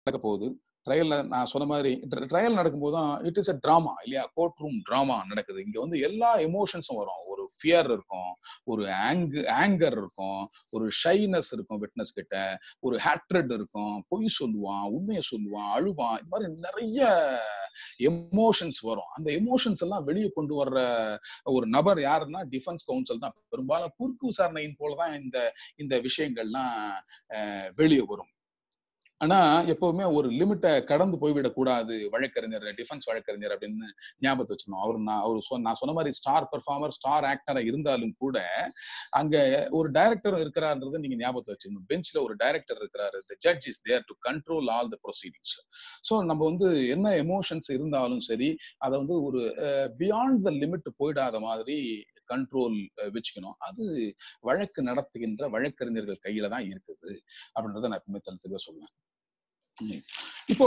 நடக்க போகுது ட்ரையல்ல நான் சொன்ன மாதிரி ட்ரையல் நடக்கும்போது தான் இட் இஸ் அ ட்ராமா இல்லையா கோர்ட் ரூம் ட்ராமா நடக்குது இங்க வந்து எல்லா எமோஷன்ஸும் வரும் ஒரு ஃபியர் இருக்கும் ஒரு ஆங்கு ஆங்கர் இருக்கும் ஒரு ஷைனஸ் இருக்கும் விட்னஸ் கிட்ட ஒரு ஹேட்ரட் இருக்கும் பொய் சொல்லுவான் உண்மையை சொல்லுவான் அழுவான் இது மாதிரி நிறைய எமோஷன்ஸ் வரும் அந்த எமோஷன்ஸ் எல்லாம் வெளியே கொண்டு வர்ற ஒரு நபர் யாருன்னா டிஃபென்ஸ் கவுன்சில் தான் பெரும்பாலும் குறுக்கு விசாரணையின் போலதான் இந்த இந்த விஷயங்கள்லாம் வெளியே வரும் ஆனா எப்பவுமே ஒரு லிமிட்டை கடந்து போய்விடக் கூடாது வழக்கறிஞர் டிஃபென்ஸ் வழக்கறிஞர் அப்படின்னு ஞாபகத்தை வச்சுக்கணும் அவர் நான் அவர் சொன்ன நான் சொன்ன மாதிரி ஸ்டார் பெர்ஃபார்மர் ஸ்டார் ஆக்டரா இருந்தாலும் கூட அங்க ஒரு டைரக்டர் இருக்கிறாருன்றதை நீங்க ஞாபகத்தை வச்சுக்கணும் பெஞ்ச்ல ஒரு டைரக்டர் இருக்கிறாரு the judge is there to control all the proceedings so நம்ம வந்து என்ன எமோஷன்ஸ் இருந்தாலும் சரி அதை வந்து ஒரு பியாண்ட் த லிமிட் போயிடாத மாதிரி கண்ட்ரோல் வச்சுக்கணும் அது வழக்கு நடத்துகின்ற வழக்கறிஞர்கள் கையில தான் இருக்குது அப்படின்றத நான் எப்பவுமே தளத்துக்கு சொல்லுவேன் இப்போ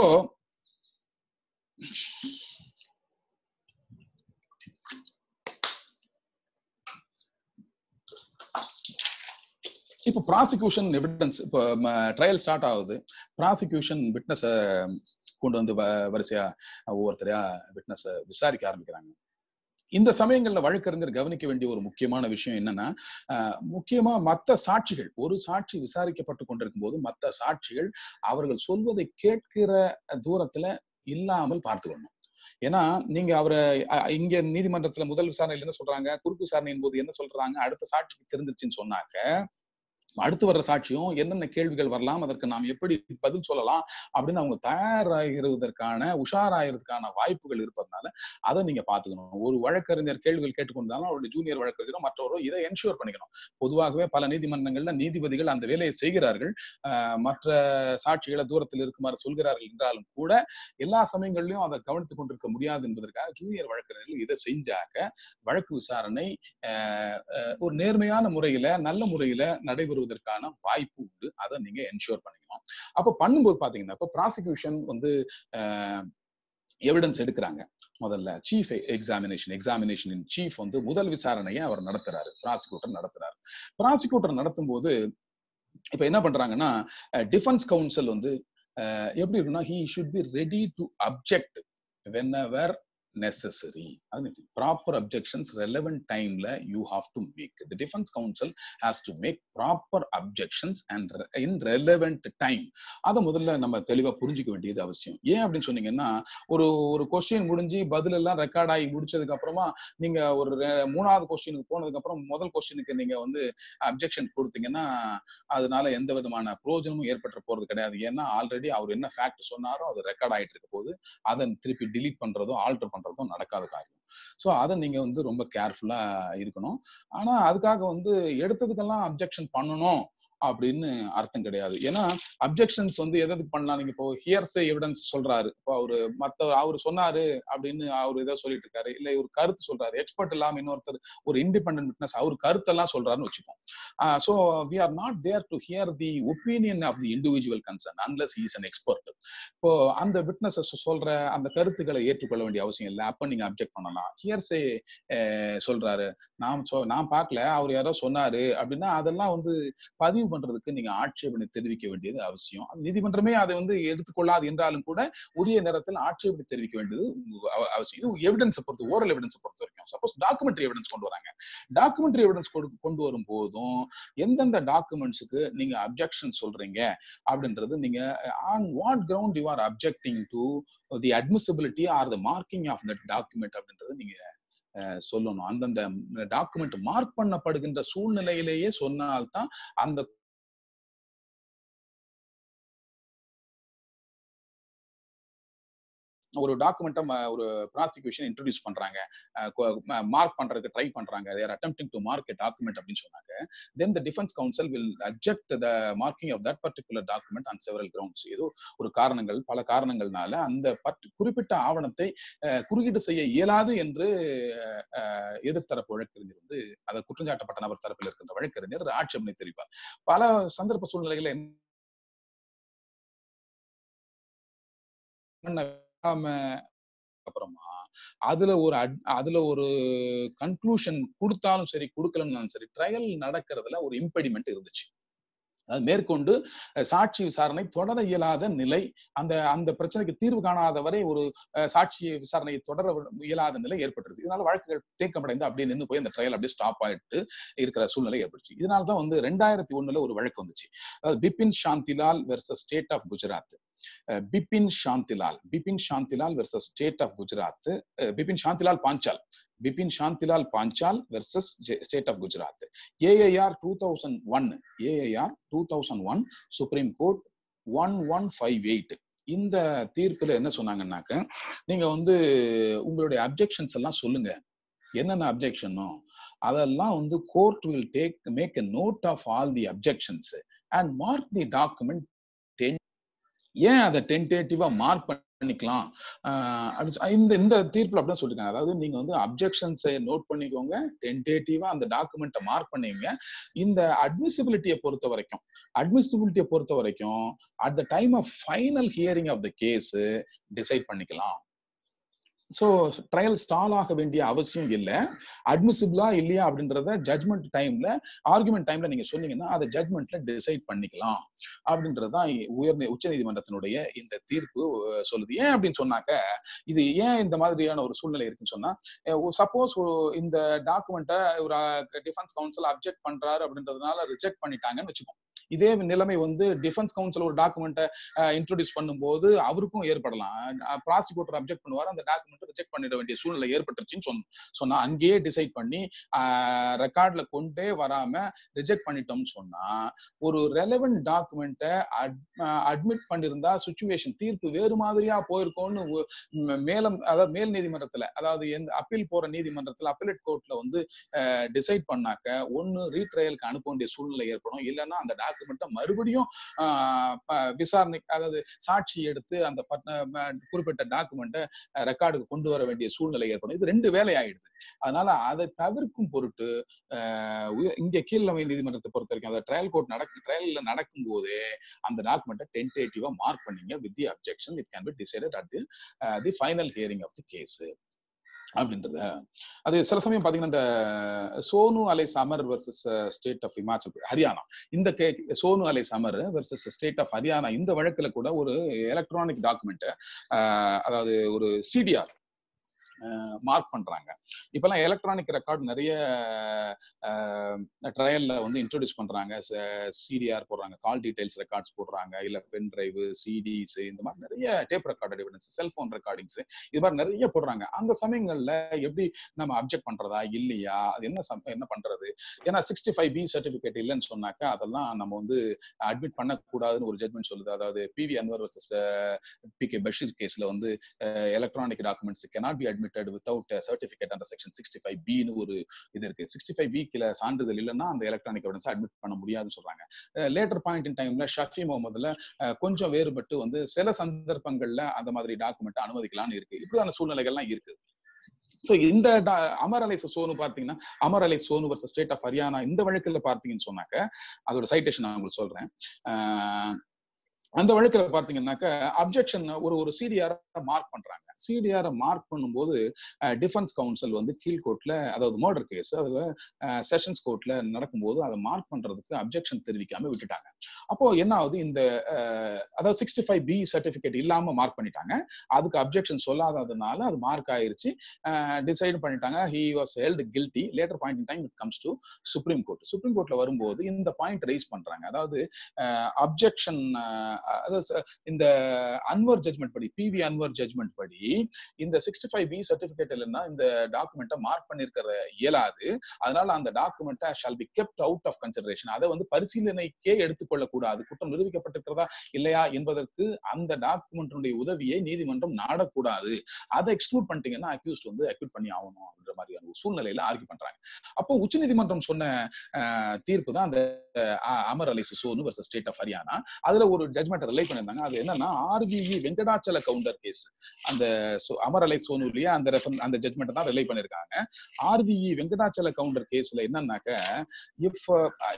இப்போ ப்ராசிக்யூஷன் எவிடன்ஸ் இப்போ ட்ரையல் ஸ்டார்ட் ஆகுது ப்ராசிக்யூஷன் விட்னஸை கொண்டு வந்து வரிசையா ஒவ்வொருத்தரையா விட்னஸை விசாரிக்க ஆரம்பிக்கிறாங்க இந்த சமயங்கள்ல வழக்கறிஞர் கவனிக்க வேண்டிய ஒரு முக்கியமான விஷயம் என்னன்னா முக்கியமா மத்த சாட்சிகள் ஒரு சாட்சி விசாரிக்கப்பட்டு கொண்டிருக்கும் போது மத்த சாட்சிகள் அவர்கள் சொல்வதை கேட்கிற தூரத்துல இல்லாமல் பார்த்துக்கணும் ஏன்னா நீங்க அவரை இங்க நீதிமன்றத்துல முதல் விசாரணையில என்ன சொல்றாங்க குறுக்கு விசாரணையின் போது என்ன சொல்றாங்க அடுத்த சாட்சிக்கு தெரிஞ்சிருச்சுன்னு சொன்னாக்க அடுத்து வர்ற சாட்சியும் என்னென்ன கேள்விகள் வரலாம் அதற்கு நாம் எப்படி பதில் சொல்லலாம் அப்படின்னு அவங்க தயாராகிறதுக்கான உஷாராகிறதுக்கான வாய்ப்புகள் இருப்பதனால அதை நீங்க பாத்துக்கணும் ஒரு வழக்கறிஞர் கேள்விகள் கேட்டுக்கொண்டாலும் அவருடைய ஜூனியர் வழக்கறிஞரோ மற்றவரோ இதை என்ஷூர் பண்ணிக்கணும் பொதுவாகவே பல நீதிமன்றங்கள்ல நீதிபதிகள் அந்த வேலையை செய்கிறார்கள் மற்ற சாட்சிகளை தூரத்தில் இருக்குமாறு சொல்கிறார்கள் என்றாலும் கூட எல்லா சமயங்களிலும் அதை கவனித்துக் கொண்டிருக்க முடியாது என்பதற்காக ஜூனியர் வழக்கறிஞர்கள் இதை செஞ்சாக்க வழக்கு விசாரணை ஒரு நேர்மையான முறையில நல்ல முறையில நடைபெறுவது வருவதற்கான வாய்ப்பு உண்டு அதை நீங்க என்ஷூர் பண்ணிக்கணும் அப்ப பண்ணும்போது பாத்தீங்கன்னா இப்ப ப்ராசிக்யூஷன் வந்து எவிடன்ஸ் எடுக்கிறாங்க முதல்ல chief examination examination in chief வந்து முதல் விசாரணையை அவர் நடத்துறாரு ப்ராசிக்யூட்டர் நடத்துறாரு ப்ராசிக்யூட்டர் நடத்தும் போது இப்ப என்ன பண்றாங்கன்னா டிஃபென்ஸ் கவுன்சில் வந்து எப்படி இருக்குன்னா he should be ready to object whenever necessary proper objections relevant timeல you have to make the defense counsel has to make proper objections and in relevant time அத முதல்ல நம்ம தெளிவா புரிஞ்சுக்க வேண்டியது அவசியம் ஏன் அப்படின்னு சொன்னீங்கன்னா ஒரு ஒரு கொஸ்டின் முடிஞ்சு பதில் எல்லாம் ரெக்கார்ட் ஆகி முடிச்சதுக்கு அப்புறமா நீங்க ஒரு மூணாவது கொஸ்டினுக்கு போனதுக்கு அப்புறம் முதல் கொஸ்டினுக்கு நீங்க வந்து அப்ஜெக்ஷன் கொடுத்தீங்கன்னா அதனால எந்த விதமான பிரயோஜனமும் ஏற்பட்டு போறது கிடையாது ஏன்னா ஆல்ரெடி அவர் என்ன ஃபேக்ட் சொன்னாரோ அது ரெக்கார்ட் ஆயிட்டு இருக்க போது அதை திருப்பி டிலீட் பண்றதோ ஆல்டர் பண்றதும் நடக்காத காரியம் ஸோ அதை நீங்க வந்து ரொம்ப கேர்ஃபுல்லா இருக்கணும் ஆனா அதுக்காக வந்து எடுத்ததுக்கெல்லாம் அப்ஜெக்ஷன் பண்ணணும் அப்படின்னு அர்த்தம் கிடையாது ஏன்னா அப்ஜெக்ஷன்ஸ் வந்து எதுக்கு பண்ணலாம் நீங்க இப்போ ஹியர்ஸே எவிடன்ஸ் சொல்றாரு இப்போ அவரு மத்த அவர் சொன்னாரு அப்படின்னு அவர் ஏதோ சொல்லிட்டு இருக்காரு இல்ல ஒரு கருத்து சொல்றாரு எக்ஸ்பர்ட் இல்லாம இன்னொருத்தர் ஒரு இண்டிபெண்டன்ட் விட்னஸ் அவர் கருத்தெல்லாம் சொல்றாருன்னு வச்சுப்போம் so we are not there to hear the opinion of the individual concern unless is an expert இப்போ அந்த விட்னஸஸ் சொல்ற அந்த கருத்துக்களை ஏற்றுக்கொள்ள வேண்டிய அவசியம் இல்லை அப்ப நீங்க அப்ஜெக்ட் பண்ணலாம் ஹியர்ஸே சொல்றாரு நான் சொ நான் பார்க்கல அவர் யாரோ சொன்னாரு அப்படின்னா அதெல்லாம் வந்து பதிவு பண்றதுக்கு நீங்க ஆட்சேபனை தெரிவிக்க வேண்டியது அவசியம் அது நீதிமன்றமே அதை வந்து எடுத்துக்கொள்ளாது என்றாலும் கூட உரிய நேரத்தில் ஆட்சேபனை தெரிவிக்க வேண்டியது அவசியம் இது எவிடன்ஸை பொறுத்து ஓரல் எவிடன்ஸை பொறுத்த வரைக்கும் சப்போஸ் டாக்குமெண்ட்ரி எவிடன்ஸ் கொண்டு வராங்க டாக்குமெண்ட்ரி எவிடன்ஸ் கொண்டு வரும் போதும் எந்தெந்த டாக்குமெண்ட்ஸுக்கு நீங்க அப்ஜெக்ஷன் சொல்றீங்க அப்படின்றது நீங்க on what ground you are objecting to the admissibility or the marking of that document அப்படின்றது நீங்க சொல்லணும் அந்தந்த டாக்குமெண்ட் மார்க் பண்ணப்படுகின்ற சூழ்நிலையிலேயே சொன்னால்தான் அந்த ஒரு டாக்குமெண்ட்டை ஒரு ப்ராசிக்யூஷன் இன்ட்ரடியூஸ் பண்றாங்க மார்க் பண்றதுக்கு ட்ரை பண்றாங்க they're attempting to mark document அப்படின்னு சொன்னாங்க then the defence counsel will object the marking of that particular document on several grounds ஏதோ ஒரு காரணங்கள் பல காரணங்கள்னால அந்த குறிப்பிட்ட ஆவணத்தை குறுக்கீடு செய்ய இயலாது என்று எதிர்த்தரப்பு வழக்கறிஞர் வந்து அதை குற்றஞ்சாட்டப்பட்ட நபர் தரப்பில் இருக்கின்ற வழக்கறிஞர் ஆட்சேபனை தெரிவிப்பார் பல சந்தர்ப்ப சூழ்நிலைகளை அப்புறமா அதுல ஒரு அதுல ஒரு கன்க்ளூஷன் கொடுத்தாலும் சரி கொடுக்கலன்னாலும் சரி ட்ரையல் நடக்கிறதுல ஒரு இம்பெடிமெண்ட் இருந்துச்சு அதாவது மேற்கொண்டு அஹ், சாட்சி விசாரணை தொடர இயலாத நிலை அந்த அந்த பிரச்சனைக்கு தீர்வு காணாத வரை ஒரு அஹ், சாட்சி விசாரணையை தொடர இயலாத நிலை ஏற்பட்டுருது இதனால வழக்குகள் தேக்கமடைந்து அப்படியே நின்று போய் அந்த ட்ரையல் அப்படியே ஸ்டாப் ஆயிட்டு இருக்கிற சூழ்நிலை ஏற்பட்டுச்சு இதனால தான் வந்து ரெண்டாயிரத்தி ஒண்ணுல ஒரு வழக்கு வந்துச்சு அதாவது Bipin Shantilal versus state of Gujarat uh, Bipin Shantilal Bipin Shantilal versus state of Gujarat uh, Bipin Shantilal Panchal Bipin Shantilal Panchal versus state of Gujarat AIR two thousand one AIR two thousand one supreme court one one five eight இந்த தீர்ப்புல என்ன சொன்னாங்கன்னாக்க நீங்க வந்து உங்களுடைய அப்ஜெக்ஷன்ஸ் எல்லாம் சொல்லுங்க என்னென்ன அப்ஜெக்ஷனோ அதெல்லாம் வந்து court will take make a note of all the objections and mark the document ஏன் அதை டென்டேட்டிவா மார்க் பண்ணிக்கலாம் ஆஹ் அப்படி சொ- இந்த இந்த தீர்ப்புல அப்படிதான் சொல்லிருக்காங்க அதாவது நீங்க வந்து அப்ஜெக்ஷன்ஸை நோட் பண்ணிக்கோங்க டென்டேட்டிவா அந்த டாக்குமெண்ட்டை மார்க் பண்ணீங்க இந்த அட்மிசிபிலிட்டியை பொறுத்த வரைக்கும் அட்மிசிபிலிட்டியை பொறுத்த வரைக்கும் at the time of final hearing of the case decide பண்ணிக்கலாம் ஸோ ட்ரையல் ஸ்டால் ஆக வேண்டிய அவசியம் இல்லை அட்மிசிபிளா இல்லையா அப்படின்றத ஜட்மெண்ட் டைம்ல ஆர்குமெண்ட் டைம்ல நீங்க சொன்னீங்கன்னா அதை ஜட்மெண்ட்ல டிசைட் பண்ணிக்கலாம் அப்படின்றதுதான் உயர் உச்ச நீதிமன்றத்தினுடைய இந்த தீர்ப்பு அஹ், சொல்லுது ஏன் அப்படின்னு சொன்னாக்க இது ஏன் இந்த மாதிரியான ஒரு சூழ்நிலை இருக்குன்னு சொன்னா சப்போஸ் இந்த டாக்குமெண்ட்டை ஒரு டிஃபென்ஸ் கவுன்சில் அப்ஜெக்ட் பண்றாரு அப்படின்றதுனால ரிஜெக்ட் பண்ணிட்டாங்கன்னு வச்சுக்கோம் இதே நிலைமை வந்து டிஃபென்ஸ் கவுன்சில் ஒரு டாக்குமெண்ட்டை இன்ட்ரோடியூஸ் பண்ணும்போது அவருக்கும் ஏற்படலாம் ப்ராசிக்யூட்டர் அப்ஜெக்ட் பண்ணுவார் அந்த டாக்குமெண்ட் ரிஜெக்ட் பண்ணிட வேண்டிய சூழ்நிலை ஏற்பட்டுருச்சுன்னு சொன்ன சொன்னா அங்கேயே டிசைட் பண்ணி ரெக்கார்ட்ல கொண்டே வராம ரிஜெக்ட் பண்ணிட்டோம்னு சொன்னா ஒரு ரெலவெண்ட் டாக்குமெண்ட்டை அட்மிட் பண்ணியிருந்தா சுச்சுவேஷன் தீர்ப்பு வேறு மாதிரியா போயிருக்கோம்னு ஒ- ம், மேலம் அதாவது மேல் நீதிமன்றத்துல அதாவது எந்த அப்பீல் போற நீதிமன்றத்துல அப்பீலேட் கோர்ட்ல வந்து டிசைட் பண்ணாக்க ஒன்னு ரீட்ரையலுக்கு அனுப்ப வேண்டிய சூழ்நிலை ஏற்படும் இல்லைன்னா அந்த டாக்குமெண்ட்டை மறுபடியும் ஆஹ் ப- விசாரணை அதாவது சாட்சி எடுத்து அந்த பட்- ம- குறிப்பிட்ட டாக்குமெண்ட்டை ரெக்கார்டுக்கு கொண்டு வர வேண்டிய சூழ்நிலை ஏற்படும் இது ரெண்டு வேலை ஆயிடுது அதனால அதை தவிர்க்கும் பொருட்டு ஆஹ் உய- இங்க கீழ்நிலை நீதிமன்றத்தை பொறுத்த வரைக்கும் அந்த ட்ரையல் கோர்ட் நடக்கும் ட்ரையல்ல நடக்கும் போதே அந்த டாக்குமெண்ட்டை டென்டேட்டிவா மார்க் பண்ணீங்க with the objection it can be decided at the the final hearing of the case அப்படின்றத அது சில சமயம் பாத்தீங்கன்னா இந்த Sonu alias Samar versus state of Himachal Pradesh, Haryana இந்த கே Sonu alias Samar versus state of Haryana இந்த வழக்குல கூட ஒரு எலக்ட்ரானிக் டாக்குமெண்ட் அதாவது ஒரு சிடிஆர் மார்க் பண்றாங்க இப்பெல்லாம் எலக்ட்ரானிக் ரெக்கார்ட் நிறைய ட்ரையல்ல வந்து இன்ட்ரோடியூஸ் பண்றாங்க சிடிஆர் போடுறாங்க கால் டீடைல்ஸ் ரெக்கார்ட்ஸ் போடுறாங்க இல்ல பென் டிரைவ் சிடிஸ் இந்த மாதிரி நிறைய tape recorded evidence cellphone recordings இது மாதிரி நிறைய போடுறாங்க அந்த சமயங்கள்ல எப்படி நம்ம அப்ஜெக்ட் பண்றதா இல்லையா அது என்ன சம்- என்ன பண்றது ஏன்னா சிக்ஸ்டி ஃபைவ் பி சர்டிபிகேட் இல்லைன்னு சொன்னாக்கா அதெல்லாம் நம்ம வந்து அட்மிட் பண்ணக்கூடாதுன்னு ஒரு ஜட்மெண்ட் சொல்லுது அதாவது PV Anwar versus P K Basheer கேஸ்ல வந்து electronic documents cannot be admitted without certificate under section sixty five பின்னு ஒரு இது இருக்கு சிக்ஸ்டி ஃபைவ் பிக்கில் சான்றிதழ் இல்லைன்னா அந்த எலக்ட்ரானிக் எவிடன்ஸ் அட்மிட் பண்ண முடியாதுன்னு சொல்றாங்க லேட்டர் பாயிண்ட் இன் டைம்ல ஷஃபி முகமதுல அஹ், கொஞ்சம் வேறுபட்டு வந்து சில சந்தர்ப்பங்கள்ல அந்த மாதிரி டாக்குமெண்ட் அனுமதிக்கலாம்னு இருக்கு இப்படியான சூழ்நிலைகள்லாம் இருக்கு ஸோ இந்த டா- அமர் அலை சோனு பார்த்தீங்கன்னா Amar alias Sonu versus state of Haryana இந்த வழக்குல பார்த்தீங்கன்னு சொன்னாக்க அதோட சைட்டேஷன் நான் உங்களுக்கு சொல்றேன் அஹ், அந்த வழக்குல பார்த்தீங்கன்னாக்க அப்ஜெக்ஷன் ஒரு ஒரு சிடிஆர் மார்க் பண்றாங்க சிடிஆர் மார்க் பண்ணும்போது டிஃபென்ஸ் கவுன்சில் வந்து கீழ்கோர்ட்ல அதாவது மர்டர் கேஸ் அதுல செஷன்ஸ் கோர்ட்ல நடக்கும்போது அதை மார்க் பண்றதுக்கு அப்ஜெக்ஷன் தெரிவிக்காம விட்டுட்டாங்க அப்போ என்ன ஆகுது இந்த அஹ், அதாவது சிக்ஸ்டி ஃபைவ் பி சர்டிபிகேட் இல்லாம மார்க் பண்ணிட்டாங்க அதுக்கு அப்ஜெக்ஷன் சொல்லாததுனால அது மார்க் ஆயிருச்சு டிசைட் பண்ணிட்டாங்க he was held guilty later point in time it comes to supreme court supreme கோர்ட்ல வரும்போது இந்த பாயிண்ட் ரைஸ் பண்றாங்க அதாவது அப்ஜெக்ஷன் அதாவது ச- இந்த அன்வர் ஜட்மெண்ட் படி பிவி அன்வர் ஜட்மெண்ட் படி இந்த சிக்ஸ்டி ஃபைவ் பி சர்டிபிகேட் இல்லைன்னா இந்த டாக்குமெண்ட்டை மார்க் பண்ணிருக்கிற இயலாது அதனால அந்த டாக்குமெண்ட்டை shall be kept out of consideration அதை வந்து பரிசீலனைக்கே எடுத்துக்கொள்ளக்கூடாது குற்றம் நிரூபிக்கப்பட்டிருக்கிறதா இல்லையா என்பதற்கு அந்த டாக்குமெண்ட்டுடைய உதவியை நீதிமன்றம் நாடக்கூடாது அதை எக்ஸ்க்ளூட் பண்ணிட்டீங்கன்னா அக்யூஸ்ட் வந்து அக்யூட் பண்ணி ஆகணும் அப்படின்ற மாதிரியான ஒரு சூழ்நிலையில ஆர்கியூ பண்றாங்க அப்போ உச்சநீதிமன்றம் சொன்ன அஹ், தீர்ப்பு தான் அந்த அஹ், அமர் அலி சிசோனு வர்சஸ் ஸ்டேட் ஆஃப் ஹரியானா அதுல ஒரு ஜட்மெண்ட் ரிலை பண்ணியிருந்தாங்க அது என்னன்னா ஆர்பிஇ வெங்கடாச்சல கவுண்டர் கேஸ் அந்த சோ- அமர் அலை சோனுலயே அந்த ரெஃபர் அந்த ஜட்மெண்ட் தான் ரிலை பண்ணிருக்காங்க ஆர்பிஇ வெங்கடாச்சல கவுண்டர் கேஸ்ல என்னன்னாக்க இஃப்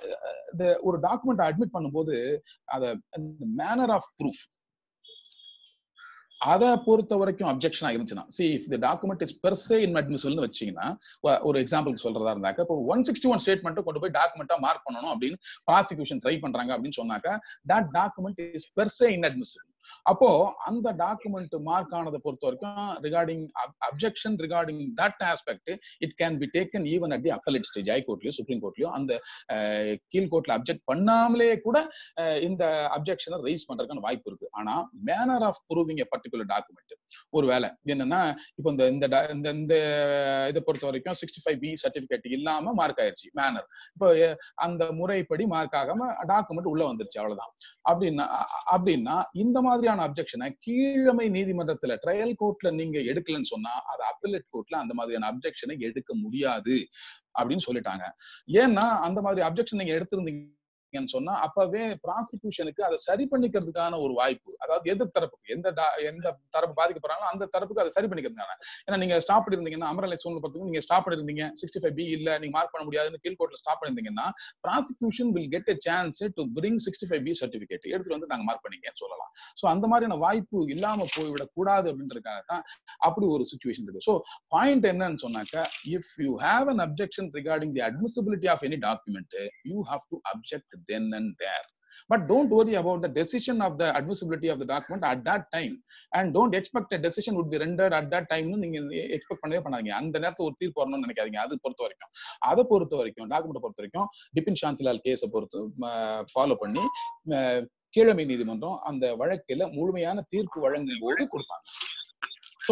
ஒரு டாக்குமெண்ட் அட்மிட் பண்ணும்போது அத மேனர் ஆஃப் ப்ரூஃப் அதை பொறுத்த வரைக்கும் அப்ஜெக்ஷனா இருந்துச்சுன்னா see if the document is per se இன்அட்மிசிபிள்னு வச்சீங்கன்னா ஒ- ஒரு எக்ஸாம்பிளுக்கு சொல்றதா இருந்தாக்க இப்போ ஒன் சிக்ஸ்டி ஒன் ஸ்டேட்மெண்ட் கொண்டு போய் டாக்குமெண்டா மார்க் பண்ணணும் அப்படின்னு ப்ராசிக்யூஷன் ட்ரை பண்றாங்க அப்படின்னு சொன்னாக்க that document is per se inadmissible அப்போ அந்த டாக்குமெண்ட் மார்க் ஆனதை பொறுத்த வரைக்கும் regarding objection regarding that aspect it can be taken even at the appellate stage ஹைகோர்ட்லயோ சுப்ரீம் கோர்ட்லயோ அந்த அஹ், கீழ்கோர்ட்ல அப்ஜெக்ட் பண்ணாமலே கூட அஹ், இந்த அப்ஜெக்ஷனை ரைஸ் பண்றதுக்கான வாய்ப்பு இருக்கு ஆனா manner of proving a particular document ஒருவேளை என்னன்னா இப்போ இந்த இந்த da- இந்த இந்த இதை பொறுத்த வரைக்கும் சிக்ஸ்டி ஃபைவ் பி சர்டிபிகேட் இல்லாம மார்க் ஆயிருச்சு மேனர் இப்போ அஹ், அந்த முறைப்படி மார்க் ஆகாம டாக்குமெண்ட் உள்ள வந்துருச்சு அவ்வளவுதான் அப்படின்னா அ- அப்படின்னா இந்த மாதிரியான அப்ஜெக்ஷனை கீழமை நீதிமன்றத்துல ட்ரையல் கோர்ட்ல நீங்க எடுக்கலன்னு சொன்னா அது அப்பலேட் கோர்ட்ல அந்த மாதிரியான அப்ஜெக்ஷனை எடுக்க முடியாது அப்படின்னு சொல்லிட்டாங்க ஏன்னா அந்த மாதிரி அப்ஜெக்ஷன் நீங்க எடுத்திருந்தீங்கன்னு சொன்னா அப்பவே ப்ராசிக்யூஷனுக்கு அதை சரி பண்ணிக்கிறதுக்கான ஒரு வாய்ப்பு அதாவது எதிர் தரப்புக்கு எந்த டா- எந்த தரப்பு பாதிக்கப்படுறாங்களோ அந்த தரப்புக்கு அதை சரி பண்ணிக்கிறதுக்கான ஏன்னா நீங்க ஸ்டாப் பண்ணிருந்தீங்கன்னா அமரலை சூழ்நிலை பொறுத்தவரைக்கும் நீங்க ஸ்டாப் பண்ணிருந்தீங்க சிக்ஸ்டி ஃபைவ் பி இல்ல நீங்க மார்க் பண்ண முடியாதுன்னு கீழ்கோர்ட்ல ஸ்டாப் பண்ணிருந்தீங்கன்னா prosecution will get a chance to bring sixty five B certificate எடுத்துட்டு வந்து நாங்க மார்க் பண்ணீங்கன்னு சொல்லலாம் ஸோ அந்த மாதிரியான வாய்ப்பு இல்லாம போய்விடக் கூடாது அப்படின்றதுக்காக தான் அப்படி ஒரு சுச்சுவேஷன் இருக்கு ஸோ பாயிண்ட் என்னன்னு சொன்னாக்க if you have an objection regarding the admissibility of any document you have to object then and there but don't worry about the decision of the admissibility of the document at that time and don't expect a decision would be rendered at that time னு நீங்க expect பண்ணவே பண்ணாதீங்க அந்த நேரத்துல ஒரு தீர்ப்பு வரணும்னு நினைக்காதீங்க அது பொறுத்த வரைக்கும் அதை பொறுத்த வரைக்கும் டாக்குமெண்ட் பொறுத்த வரைக்கும் பிபின் சாந்திலால் கேஸை பொறுத்து ஃபாலோ பண்ணி அஹ், கீழமை நீதிமன்றம் அந்த வழக்கில முழுமையான தீர்ப்பு வழங்கும் போது கொடுப்பாங்க ஸோ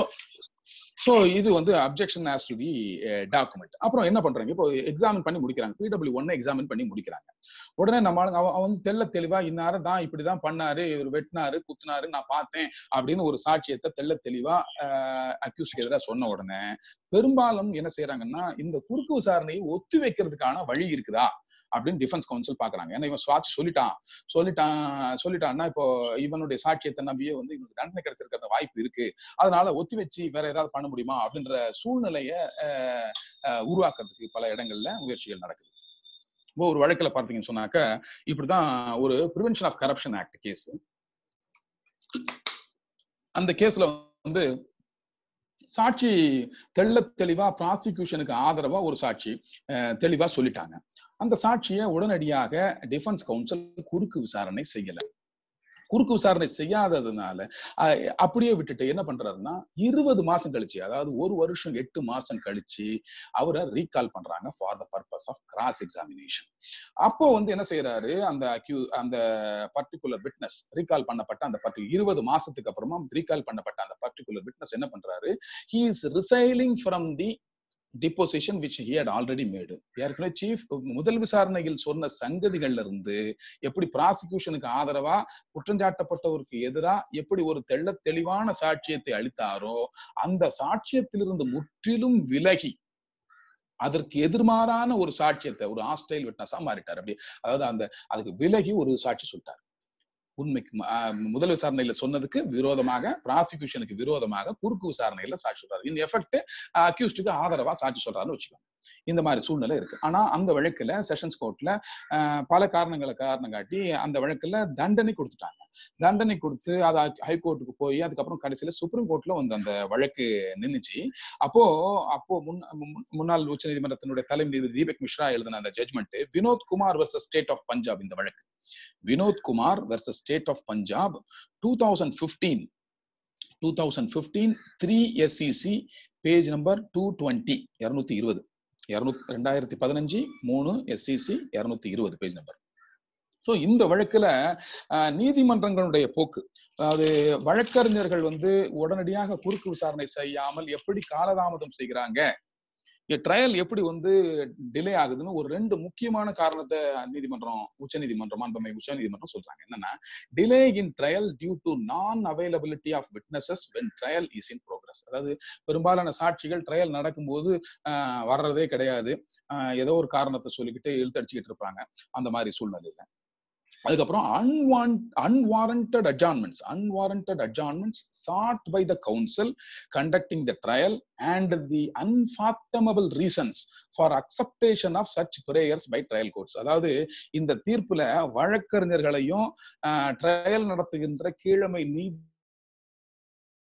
ஸோ இது வந்து objection as to the document அப்புறம் என்ன பண்றாங்க இப்போ எக்ஸாமின் பண்ணி முடிக்கிறாங்க பிடபிள்யூ ஒன்னு எக்ஸாமின் பண்ணி முடிக்கிறாங்க உடனே நம்ம ஆளுங்க அவன் அவன் வந்து தெள்ள தெளிவா இன்னாரம் தான் இப்படிதான் பண்ணாரு இவர் வெட்டினாரு குத்துனாரு நான் பார்த்தேன் அப்படின்னு ஒரு சாட்சியத்தை தெள்ள தெளிவா அக்யூஸ்க்கு எதிராக சொன்ன உடனே பெரும்பாலும் என்ன செய்யறாங்கன்னா இந்த குறுக்கு விசாரணையை ஒத்தி வைக்கிறதுக்கான வழி இருக்குதா அப்படின்னு டிஃபென்ஸ் கவுன்சில் பாக்குறாங்க ஏன்னா இவன் சாட்சி சொல்லிட்டான் சொல்லிட்டான் சொல்லிட்டான்னா இப்போ இவனுடைய சாட்சியத்தை நம்பியே வந்து இவனுக்கு தண்டனை கிடைச்சிருக்கிற வாய்ப்பு இருக்கு அதனால ஒத்தி வச்சு வேற ஏதாவது பண்ண முடியுமா அப்படின்ற சூழ்நிலைய அஹ், அஹ், உருவாக்குறதுக்கு பல இடங்கள்ல முயற்சிகள் நடக்குது இப்போ ஒரு வழக்குல பார்த்தீங்கன்னு சொன்னாக்க இப்படிதான் ஒரு prevention of corruption act case அந்த கேஸ்ல வந்து சாட்சி தெள்ள தெளிவா ப்ராசிக்யூஷனுக்கு ஆதரவா ஒரு சாட்சி அஹ், தெளிவா சொல்லிட்டாங்க அந்த சாட்சியை உடனடியாக டிஃபென்ஸ் கவுன்சில் குறுக்கு விசாரணை செய்யல குறுக்கு விசாரணை செய்யாததுனால அஹ், அப்படியே விட்டுட்டு என்ன பண்றாருன்னா இருபது மாசம் கழிச்சு அதாவது ஒரு வருஷம் எட்டு மாசம் கழிச்சு அவரை ரீகால் பண்றாங்க for the purpose of cross examination அப்போ வந்து என்ன செய்யறாரு அந்த அக்யூ அந்த பர்டிகுலர் விட்னஸ் ரீகால் பண்ணப்பட்ட அந்த பர்டி இருபது மாசத்துக்கு அப்புறமா ரீகால் பண்ணப்பட்ட அந்த பர்டிகுலர் விட்னஸ் என்ன பண்றாரு he is resiling from the deposition which he had already made ஏற்கனவே சீஃப் முதல் விசாரணையில் சொன்ன சங்கதிகள்ல இருந்து எப்படி ப்ராசிக்யூஷனுக்கு ஆதரவா குற்றஞ்சாட்டப்பட்டவருக்கு எதிரா எப்படி ஒரு தெள்ள தெளிவான சாட்சியத்தை அளித்தாரோ அந்த சாட்சியத்திலிருந்து முற்றிலும் விலகி அதற்கு எதிர்மாறான ஒரு சாட்சியத்தை ஒரு ஆஸ்டைல் விட்னஸா மாறிட்டார் அப்படி அதாவது அந்த அதுக்கு விலகி ஒரு சாட்சி சொல்லிட்டார் உண்மைக்கு ம- ஆஹ் முதல் விசாரணையில சொன்னதுக்கு விரோதமாக ப்ராசிக்யூஷனுக்கு விரோதமாக குறுக்கு விசாரணையில சாட்சி சொல்றாரு இன் எஃபெக்ட் அக்யூஸ்டுக்கு ஆதரவா சாட்சி சொல்றாருன்னு வச்சுக்கோங்க இந்த மாதிரி சூழ்நிலை இருக்கு ஆனா அந்த வழக்குல செஷன்ஸ் கோர்ட்ல பல காரணங்களை காரணம் காட்டி அந்த வழக்குல தண்டனை கொடுத்துட்டாங்க தண்டனை கொடுத்து அது ஹைகோர்ட்டுக்கு போய் அதுக்கப்புறம் கடைசியில சுப்ரீம் கோர்ட்ல வந்து அந்த வழக்கு நின்னுச்சு அப்போ அப்போ முன் முன்- முன்னாள் உச்சநீதிமன்றத்தினுடைய தலைமை நீதிபதி தீபக் மிஸ்ரா எழுதின அந்த judgment Vinod Kumar versus state of Punjab இந்த வழக்கு Vinod Kumar versus state of Punjab two thousand fifteen two thousand fifteen three SCC page number two twenty இரநூத்தி இருபது இரநூத்தி ரெண்டாயிரத்தி பதினஞ்சு மூணு எஸ்சிசி இரநூத்தி இருபது பேஜ் நம்பர் ஸோ இந்த வழக்குல அஹ், நீதிமன்றங்களுடைய போக்கு அதாவது வழக்கறிஞர்கள் வந்து உடனடியாக குறுக்கு விசாரணை செய்யாமல் எப்படி காலதாமதம் செய்கிறாங்க ட்ரையல் எப்படி வந்து டிலே ஆகுதுன்னு ஒரு ரெண்டு முக்கியமான காரணத்தை நீதிமன்றம் உச்ச நீதிமன்றம் அன்பமை உச்ச நீதிமன்றம் சொல்றாங்க என்னன்னா delay in trial due to non availability of witnesses when trial is in progress அதாவது பெரும்பாலான சாட்சிகள் ட்ரையல் நடக்கும்போது ஆஹ், வர்றதே கிடையாது ஆஹ், ஏதோ ஒரு காரணத்தை சொல்லிக்கிட்டு இழுத்தடிச்சுக்கிட்டு இருப்பாங்க அந்த மாதிரி சூழ்நிலையில அதுக்கப்புறம் unwanted unwarranted adjournments unwarranted adjournments sought by the counsel conducting the trial and the unfathomable reasons for acceptance of such prayers by trial courts அதாவது இந்த தீர்ப்புல வழக்கறிஞர்களையும் ட்ரையல் நடத்துகின்ற கீழமை நீதி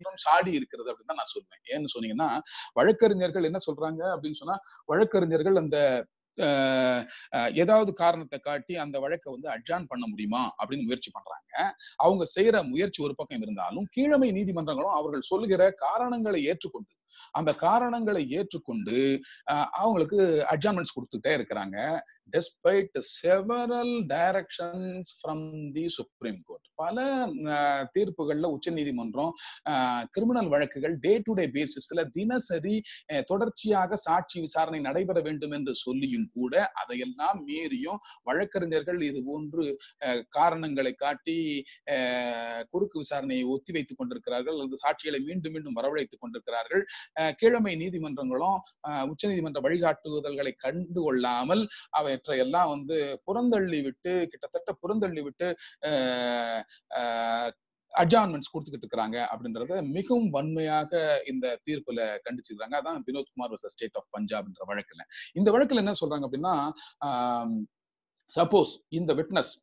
சாடி இருக்கிறது அப்படின்னு தான் நான் சொல்லுவேன் ஏன்னு சொன்னீங்கன்னா வழக்கறிஞர்கள் என்ன சொல்றாங்க அப்படின்னு சொன்னா வழக்கறிஞர்கள் அந்த அஹ், அஹ், ஏதாவது காரணத்தை காட்டி அந்த வழக்கை வந்து அட்ஜான் பண்ண முடியுமா அப்படின்னு முயற்சி பண்றாங்க அவங்க செய்யற முயற்சி ஒரு பக்கம் இருந்தாலும் கீழமை நீதிமன்றங்களும் அவர்கள் சொல்லுகிற காரணங்களை ஏற்றுக்கொண்டு அந்த காரணங்களை ஏற்றுக்கொண்டு அஹ், அவங்களுக்கு அட்ஜான்மெண்ட்ஸ் கொடுத்துட்டே இருக்கிறாங்க despite several directions from the supreme court பல அஹ், தீர்ப்புகள்ல உச்ச நீதிமன்றம் கிரிமினல் வழக்குகள் டே டு டே பேசிஸ்ல தினசரி அஹ், தொடர்ச்சியாக சாட்சி விசாரணை நடைபெற வேண்டும் என்று சொல்லியும் கூட அதையெல்லாம் மீறியும் வழக்கறிஞர்கள் இது போன்று அஹ், காரணங்களை காட்டி அஹ், குறுக்கு விசாரணையை ஒத்தி வைத்துக் கொண்டிருக்கிறார்கள் அல்லது சாட்சிகளை மீண்டும் மீண்டும் வரவழைத்துக் கொண்டிருக்கிறார்கள் அஹ், கீழமை நீதிமன்றங்களும் அஹ், உச்சநீதிமன்ற வழிகாட்டுதல்களை கண்டு கொள்ளாமல் அவற்றையெல்லாம் வந்து புறந்தள்ளி விட்டு கிட்டத்தட்ட புறந்தள்ளி விட்டு அட்ஜான்மெண்ட்ஸ் கொடுத்துக்கிட்டு இருக்கிறாங்க அப்படின்றத மிகவும் வன்மையாக இந்த தீர்ப்புல கண்டிச்சிருக்காங்க அதான் வினோத்குமார் வர்சஸ் ஸ்டேட் ஆஃப் பஞ்சாப்ன்ற வழக்குல இந்த வழக்குல என்ன சொல்றாங்க அப்படின்னா சப்போஸ் இந்த விட்னஸ்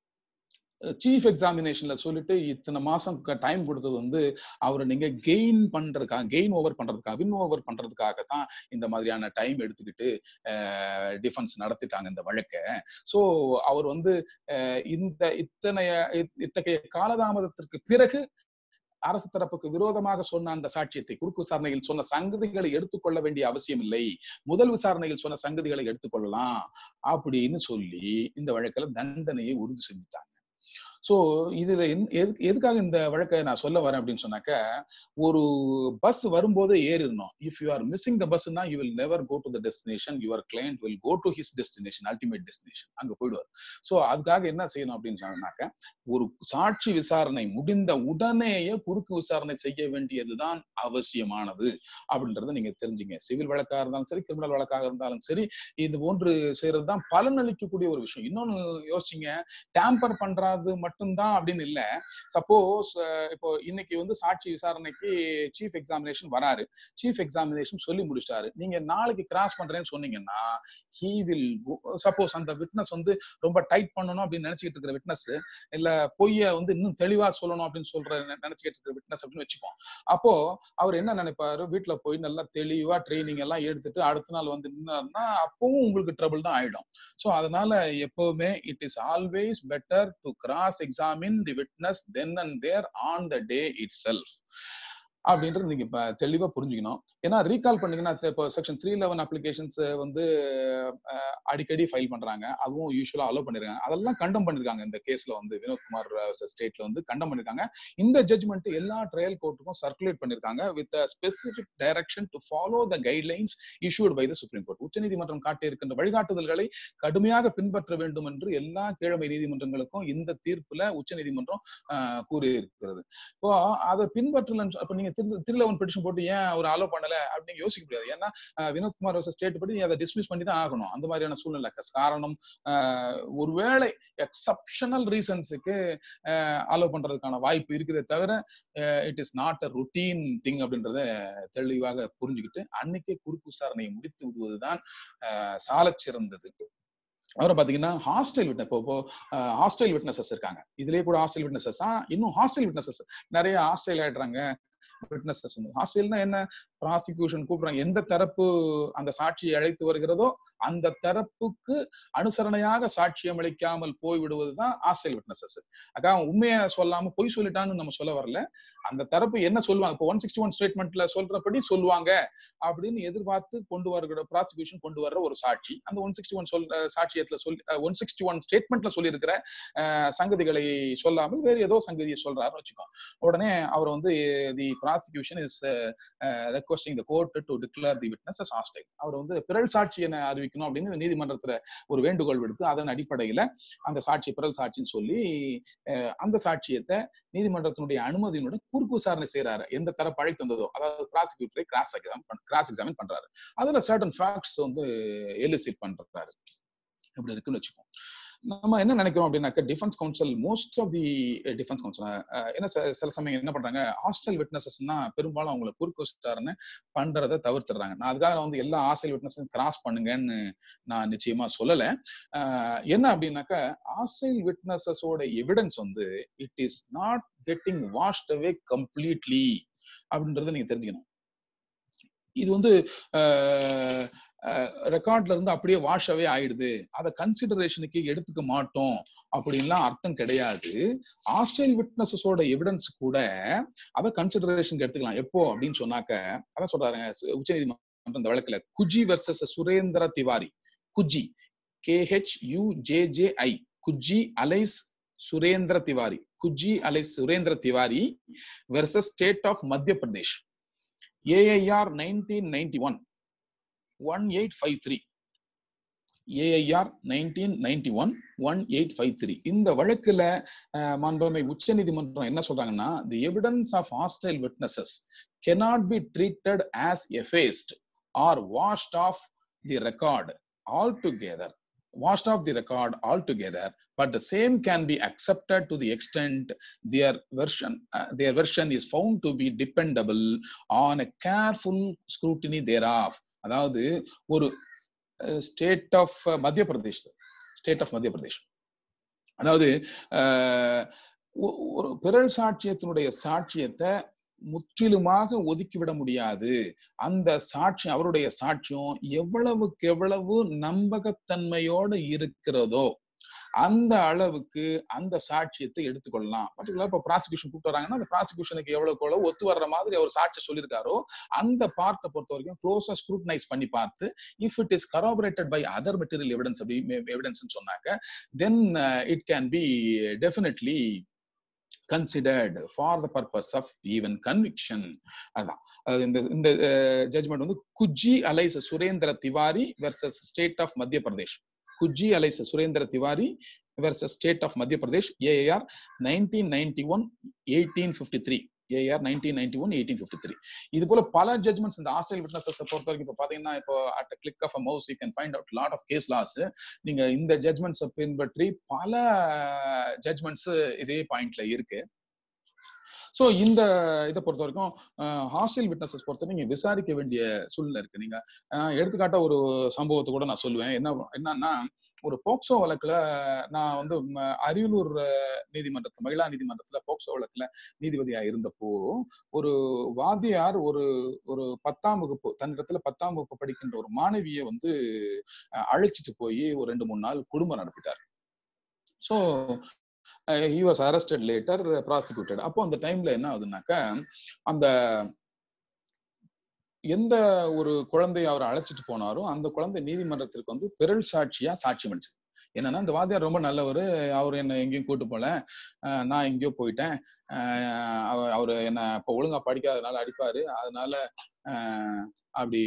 சீஃப் எக்ஸாமினேஷன்ல சொல்லிட்டு இத்தனை மாசம் டைம் கொடுத்தது வந்து அவரை நீங்க கெயின் பண்றதுக்காக கெயின் ஓவர் பண்றதுக்காக வின் ஓவர் பண்றதுக்காக தான் இந்த மாதிரியான டைம் எடுத்துக்கிட்டு டிஃபென்ஸ் நடத்திட்டாங்க இந்த வழக்கை ஸோ அவர் வந்து அஹ், இந்த இத்தனைய இத்- இத்தகைய காலதாமதத்திற்கு பிறகு அரசு தரப்புக்கு விரோதமாக சொன்ன அந்த சாட்சியத்தை குறுக்கு விசாரணையில் சொன்ன சங்கதிகளை எடுத்துக்கொள்ள வேண்டிய அவசியம் இல்லை முதல் விசாரணையில் சொன்ன சங்கதிகளை எடுத்துக்கொள்ளலாம் அப்படின்னு சொல்லி இந்த வழக்குல தண்டனையை உறுதி செஞ்சுட்டாங்க சோ இதுல என்- எதுக்கு- எதுக்காக இந்த வழக்கை நான் சொல்ல வரேன் அப்படின்னு சொன்னாக்க ஒரு பஸ் வரும்போதே ஏறிடணும் if you are missing the பஸ்னா you will never go to the destination your client will go to his destination ultimate destination அங்க போயிடுவார் சோ அதுக்காக என்ன செய்யணும் அப்படின்னு சொன்னாக்க ஒரு சாட்சி விசாரணை முடிந்த உடனேயே குறுக்கு விசாரணை செய்ய வேண்டியதுதான் அவசியமானது அப்படின்றத நீங்க தெரிஞ்சுங்க சிவில் வழக்காக இருந்தாலும் சரி கிரிமினல் வழக்காக இருந்தாலும் சரி இது போன்று செய்யறது தான் பலனளிக்கக்கூடிய ஒரு விஷயம் இன்னொன்னு யோசிச்சிங்க டேம்பர் பண்றது மட்டும்தான் அப்படின்னு இல்ல சப்போஸ் இப்போ இன்னைக்கு வந்து சாட்சி விசாரணைக்கு சீஃப் எக்ஸாமினேஷன் வராரு சீஃப் எக்ஸாமினேஷன் சொல்லி முடிச்சிட்டாரு நீங்க நாளைக்கு கிராஸ் பண்றேன்னு சொன்னீங்கன்னா ஹீ வில் சப்போஸ் அந்த விட்னஸ் வந்து ரொம்ப டைட் பண்ணணும் அப்படின்னு நினைச்சுக்கிட்டு இருக்கிற விட்னஸ் இல்ல பொய்ய வந்து இன்னும் தெளிவா சொல்லணும் அப்படின்னு சொல்ற நெ- நினைச்சுக்கிட்டு இருக்கிற விட்னஸ் அப்படின்னு வச்சுப்போம் அப்போ அவர் என்ன நினைப்பாரு வீட்டுல போய் நல்லா தெளிவா ட்ரைனிங் எல்லாம் எடுத்துட்டு அடுத்த நாள் வந்து நின்னாருன்னா அப்பவும் உங்களுக்கு ட்ரபிள் தான் ஆயிடும் ஸோ அதனால எப்பவுமே it is always better to cross examine the witness then and there on the day itself அப்படின்றது நீங்க இப்ப தெளிவா புரிஞ்சுக்கணும் ஏன்னா ரீகால் பண்ணீங்கன்னா இப்போ செக்ஷன் த்ரீ லெவன் அப்ளிகேஷன்ஸ் வந்து அஹ், அடிக்கடி ஃபைல் பண்றாங்க அதுவும் யூஸ்வலா அலோவ் பண்ணிருக்காங்க அதெல்லாம் கண்டம் பண்ணிருக்காங்க இந்த கேஸ்ல வந்து வினோத்குமார் ஸ்டேட்ல வந்து கண்டம் பண்ணிருக்காங்க இந்த ஜட்ஜ்மெண்ட் எல்லா ட்ரையல் கோர்ட்டுக்கும் சர்க்குலேட் பண்ணிருக்காங்க with specific direction to follow the guidelines issued by the Supreme Court உச்சநீதிமன்றம் காட்டியிருக்கின்ற வழிகாட்டுதல்களை கடுமையாக பின்பற்ற வேண்டும் என்று எல்லா கீழமை நீதிமன்றங்களுக்கும் இந்த தீர்ப்புல உச்சநீதிமன்றம் ஆஹ், கூறியிருக்கிறது இப்போ அதை பின்பற்றலன்னு அப்ப நீங்க த்ரீ லெவன் பெட்டிஷன் போட்டு ஏன் அவர் அலோ பண்ணல அப்படின்னு யோசிக்க முடியாது ஏன்னா ஆஹ், வினோத்குமார் ஸ்டேட் படி நீ அதை டிஸ்மிஸ் பண்ணி தான் ஆகணும் அந்த மாதிரியான சூழ்நிலை காரணம் ஆஹ், ஒருவேளை எக்ஸப்ஷனல் ரீசன்ஸுக்கு அலோ பண்றதுக்கான வாய்ப்பு இருக்குதே தவிர it is not a routine thing அப்படின்றத தெளிவாக புரிஞ்சுக்கிட்டு அன்னைக்கே குறுக்கு விசாரணையை முடித்து விடுவதுதான் சாலச் சிறந்தது அப்புறம் பாத்தீங்கன்னா ஹாஸ்டல் விட்னஸ் இப்போ இப்போ ஹாஸ்டல் விட்னஸஸ் இருக்காங்க இதுலயே கூட ஹாஸ்டல் விட்னஸஸ் தான் இன்னும் ஹாஸ்டல் விட்னஸஸ் நிறைய ஹாஸ்டல் ஆயிடுறாங்க விட்னஸஸ் வந்து ஹாஸ்டல்னா என்ன ப்ராசிக்யூஷன் கூப்பிடுறாங்க எந்த தரப்பு அந்த சாட்சியை அழைத்து வருகிறதோ அந்த தரப்புக்கு அனுசரணையாக சாட்சியம் அளிக்காமல் போய் விடுவதுதான் ஹாஸ்டல் விட்னஸஸ் அக்கா உண்மையை சொல்லாம பொய் சொல்லிட்டான்னு நம்ம சொல்ல வரல அந்த தரப்பு என்ன சொல்லுவாங்க இப்போ ஒன் சிக்ஸ்டி ஒன் ஸ்டேட்மெண்ட்ல சொல்றபடி சொல்லுவாங்க அப்படின்னு எதிர்பார்த்து கொண்டு வருகிற ப்ராசிக்யூஷன் கொண்டு வர்ற ஒரு சாட்சி அந்த ஒன் சிக்ஸ்டி ஒன் சொல் சாட்சியத்துல சொல்லி ஒன் சிக்ஸ்டி ஒன் ஸ்டேட்மெண்ட்ல சொல்லியிருக்கிற அஹ், சங்கதிகளை சொல்லாமல் வேறு ஏதோ சங்கதியை சொல்றாருன்னு வச்சுக்கோ உடனே அவர் வந்து the prosecution is requesting the court to declare the witness as hostile அவர் வந்து பிறல் சாட்சி என அறிவிக்கணும் அப்படின்னு நீதிமன்றத்துல ஒரு வேண்டுகோள் விடுத்து அதன் அடிப்படையில அந்த சாட்சி பிறல் சாட்சின்னு சொல்லி அஹ், அந்த சாட்சியத்தை நீதிமன்றத்தினுடைய அனுமதியினுடன் குறுக்கு விசாரணை செய்யறாரு எந்த தரப்பு அழைத்து வந்ததோ அதாவது ப்ராசிக்யூட்டரை கிராஸ் எக்ஸாம் கிராஸ் எக்ஸாமின் பண்றாரு அதுல சர்டன் ஃபேக்ட்ஸ் வந்து எலிசிட் பண்றாரு இப்படி இருக்குன்னு வச்சுக்கோம் நம்ம என்ன நினைக்கிறோம் அப்படின்னாக்க defence counsel most of the defence counsel என்ன சில- சில சமயம் என்ன பண்றாங்க ஹாஸ்டல் விட்னஸஸ்னா பெரும்பாலும் அவங்களை குறுக்கு விசாரணை பண்றதை தவிர்த்துறாங்க நான் அதுக்காக நான் வந்து எல்லா ஹாஸ்டல் விட்னஸும் கிராஸ் பண்ணுங்கன்னு நான் நிச்சயமா சொல்லல அஹ் என்ன அப்படின்னாக்க ஹாஸ்டல் விட்னஸஸோட எவிடன்ஸ் வந்து it is not getting washed away completely அப்படின்றத நீங்க தெரிஞ்சுக்கணும் இது வந்து ரெக்கார்ட்ல இருந்து அப்படியே வாஷ் அவே ஆயிடுது அதை கன்சிடரேஷனுக்கு எடுத்துக்க மாட்டோம் அப்படின்லாம் அர்த்தம் கிடையாது ஆஸ்ட்ரேல் விட்னஸஸோட எவிடன்ஸ் கூட அதை கன்சிடரேஷனுக்கு எடுத்துக்கலாம் எப்போ அப்படின்னு சொன்னாக்க அதான் சொல்றாங்க உச்சநீதிமன்றம் இந்த வழக்குல Khujji versus Surendra Tiwari Khujji K H U J J I Khujji alias Surendra Tiwari Khujji alias Surendra Tiwari versus state of Madhya Pradesh AIR nineteen ninety one one eight five three AIR nineteen ninety one one eight five three இந்த வழக்குல மாண்புமை உச்ச நீதிமன்றம் என்ன சொல்றாங்கன்னா the evidence of hostile witnesses cannot be treated as effaced or washed off the record altogether washed off the record altogether but the same can be accepted to the extent their version uh, their version is found to be dependable on a careful scrutiny thereof அதாவது ஒரு state of Madhya Pradesh state of Madhya Pradesh அதாவது ஒரு பிறல் சாட்சியத்தினுடைய சாட்சியத்தை முற்றிலுமாக ஒதுக்கிவிட முடியாது அந்த சாட்சி அவருடைய சாட்சியம் எவ்வளவுக்கு எவ்வளவு நம்பகத்தன்மையோட இருக்கிறதோ அந்த அளவுக்கு அந்த சாட்சியத்தை எடுத்துக்கொள்ளலாம் பர்டிகுலர் இப்போ ப்ராசிக்யூஷன் கூப்பிட்டு வராங்கன்னா அந்த ப்ராசிக்யூஷனுக்கு எவ்வளவுக்கு எவ்வளவு ஒத்து வர்ற மாதிரி அவர் சாட்சி சொல்லியிருக்காரோ அந்த பார்ட்டை பொறுத்த வரைக்கும் க்ளோஸா ஸ்க்ரூட்டனைஸ் பண்ணி பார்த்து if it is corroborated by other material evidence அப்படி எவிடன்ஸ் சொன்னாக்க then it can be definitely considered for the purpose of even conviction அதுதான் அது இந்த இந்த ஜட்மெண்ட் வந்து Khujji alias Surendra Tiwari versus state of Madhya Pradesh Khujji alias Surendra Tiwari versus state of Madhya Pradesh AIR nineteen ninety one eighteen fifty three AIR nineteen ninety one eighteen fifty three இது போல பல judgements இந்த ஆஸ்திரேல் witnesses பொறுத்த வரைக்கும் இப்போ பாத்தீங்கன்னா இப்போ at click of a mouse you can find out lot of case laws நீங்க இந்த ஜட்மெண்ட்ஸை பின்பற்றி பல ஜட்மெண்ட்ஸ் இதே பாயிண்ட்ல இருக்கு ஸோ இந்த இதை பொறுத்த வரைக்கும் ஹாஸ்டல் விட்னஸஸ் பொறுத்த நீங்க விசாரிக்க வேண்டிய சூழ்நிலை இருக்கு நீங்க எடுத்துக்காட்ட ஒரு சம்பவத்தை கூட நான் சொல்லுவேன் என்ன என்னன்னா ஒரு போக்சோ வழக்குல நான் வந்து அரியலூர் நீதிமன்றத்துல மகிழா நீதிமன்றத்துல போக்சோ வழக்குல நீதிபதியா இருந்தப்போ ஒரு வாத்தியார் ஒரு ஒரு பத்தாம் வகுப்பு தன்னிடத்துல பத்தாம் வகுப்பு படிக்கின்ற ஒரு மாணவியை வந்து அழைச்சிட்டு போய் ஒரு ரெண்டு மூணு நாள் குடும்பம் நடத்திட்டார் so he was arrested later prosecuted அப்போ அந்த டைம்ல என்ன ஆகுதுனாக்கா அந்த எந்த ஒரு குழந்தைய அவர் அழைச்சிட்டு போனாரோ அந்த குழந்தை நீதிமன்றத்திற்கு வந்து பெருள் சாட்சியா சாட்சியம் அளிச்சு என்னன்னா இந்த வாத்தியார் ரொம்ப நல்லவர் அவர் என்ன எங்கேயும் கூட்டு போல நான் எங்கேயோ போயிட்டேன் அவர் என்ன இப்போ ஒழுங்கா படிக்காதனால அடிப்பாரு அதனால அப்படி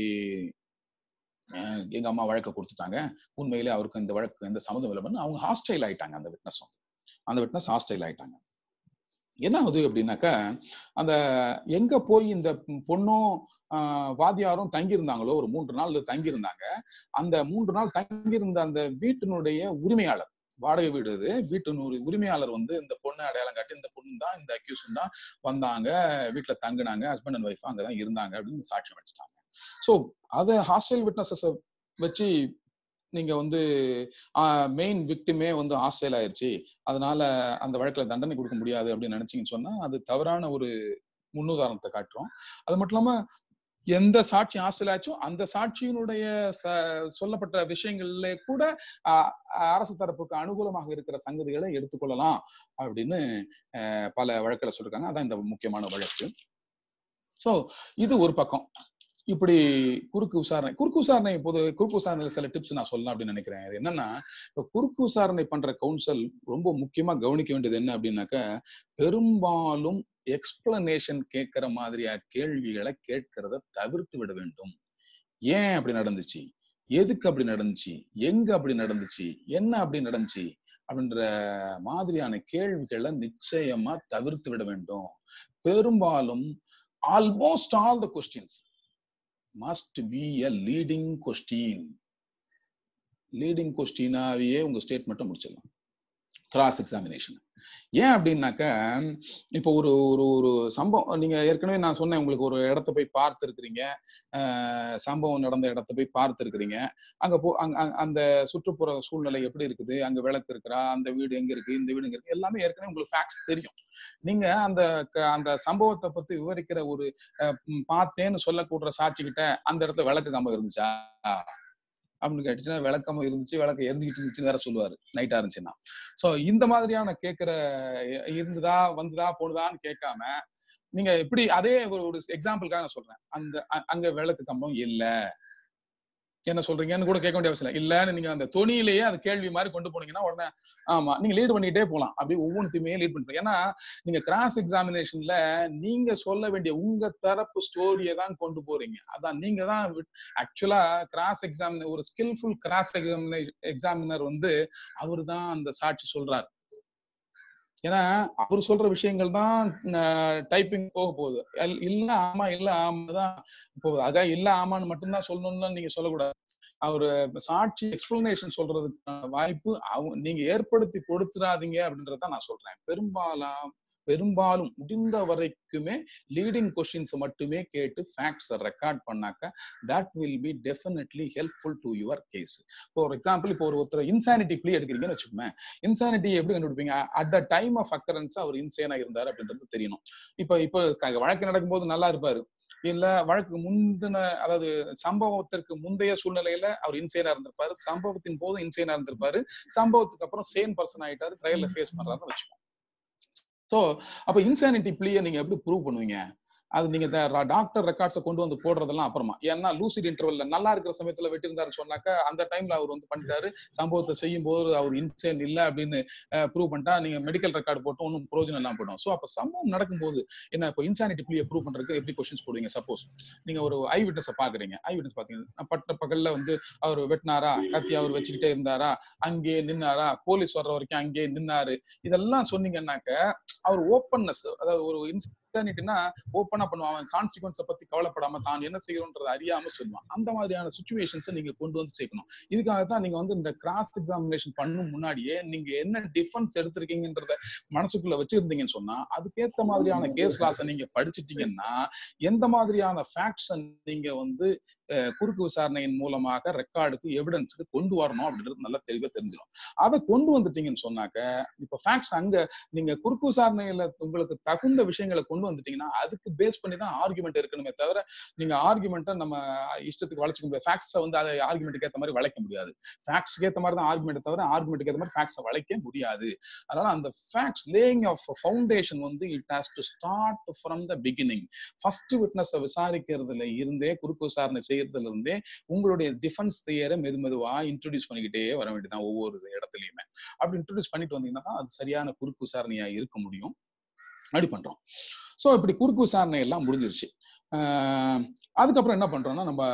எங்க அம்மா வழக்க கொடுத்துட்டாங்க உண்மையிலே அவருக்கு இந்த வழக்கு இந்த சம்மந்தம் இல்லைன்னு அவங்க ஹாஸ்டைல் ஆயிட்டாங்க அந்த விட்னஸ் வந்து அந்த விட்னஸ் ஹாஸ்டைல் ஆயிட்டாங்க என்ன ஆகுது அப்படின்னாக்கா அந்த எங்க போய் இந்த பொண்ணும் வாத்தியாரும் தங்கியிருந்தாங்களோ ஒரு மூன்று நாள் தங்கியிருந்தாங்க அந்த மூன்று நாள் தங்கியிருந்த அந்த வீட்டினுடைய உரிமையாளர் வாடகை வீடு இது வீட்டினுடைய உரிமையாளர் வந்து இந்த பொண்ணை அடையாளம் காட்டி இந்த பொண்ணு தான் இந்த அக்யூஸும் தான் வந்தாங்க வீட்டுல தங்கினாங்க ஹஸ்பண்ட் அண்ட் ஒய்ஃப் அங்கதான் இருந்தாங்க அப்படின்னு சாட்சியம் வச்சுட்டாங்க ஸோ அதை ஹாஸ்டல் விட்னஸஸை வச்சு நீங்க வந்து மெயின் விக்டிமே வந்து ஹாஸ்டல் ஆயிருச்சு அதனால அந்த வழக்குல தண்டனை கொடுக்க முடியாது அப்படின்னு நினைச்சீங்கன்னு சொன்னா அது தவறான ஒரு முன்னுதாரணத்தை காட்டுறோம் அது மட்டும் இல்லாம எந்த சாட்சி ஹாஸ்டல் ஆச்சோ அந்த சாட்சியினுடைய சொல்லப்பட்ட விஷயங்கள்ல கூட அரசு தரப்புக்கு அனுகூலமாக இருக்கிற சங்கதிகளை எடுத்துக்கொள்ளலாம் அப்படின்னு பல வழக்கில் சொல்லிருக்காங்க அதான் இந்த முக்கியமான வழக்கு ஸோ இது ஒரு பக்கம் இப்படி குறுக்கு விசாரணை குறுக்கு விசாரணை பொது குறுக்கு விசாரணையில சில டிப்ஸ் நான் சொல்லலாம் அப்படின்னு நினைக்கிறேன் அது என்னன்னா இப்போ குறுக்கு விசாரணை பண்ற கவுன்சில் ரொம்ப முக்கியமா கவனிக்க வேண்டியது என்ன அப்படின்னாக்க பெரும்பாலும் எக்ஸ்பிளனேஷன் கேட்கிற மாதிரியா கேள்விகளை கேட்கிறத தவிர்த்து விட வேண்டும் ஏன் அப்படி நடந்துச்சு எதுக்கு அப்படி நடந்துச்சு எங்க அப்படி நடந்துச்சு என்ன அப்படி நடந்துச்சு அப்படின்ற மாதிரியான கேள்விகளை நிச்சயமா தவிர்த்து விட வேண்டும் பெரும்பாலும் almost all the questions must be a leading question leading கொஸ்டினாவே உங்க ஸ்டேட்மெண்ட்டை முடிச்சிடலாம் கிராஸ் எக்ஸாமினேஷன் ஏன் அப்படின்னாக்க இப்போ ஒரு ஒரு ஒரு சம்பவம் நீங்க ஏற்கனவே நான் சொன்னேன் உங்களுக்கு ஒரு இடத்த போய் பார்த்துருக்கிறீங்க சம்பவம் நடந்த இடத்த போய் பார்த்துருக்கிறீங்க அங்க போ அங்க அங்க- அந்த சுற்றுப்புற சூழ்நிலை எப்படி இருக்குது அங்க விளக்கு இருக்கிறா அந்த வீடு எங்க இருக்கு இந்த வீடு எங்க இருக்கு எல்லாமே ஏற்கனவே உங்களுக்கு ஃபேக்ட்ஸ் தெரியும் நீங்க அந்த க- அந்த சம்பவத்தை பத்தி விவரிக்கிற ஒரு அஹ், ம், பார்த்தேன்னு சொல்லக்கூடுற சாட்சி கிட்ட அந்த இடத்துல விளக்கு கம்பம் இருந்துச்சா அப்படின்னு கேட்டுச்சுன்னா விளக்கம் இருந்துச்சு விளக்கு எரிஞ்சுக்கிட்டு இருந்துச்சுன்னு வேற சொல்லுவாரு நைட்டா இருந்துச்சுன்னா சோ இந்த மாதிரியான கேட்கிற எ- இருந்ததா வந்துதா போனதான்னு கேட்காம நீங்க இப்படி அதே ஒரு ஒரு எக்ஸாம்பிளுக்காக நான் சொல்றேன் அந்த அ- அங்க விளக்கு கம்பம் இல்ல என்ன சொல்றீங்கன்னு கூட கேட்க வேண்டிய அவசியம் இல்லை இல்லன்னு நீங்க அந்த தொனியிலேயே அது கேள்வி மாதிரி கொண்டு போனீங்கன்னா உடனே ஆமா நீங்க லீட் பண்ணிட்டே போலாம் அப்படி ஒவ்வொன்றுத்தையுமே லீட் பண்ணிட்டு ஏன்னா நீங்க கிராஸ் எக்ஸாமினேஷன்ல நீங்க சொல்ல வேண்டிய உங்க தரப்பு ஸ்டோரியை தான் கொண்டு போறீங்க அதான் நீங்க தான் ஆக்சுவலா கிராஸ் எக்ஸாமின் ஒரு ஸ்கில்ஃபுல் கிராஸ் எக்ஸாமினர் வந்து அவர் தான் அந்த சாட்சி சொல்றாரு ஏன்னா அவர் சொல்ற விஷயங்கள் தான் டைப்பிங் போக போகுது எல்- இல்ல ஆமா இல்ல ஆமா தான் போகுது அதான் இல்ல ஆமான்னு மட்டும்தான் சொல்லணும்னு நீங்க சொல்லக்கூடாது அவரு சாட்சி எக்ஸ்பிளனேஷன் சொல்றதுக்கான வாய்ப்பு அவங்க நீங்க ஏற்படுத்தி கொடுத்துடாதீங்க அப்படின்றத நான் சொல்றேன் பெரும்பாலும் பெரும்பாலும் முடிந்த வரைக்குமே லீடிங் கொஸ்டின்ஸ் மட்டுமே கேட்டு ஃபேக்ட்ஸை ரெக்கார்ட் பண்ணாக்க that will be definitely helpful to your case for example இப்போ ஒரு ஒருத்தர் இன்சானிட்டி ப்ளீ எடுக்கிறீங்கன்னு வச்சுக்கோங்க இன்சானிட்டி எப்படி கண்டுபிடிப்பீங்க at the time of occurrence அவர் இன்சேனா இருந்தார் அப்படின்றது தெரியணும் இப்போ இப்போ க- வழக்கு நடக்கும்போது நல்லா இருப்பாரு இல்ல வழக்கு முந்தின அதாவது சம்பவத்திற்கு முந்தைய சூழ்நிலையில அவர் இன்சேனா இருந்திருப்பாரு சம்பவத்தின் போது இன்சேனா இருந்திருப்பாரு சம்பவத்துக்கு அப்புறம் சேம் பர்சன் ஆயிட்டாரு ட்ரையல்ல ஃபேஸ் பண்றாருன்னு வச்சுக்கோங்க சோ அப்ப இன்சானிட்டி பிளிய நீங்க எப்படி ப்ரூவ் பண்ணுவீங்க அது நீங்க டாக்டர் ரெக்கார்ட்ஸை கொண்டு வந்து போடுறதெல்லாம் அப்புறமா ஏன்னா லூசிட் இன்டர்வல்ல நல்லா இருக்கிற சமயத்துல வெட்டியிருந்தாரு சொன்னாக்கா அந்த டைம்ல அவர் வந்து பண்ணிட்டாரு சம்பவத்தை செய்யும் போது அவர் இன்சேன் இல்ல அப்படின்னு ப்ரூவ் பண்ணிட்டா நீங்க மெடிக்கல் ரெக்கார்டு போட்டு ஒன்றும் பிரோஜனம் இல்லாம போடும் ஸோ அப்ப சம்பவம் நடக்கும்போது என்ன இப்போ இன்சானிட்டி பிளியை ப்ரூவ் பண்றதுக்கு எப்படி கொஸ்டின்ஸ் போடுவீங்க சப்போஸ் நீங்க ஒரு ஐ விட்னஸை பாக்குறீங்க ஐ விட்னஸ் பாத்தீங்கன்னா பட்ட பகல்ல வந்து அவர் வெட்டினாரா கத்தி அவர் வச்சுக்கிட்டே இருந்தாரா அங்கேயே நின்னாரா போலீஸ் வர்ற வரைக்கும் அங்கேயே நின்னாரு இதெல்லாம் சொன்னீங்கன்னாக்க அவர் ஓப்பன்னஸ் அதாவது ஒரு இன்சானிட்டினா ஓப்பனா பண்ணுவான் அவன் கான்சிக்வன்ஸை பத்தி கவலைப்படாம தான் என்ன செய்யறோன்றதை அறியாம சொல்லுவான் அந்த மாதிரியான சுச்சுவேஷன்ஸை நீங்க கொண்டு வந்து சேர்க்கணும் இதுக்காக தான் நீங்க வந்து இந்த கிராஸ் எக்ஸாமினேஷன் பண்ணும் முன்னாடியே நீங்க என்ன டிஃபென்ஸ் எடுத்திருக்கீங்கன்றத மனசுக்குள்ள வச்சிருந்தீங்கன்னு சொன்னா அதுக்கேத்த மாதிரியான கேஸ் லாஸை நீங்க படிச்சிட்டீங்கன்னா எந்த மாதிரியான ஃபேக்ட்ஸ் நீங்க வந்து அஹ், குறுக்கு விசாரணையின் மூலமாக ரெக்கார்டுக்கு எவிடன்ஸுக்கு கொண்டு வரணும் அப்படின்றது நல்லா தெளிவா தெரிஞ்சிடும் அதை கொண்டு வந்துட்டீங்கன்னு சொன்னாக்க இப்ப ஃபேக்ட்ஸ் அங்க நீங்க குறுக்கு விசாரணையில உங்களுக்கு தகுந்த விஷயங்களை கொண்டு வந்துட்டீங்கன்னா அதுக்கு பேஸ் பண்ணி தான் ஆர்குமெண்ட் இருக்கணுமே தவிர நீங்க ஆர்குமெண்ட்டை நம்ம இஷ்டத்துக்கு வளைச்சிக்க முடியாது ஃபேக்ட்ஸை வந்து அதை ஆர்குமெண்ட்டுக்கு ஏற்ற மாதிரி வளைக்க முடியாது ஃபேக்ட்ஸ்க்கு ஏற்ற மாதிரி தான் ஆர்குமெண்ட் தவிர ஆர்குமெண்ட்டுக்கு ஏற்ற மாதிரி ஃபேக்ட்ஸை வளைக்க முடியாது அதனால அந்த ஃபேக்ட்ஸ் லேயிங் ஆஃப் ஃபவுண்டேஷன் வந்து it has to start from the beginning first விட்னஸை விசாரிக்கிறதுல இருந்தே குறுக்கு விசாரணை செய்யறதுல இருந்தே உங்களுடைய டிஃபென்ஸ் தியரை மெது மெதுவா இன்ட்ரடியூஸ் பண்ணிக்கிட்டே வர வேண்டியதான் ஒவ்வொரு இடத்துலயுமே அப்படி இன்ட்ரடியூஸ் பண்ணிட்டு வந்தீங்கன்னா தான் அது சரியான குறுக்கு விசாரணையா இருக்க முடியும் அப்படி பண்றோம் ஸோ இப்படி குறுக்கு விசாரணை எல்லாம் முடிஞ்சிருச்சு ஆஹ் அதுக்கப்புறம் என்ன பண்றோம்னா நம்ம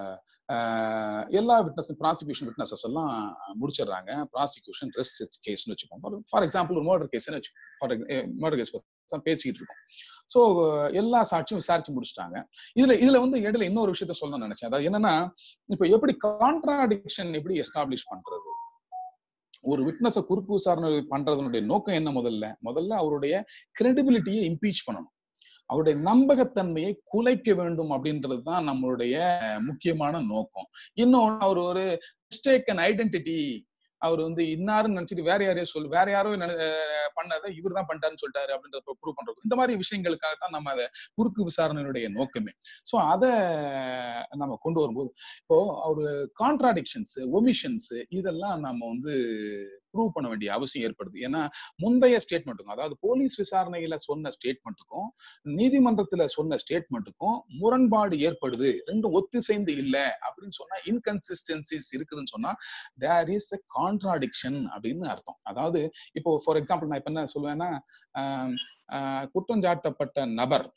ஆஹ் எல்லா விட்னஸ் ப்ராசிக்யூஷன் விட்னஸஸ் எல்லாம் முடிச்சிடுறாங்க ப்ராசிக்யூஷன் ரெஸ்ட் கேஸ்னு வச்சுக்கோங்க ஃபார் எக்ஸாம்பிள் ஒரு மர்டர் கேஸ்னு வச்சுக்கோங்க ஃபார் மர்டர் கேஸ் தான் பேசிக்கிட்டு இருக்கோம் ஸோ எல்லா சாட்சியும் விசாரிச்சு முடிச்சிட்டாங்க இதுல இதுல வந்து இடையில இன்னொரு விஷயத்த சொல்லணும்னு நினைச்சேன் அதாவது என்னன்னா இப்போ எப்படி கான்ட்ராடிக்ஷன் எப்படி எஸ்டாப்ளிஷ் பண்றது ஒரு விட்னஸை குறுக்கு விசாரணை பண்றதனுடைய நோக்கம் என்ன முதல்ல முதல்ல அவருடைய கிரெடிபிலிட்டியை இம்பீச் பண்ணணும் அவருடைய நம்பகத்தன்மையை குலைக்க வேண்டும் அப்படின்றது தான் நம்மளுடைய முக்கியமான நோக்கம் இன்னொன்னு அவர் ஒரு மிஸ்டேக் அண்ட் ஐடென்டிட்டி அவர் வந்து இன்னாருன்னு நினைச்சிட்டு வேற யாரையோ சொல்லு வேற யாரோ நினை- அஹ் பண்ணாத இவர் தான் பண்ணிட்டாருன்னு சொல்லிட்டாரு அப்படின்றத ப்ரூவ் பண்றோம் இந்த மாதிரி விஷயங்களுக்காக தான் நம்ம அதை குறுக்கு விசாரணையினுடைய நோக்கமே ஸோ அதை நம்ம கொண்டு வரும்போது இப்போ ஒரு கான்ட்ராடிக்ஷன்ஸ் ஒமிஷன்ஸ் இதெல்லாம் நம்ம வந்து ப்ரூவ் பண்ண வேண்டிய அவசியம் ஏற்படுது ஏன்னா முந்தைய ஸ்டேட்மெண்ட்டுக்கும் அதாவது போலீஸ் விசாரணையில சொன்ன ஸ்டேட்மெண்ட்டுக்கும் நீதிமன்றத்துல சொன்ன ஸ்டேட்மெண்ட்டுக்கும் முரண்பாடு ஏற்படுது ரெண்டும் ஒத்திசைந்து இல்ல அப்படின்னு சொன்னா இன்கன்சிஸ்டன்சிஸ் இருக்குதுன்னு சொன்னா தேர் இஸ் அ கான்ட்ராடிக்ஷன் அப்படின்னு அர்த்தம் அதாவது இப்போ ஃபார் எக்ஸாம்பிள் நான் இப்ப என்ன சொல்லுவேன்னா ஆஹ் ஆஹ் குற்றஞ்சாட்டப்பட்ட நபர்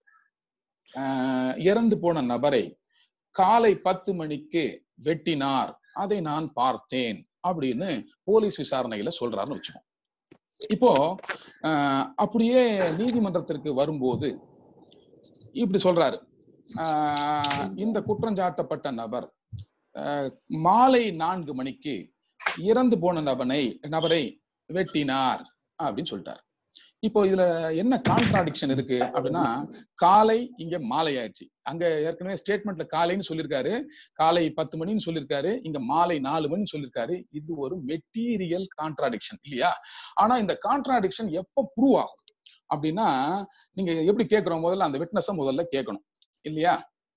ஆஹ் இறந்து போன நபரை காலை பத்து மணிக்கு வெட்டினார் அதை நான் பார்த்தேன் அப்படின்னு போலீஸ் விசாரணையில சொல்றாருன்னு வச்சுக்கோம் இப்போ ஆஹ் அப்படியே நீதிமன்றத்திற்கு வரும்போது இப்படி சொல்றாரு ஆஹ் இந்த குற்றஞ்சாட்டப்பட்ட நபர் ஆஹ் மாலை நான்கு மணிக்கு இறந்து போன நபனை நபரை வெட்டினார் அப்படின்னு சொல்லிட்டார் இப்போ இதுல என்ன கான்ட்ராடிக்ஷன் இருக்கு அப்படின்னா காலை இங்க மாலை ஆயிடுச்சு அங்க ஏற்கனவே ஸ்டேட்மெண்ட்ல காலைன்னு சொல்லியிருக்காரு காலை பத்து மணின்னு சொல்லியிருக்காரு இங்க மாலை நாலு மணின்னு சொல்லியிருக்காரு இது ஒரு மெட்டீரியல் கான்ட்ராடிக்ஷன் இல்லையா ஆனா இந்த கான்ட்ராடிக்ஷன் எப்ப ப்ரூவ் ஆகும் அப்படின்னா நீங்க எப்படி கேட்கிறோம் முதல்ல அந்த விட்னஸ முதல்ல கேட்கணும் இல்லையா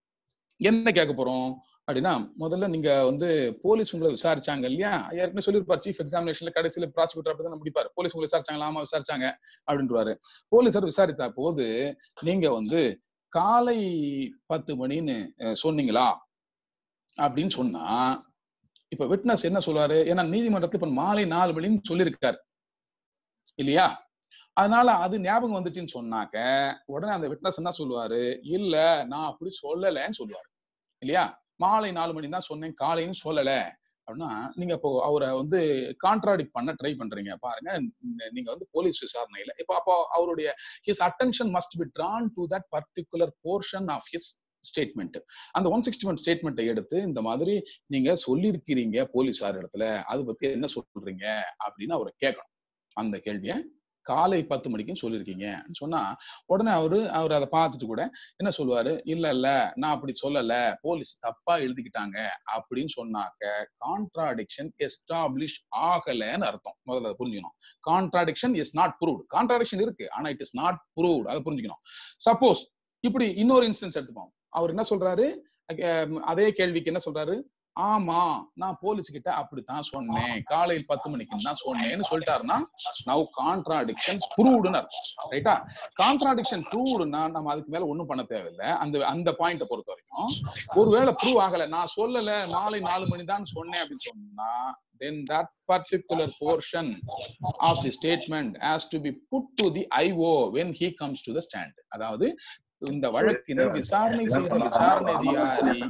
என்ன கேட்க போறோம் அப்படின்னா முதல்ல நீங்க வந்து போலீஸ் உங்களை விசாரிச்சாங்க இல்லையா ஏற்கனவே சொல்லியிருப்பார் சீஃப் எக்ஸாமினேஷன்ல கடைசியில ப்ராசிக்யூட்டர் அப்படி தான் முடிப்பாரு போலீஸ் உங்களை விசாரிச்சாங்களா ஆமா விசாரிச்சாங்க அப்படின்றாரு போலீஸார் விசாரித்தா போது நீங்க வந்து காலை பத்து மணின்னு அஹ், சொன்னீங்களா அப்படின்னு சொன்னா இப்ப விட்னஸ் என்ன சொல்லுவாரு ஏன்னா நீதிமன்றத்துல இப்ப மாலை நாலு மணின்னு சொல்லியிருக்காரு இல்லையா அதனால அது ஞாபகம் வந்துச்சுன்னு சொன்னாக்க உடனே அந்த விட்னஸ் என்ன சொல்லுவாரு இல்ல நான் அப்படி சொல்லலைன்னு சொல்லுவாரு இல்லையா மாலை நாலு மணி தான் சொன்னேன் காலைன்னு சொல்லல அப்படின்னா நீங்க இப்போ அவரை வந்து கான்ட்ராடிக்ட் பண்ண ட்ரை பண்றீங்க பாருங்க ந- நீங்க வந்து போலீஸ் விசாரணையில இப்போ அப்போ அவருடைய his attention must be drawn to that particular portion of his statement அந்த ஒன் சிக்ஸ்டி ஒன் ஸ்டேட்மெண்ட்டை எடுத்து இந்த மாதிரி நீங்க சொல்லியிருக்கிறீங்க போலீஸார் இடத்துல அதை பத்தி என்ன சொல்றீங்க அப்படின்னு அவரை கேட்கணும் அந்த கேள்வியை காலை பத்து மணிக்குன்னு சொல்லியிருக்கீங்க சொன்னா உடனே அவரு அவர் அதை பார்த்துட்டு கூட என்ன சொல்லுவாரு இல்ல இல்ல நான் அப்படி சொல்லல போலீஸ் தப்பா எழுதிக்கிட்டாங்க அப்படின்னு சொன்னாக்க கான்ட்ராடிக்ஷன் எஸ்டாப்ளிஷ் ஆகலைன்னு அர்த்தம் முதல்ல அதை புரிஞ்சுக்கணும் contradiction is not proved contradiction இருக்கு ஆனா இட் இஸ் நாட் ப்ரூவ்ட் அதை புரிஞ்சுக்கணும் சப்போஸ் இப்படி இன்னொரு இன்ஸ்டன்ஸ் எடுத்துப்போம் அவர் என்ன சொல்றாரு அஹ் அதே கேள்விக்கு என்ன சொல்றாரு ஆமா நான் போலீஸ் கிட்ட அப்படித்தான் சொன்னேன் காலையில் பத்து மணிக்கு தான் சொன்னேன்னு சொல்லிட்டாருன்னா நவ் கான்ட்ராடிக்ஷன் ப்ரூவ்டுன்னு அர்த்தம் ரைட்டா கான்ட்ராடிக்ஷன் ப்ரூவ்டுன்னா நம்ம அதுக்கு மேல ஒண்ணும் பண்ண தேவையில்லை அந்த அந்த பாயிண்ட பொறுத்த வரைக்கும் ஒருவேளை ப்ரூவ் ஆகல நான் சொல்லல மாலை நாலு மணி தான் சொன்னேன் அப்படின்னு சொன்னா then that particular portion of the statement has to be put to the IO when he comes to the stand அதாவது இந்த வழக்கினை விசாரணை செய்த விசாரணை அதிகாரி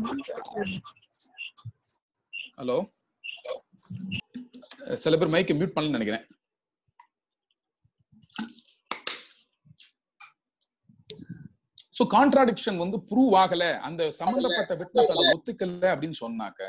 ஹலோ சில பேர் மைக்கை மியூட் பண்ணலன்னு நினைக்கிறேன் சோ கான்ட்ராடிக்ஷன் வந்து ப்ரூவ் ஆகல அந்த சம்பந்தப்பட்ட விட்னஸ் அதை ஒத்துக்கல அப்படின்னு சொன்னாக்க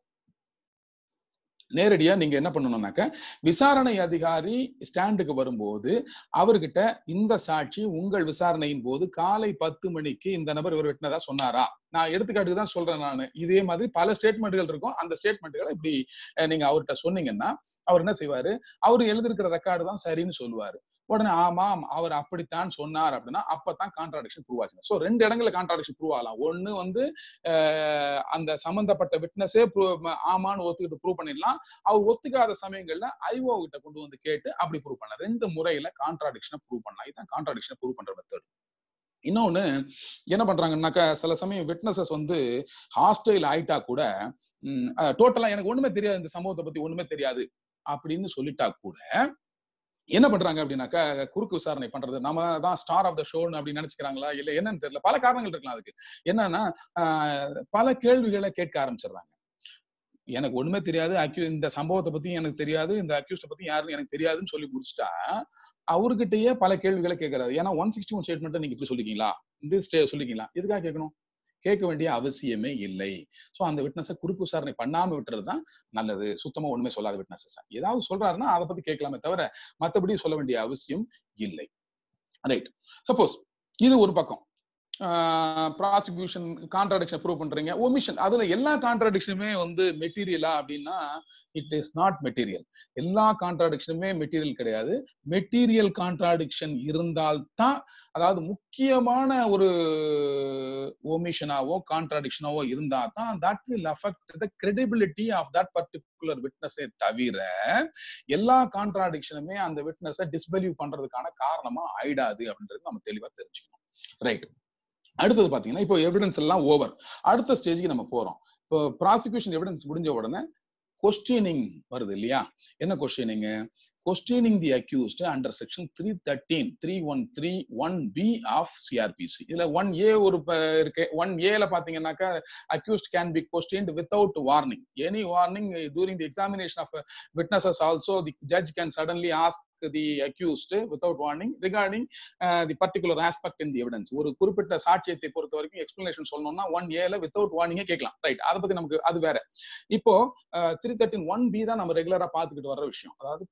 நேரடியா நீங்க என்ன பண்ணணும்னாக்க விசாரணை அதிகாரி ஸ்டாண்டுக்கு வரும்போது அவர்கிட்ட இந்த சாட்சி உங்கள் விசாரணையின் போது காலை பத்து மணிக்கு இந்த நபர் இவர் வெட்டினதா சொன்னாரா நான் எடுத்துக்காட்டுக்கு தான் சொல்றேன் நான் இதே மாதிரி பல ஸ்டேட்மெண்ட்கள் இருக்கும் அந்த ஸ்டேட்மெண்ட்களை இப்படி அஹ், நீங்க அவர்கிட்ட சொன்னீங்கன்னா அவர் என்ன செய்வாரு அவர் எழுதிருக்கிற ரெக்கார்டு தான் சரின்னு சொல்லுவாரு உடனே ஆமாம் அவர் அப்படித்தான் சொன்னார் அப்படின்னா அப்பதான் கான்ட்ராடிக்ஷன் ப்ரூவ் ஆச்சு ஸோ ரெண்டு இடங்கள்ல கான்ட்ராடிக்ஷன் ப்ரூவ் ஆகலாம் ஒண்ணு வந்து அஹ், அந்த சம்பந்தப்பட்ட விட்னஸே ஆமான்னு ஒத்துக்கிட்டு ப்ரூவ் பண்ணிடலாம் அவர் ஒத்துக்காத சமயங்கள்ல ஐஓ கிட்ட கொண்டு வந்து கேட்டு அப்படி ப்ரூவ் பண்ணலாம் ரெண்டு முறையில கான்ட்ராடிக்ஷனை ப்ரூவ் பண்ணலாம் இதுதான் கான்ட்ராடிக்ஷனை ப்ரூவ் பண்ற மெத்தட் இன்னொன்னு என்ன பண்றாங்கன்னாக்கா சில சமயம் விட்னஸஸ் வந்து ஹாஸ்டைல் ஆயிட்டா கூட டோட்டலா எனக்கு ஒண்ணுமே தெரியாது இந்த சம்பவத்தை பத்தி ஒண்ணுமே தெரியாது அப்படின்னு சொல்லிட்டா கூட என்ன பண்றாங்க அப்படின்னாக்கா குறுக்கு விசாரணை பண்றது நம்ம தான் ஸ்டார் ஆஃப் த ஷோன்னு அப்படின்னு நினைச்சுக்கிறாங்களா இல்ல என்னன்னு தெரியல பல காரணங்கள் இருக்கலாம் அதுக்கு என்னன்னா ஆஹ், பல கேள்விகளை கேட்க ஆரம்பிச்சிடுறாங்க எனக்கு ஒண்ணுமே தெரியாது அக்யூ இந்த சம்பவத்தை பத்தி எனக்கு தெரியாது இந்த அக்யூஸ்ட பத்தி யாருன்னு எனக்கு தெரியாதுன்னு சொல்லி முடிச்சுட்டா அவர்கிட்டயே பல கேள்விகளை கேட்கறாரு ஏன்னா ஒன் சிக்ஸ்டி ஒன் ஸ்டேட்மெண்ட் நீங்க இப்படி சொல்லிருக்கீங்களா இந்த ஸ்டே சொல்லிருக்கீங்களா எதுக்காக கேட்கணும் கேட்க வேண்டிய அவசியமே இல்லை சோ அந்த விட்னஸை குறுக்கு விசாரணை பண்ணாம விட்டுறது தான் நல்லது சுத்தமா ஒண்ணுமே சொல்லாத விட்னஸஸ் ஏதாவது சொல்றாருன்னா அதை பத்தி கேட்கலாமே தவிர மத்தபடி சொல்ல வேண்டிய அவசியம் இல்லை ரைட் சப்போஸ் இது ஒரு பக்கம் ப்ராசிக்யூஷன் கான்ட்ராடிக்ஷன் ப்ரூவ் பண்றீங்க ஒமிஷன் அதுல எல்லா கான்ட்ராடிக்ஷனுமே வந்து மெட்டீரியலா அப்படின்னா இட் இஸ் நாட் மெட்டீரியல் எல்லா கான்ட்ராடிக்ஷனுமே மெட்டீரியல் கிடையாது மெட்டீரியல் கான்ட்ராடிக்ஷன் இருந்தால்தான் அதாவது முக்கியமான ஒரு ஒமிஷனாவோ கான்ட்ராடிக்ஷனாவோ இருந்தா தான் that will affect the credibility of that particular விட்னஸே தவிர எல்லா கான்ட்ராடிக்ஷனுமே அந்த விட்னஸை டிஸ்வெல்யூ பண்றதுக்கான காரணமா ஆயிடாது அப்படின்றது நம்ம தெளிவா தெரிஞ்சுக்கணும் ரைட் அடுத்தது பாத்தீங்கன்னா இப்போ எவிடன்ஸ் எல்லாம் ஓவர் அடுத்த ஸ்டேஜுக்கு நம்ம போறோம் இப்போ ப்ராசிக்யூஷன் எவிடன்ஸ் முடிஞ்ச உடனே கொஸ்டினிங் வருது இல்லையா என்ன questioning questioning the accused under section three thirteen three one three one B of CrPC இதுல ஒன் ஏ ஒரு ப- இருக்கு ஒன் ஏல பாத்தீங்கன்னாக்கா accused can be questioned without warning any warning during the examination of witnesses also the judge can suddenly ask the accused without warning regarding uh, the particular aspect in the evidence ஒரு குறிப்பிட்ட சாட்சியத்தை பொறுத்த வரைக்கும் explanation சொல்லணும்னா one ஏல without வார்னிங்கே கேட்கலாம் right அதை பத்தி நமக்கு அது வேற இப்போ த்ரீ தேர்ட்டின் ஒன் பி தான் நம்ம ரெகுலரா பார்த்துக்கிட்டு வர்ற விஷயம் அதாவது ப்ராசிக்யூஷன்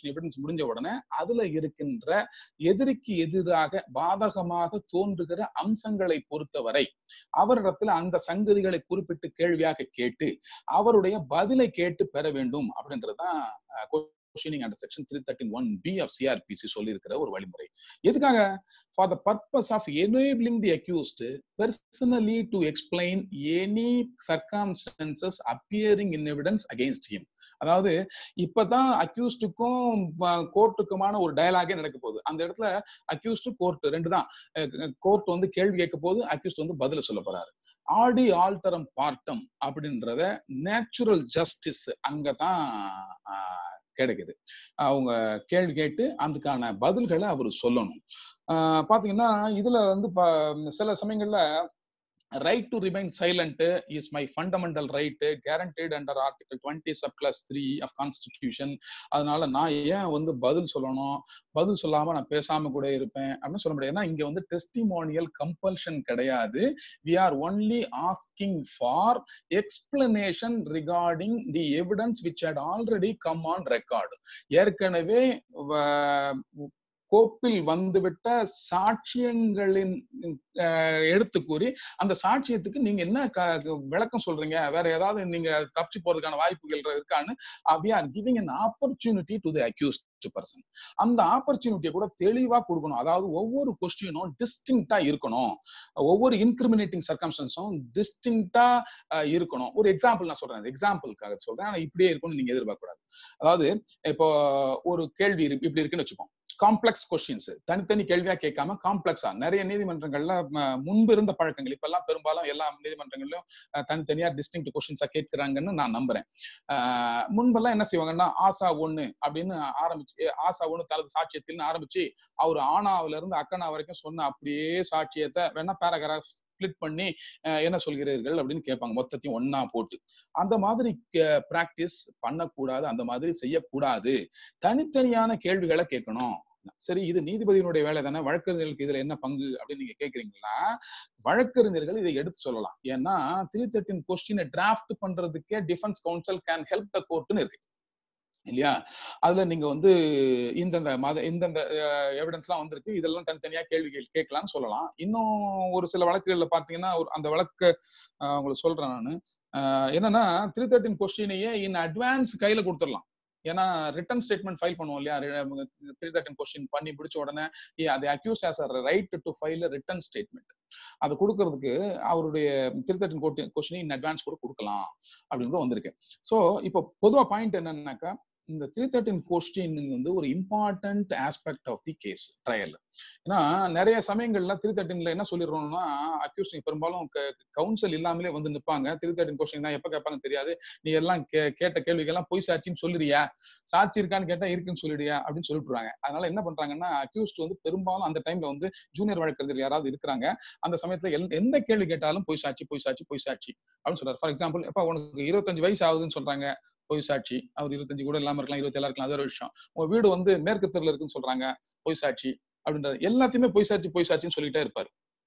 எக்ஸாமினேஷன் எவிடன்ஸ் முடிஞ்ச உடனே அதுல இருக்கின்ற எதிரிக்கு எதிராக பாதகமாக தோன்றுகிற அம்சங்களை பொறுத்தவரை அவரிடத்துல அந்த சங்கதிகளை குறிப்பிட்டு கேள்வியாக கேட்டு அவருடைய பதிலை கேட்டு பெற வேண்டும் அப்படின்றதுதான் questioning under section three thirteen one B of CrPC சொல்லியிருக்கிற ஒரு வழிமுறை எதுக்காக for the purpose of enabling the accused personally to explain any circumstances appearing in evidence against him அதாவது இப்பதான் அக்யூஸ்டுக்கும் கோர்ட்டுக்குமான ஒரு டயலாகே நடக்க போகுது அந்த இடத்துல அக்யூஸ்ட் கோர்ட் ரெண்டு தான் கோர்ட் வந்து கேள்வி கேட்க போது அக்யூஸ்ட் வந்து பதில சொல்ல போறாரு ஆடி ஆல்டரம் பார்ட்டம் அப்படின்றத நேச்சுரல் ஜஸ்டிஸ் அங்கதான் கிடைக்குது அவங்க கேள்வி கேட்டு அதுக்கான பதில்களை அவர் சொல்லணும் பாத்தீங்கன்னா இதுல வந்து சில சமயங்கள்ல right to remain silent is my fundamental right guaranteed under article twenty sub clause three of constitution அதனால நான் ஏன் வந்து பதில் சொல்லணும் பதில் சொல்லாம நான் பேசாம கூட இருப்பேன் அப்படின்னு சொல்ல முடியாது ஏன்னா இங்க வந்து டெஸ்டிமோனியல் கம்பல்ஷன் கிடையாது we are only asking for explanation regarding the evidence which had already come on record ஏற்கனவே கோப்பில் வந்துவிட்ட சாட்சியங்களின் எடுத்து கூறி அந்த சாட்சியத்துக்கு நீங்க என்ன விளக்கம் சொல்றீங்க வேற ஏதாவது நீங்க தப்பிச்சு போறதுக்கான வாய்ப்புகள் இருக்கான்னு we are giving an opportunity to the accused person அந்த ஆப்பர்ச்சுனிட்டியை கூட தெளிவா கொடுக்கணும் அதாவது ஒவ்வொரு கொஸ்டினும் டிஸ்டிங்டா இருக்கணும் ஒவ்வொரு இன்கிரிமினேட்டிங் சர்க்கம்ஸ்டன்ஸும் டிஸ்டிங்டா இருக்கணும் ஒரு எக்ஸாம்பிள் நான் சொல்றேன் எக்ஸாம்பிளுக்காக சொல்றேன் ஆனா இப்படியே இருக்கும்னு நீங்க எதிர்பார்க்க கூடாது அதாவது இப்போ ஒரு கேள்வி இப்படி இருக்குன்னு வச்சுப்போம் காம்ப்ளெக்ஸ் கொஸ்டின்ஸ் தனித்தனி கேள்வியா கேட்காம காம்ப்ளெக்ஸா நிறைய நீதிமன்றங்கள்ல முன்பு இருந்த பழக்கங்கள் இப்பெல்லாம் பெரும்பாலும் எல்லா நீதிமன்றங்களிலும் தனித்தனியா டிஸ்டிங் கொஸ்டின்ஸா கேட்கிறாங்கன்னு நான் நம்புறேன் முன்பெல்லாம் என்ன செய்வாங்கன்னா ஆசா ஒண்ணு அப்படின்னு ஆரம்பிச்சு ஆசா ஒண்ணு தனது சாட்சியத்தில் ஆரம்பிச்சு அவர் ஆனாவில இருந்து அக்கனா வரைக்கும் சொன்ன அப்படியே சாட்சியத்தை வேணா பேராகிராஃப் ஸ்பிளிட் பண்ணி என்ன சொல்கிறீர்கள் அப்படின்னு கேட்பாங்க மொத்தத்தையும் ஒன்னா போட்டு அந்த மாதிரி பிராக்டிஸ் பண்ணக்கூடாது அந்த மாதிரி செய்யக்கூடாது தனித்தனியான கேள்விகளை கேட்கணும் சரி இது நீதிபதியினுடைய வேலை தானே வழக்கறிஞர்களுக்கு இதுல என்ன பங்கு அப்படின்னு நீங்க கேக்குறீங்களா வழக்கறிஞர்கள் இதை எடுத்து சொல்லலாம் ஏன்னா த்ரீ தேர்ட்டின் கொஸ்டினை டிராஃப்ட் பண்றதுக்கே defence counsel can help the கோர்ட்னு இருக்கு இல்லையா அதுல நீங்க வந்து இந்தந்த மத இந்தந்த எவிடன்ஸ் எல்லாம் வந்திருக்கு இதெல்லாம் தனித்தனியா கேள்விகள் கேட்கலாம்னு சொல்லலாம் இன்னும் ஒரு சில வழக்குகள்ல பாத்தீங்கன்னா ஒரு அந்த வழக்கு உங்களுக்கு சொல்றேன் நான் என்னன்னா த்ரீ தேர்ட்டின் கொஸ்டினையே இன் அட்வான்ஸ் கையில கொடுத்துடலாம் ஏன்னா ரிட்டன் ஸ்டேட்மெண்ட் ஃபைல் பண்ணுவோம் இல்லையா த்ரீ தேர்ட்டின் கொஸ்டின் பண்ணி பிடிச்ச உடனே அது accused has a right to file written statement அதை கொடுக்கறதுக்கு அவருடைய three thirteen question in advance கூட கொடுக்கலாம் அப்படின்னு கூட வந்திருக்கு ஸோ இப்போ பொதுவாக பாயிண்ட் என்னன்னாக்கா இந்த த்ரீ தேர்ட்டின் கொஸ்டின் வந்து ஒரு important aspect of the case trial ஏன்னா நிறைய சமயங்கள்ல த்ரீ தேர்ட்டின்ல என்ன சொல்லிடுறோம்னா அக்யூஸ் பெரும்பாலும் கவுன்சில் இல்லாமலே வந்து நிற்பாங்க த்ரீ தேர்ட்டின் கொஸ்டின் தான் எப்ப கேட்பாங்க தெரியாது நீ எல்லாம் கேட்ட கேள்விகள்லாம் பொய் சாட்சின்னு சொல்லிடுறியா சாட்சி இருக்கான்னு கேட்டா இருக்குன்னு சொல்லிடுயா அப்படின்னு சொல்லிட்டுருவாங்க அதனால என்ன பண்றாங்கன்னா அக்யூஸ்ட் வந்து பெரும்பாலும் அந்த டைம்ல வந்து ஜூனியர் வழக்கறிஞர் யாராவது இருக்கிறாங்க அந்த சமயத்துல எந்த கேள்வி கேட்டாலும் பொய் சாட்சி பொய் சாட்சி பொய் சாட்சி அப்படின்னு சொல்றாரு ஃபார் எக்ஸாம்பிள் எப்ப உனக்கு இருபத்தஞ்சு வயசு ஆகுதுன்னு சொல்றாங்க பொய் சாட்சி அவர் இருபத்தஞ்சு கூட இல்லாம இருக்கலாம் இருபத்தி ஏழா இருக்கலாம் அது ஒரு விஷயம் உங்க வீடு வந்து மேற்கு தெருல இருக்குன்னு சொல்றாங்க பொய் சாட்சி அப்படின்றது எல்லாத்தையுமே பொய் சாட்சி பொய் சாட்சின்னு சொல்லிட்டே இருப்பாரு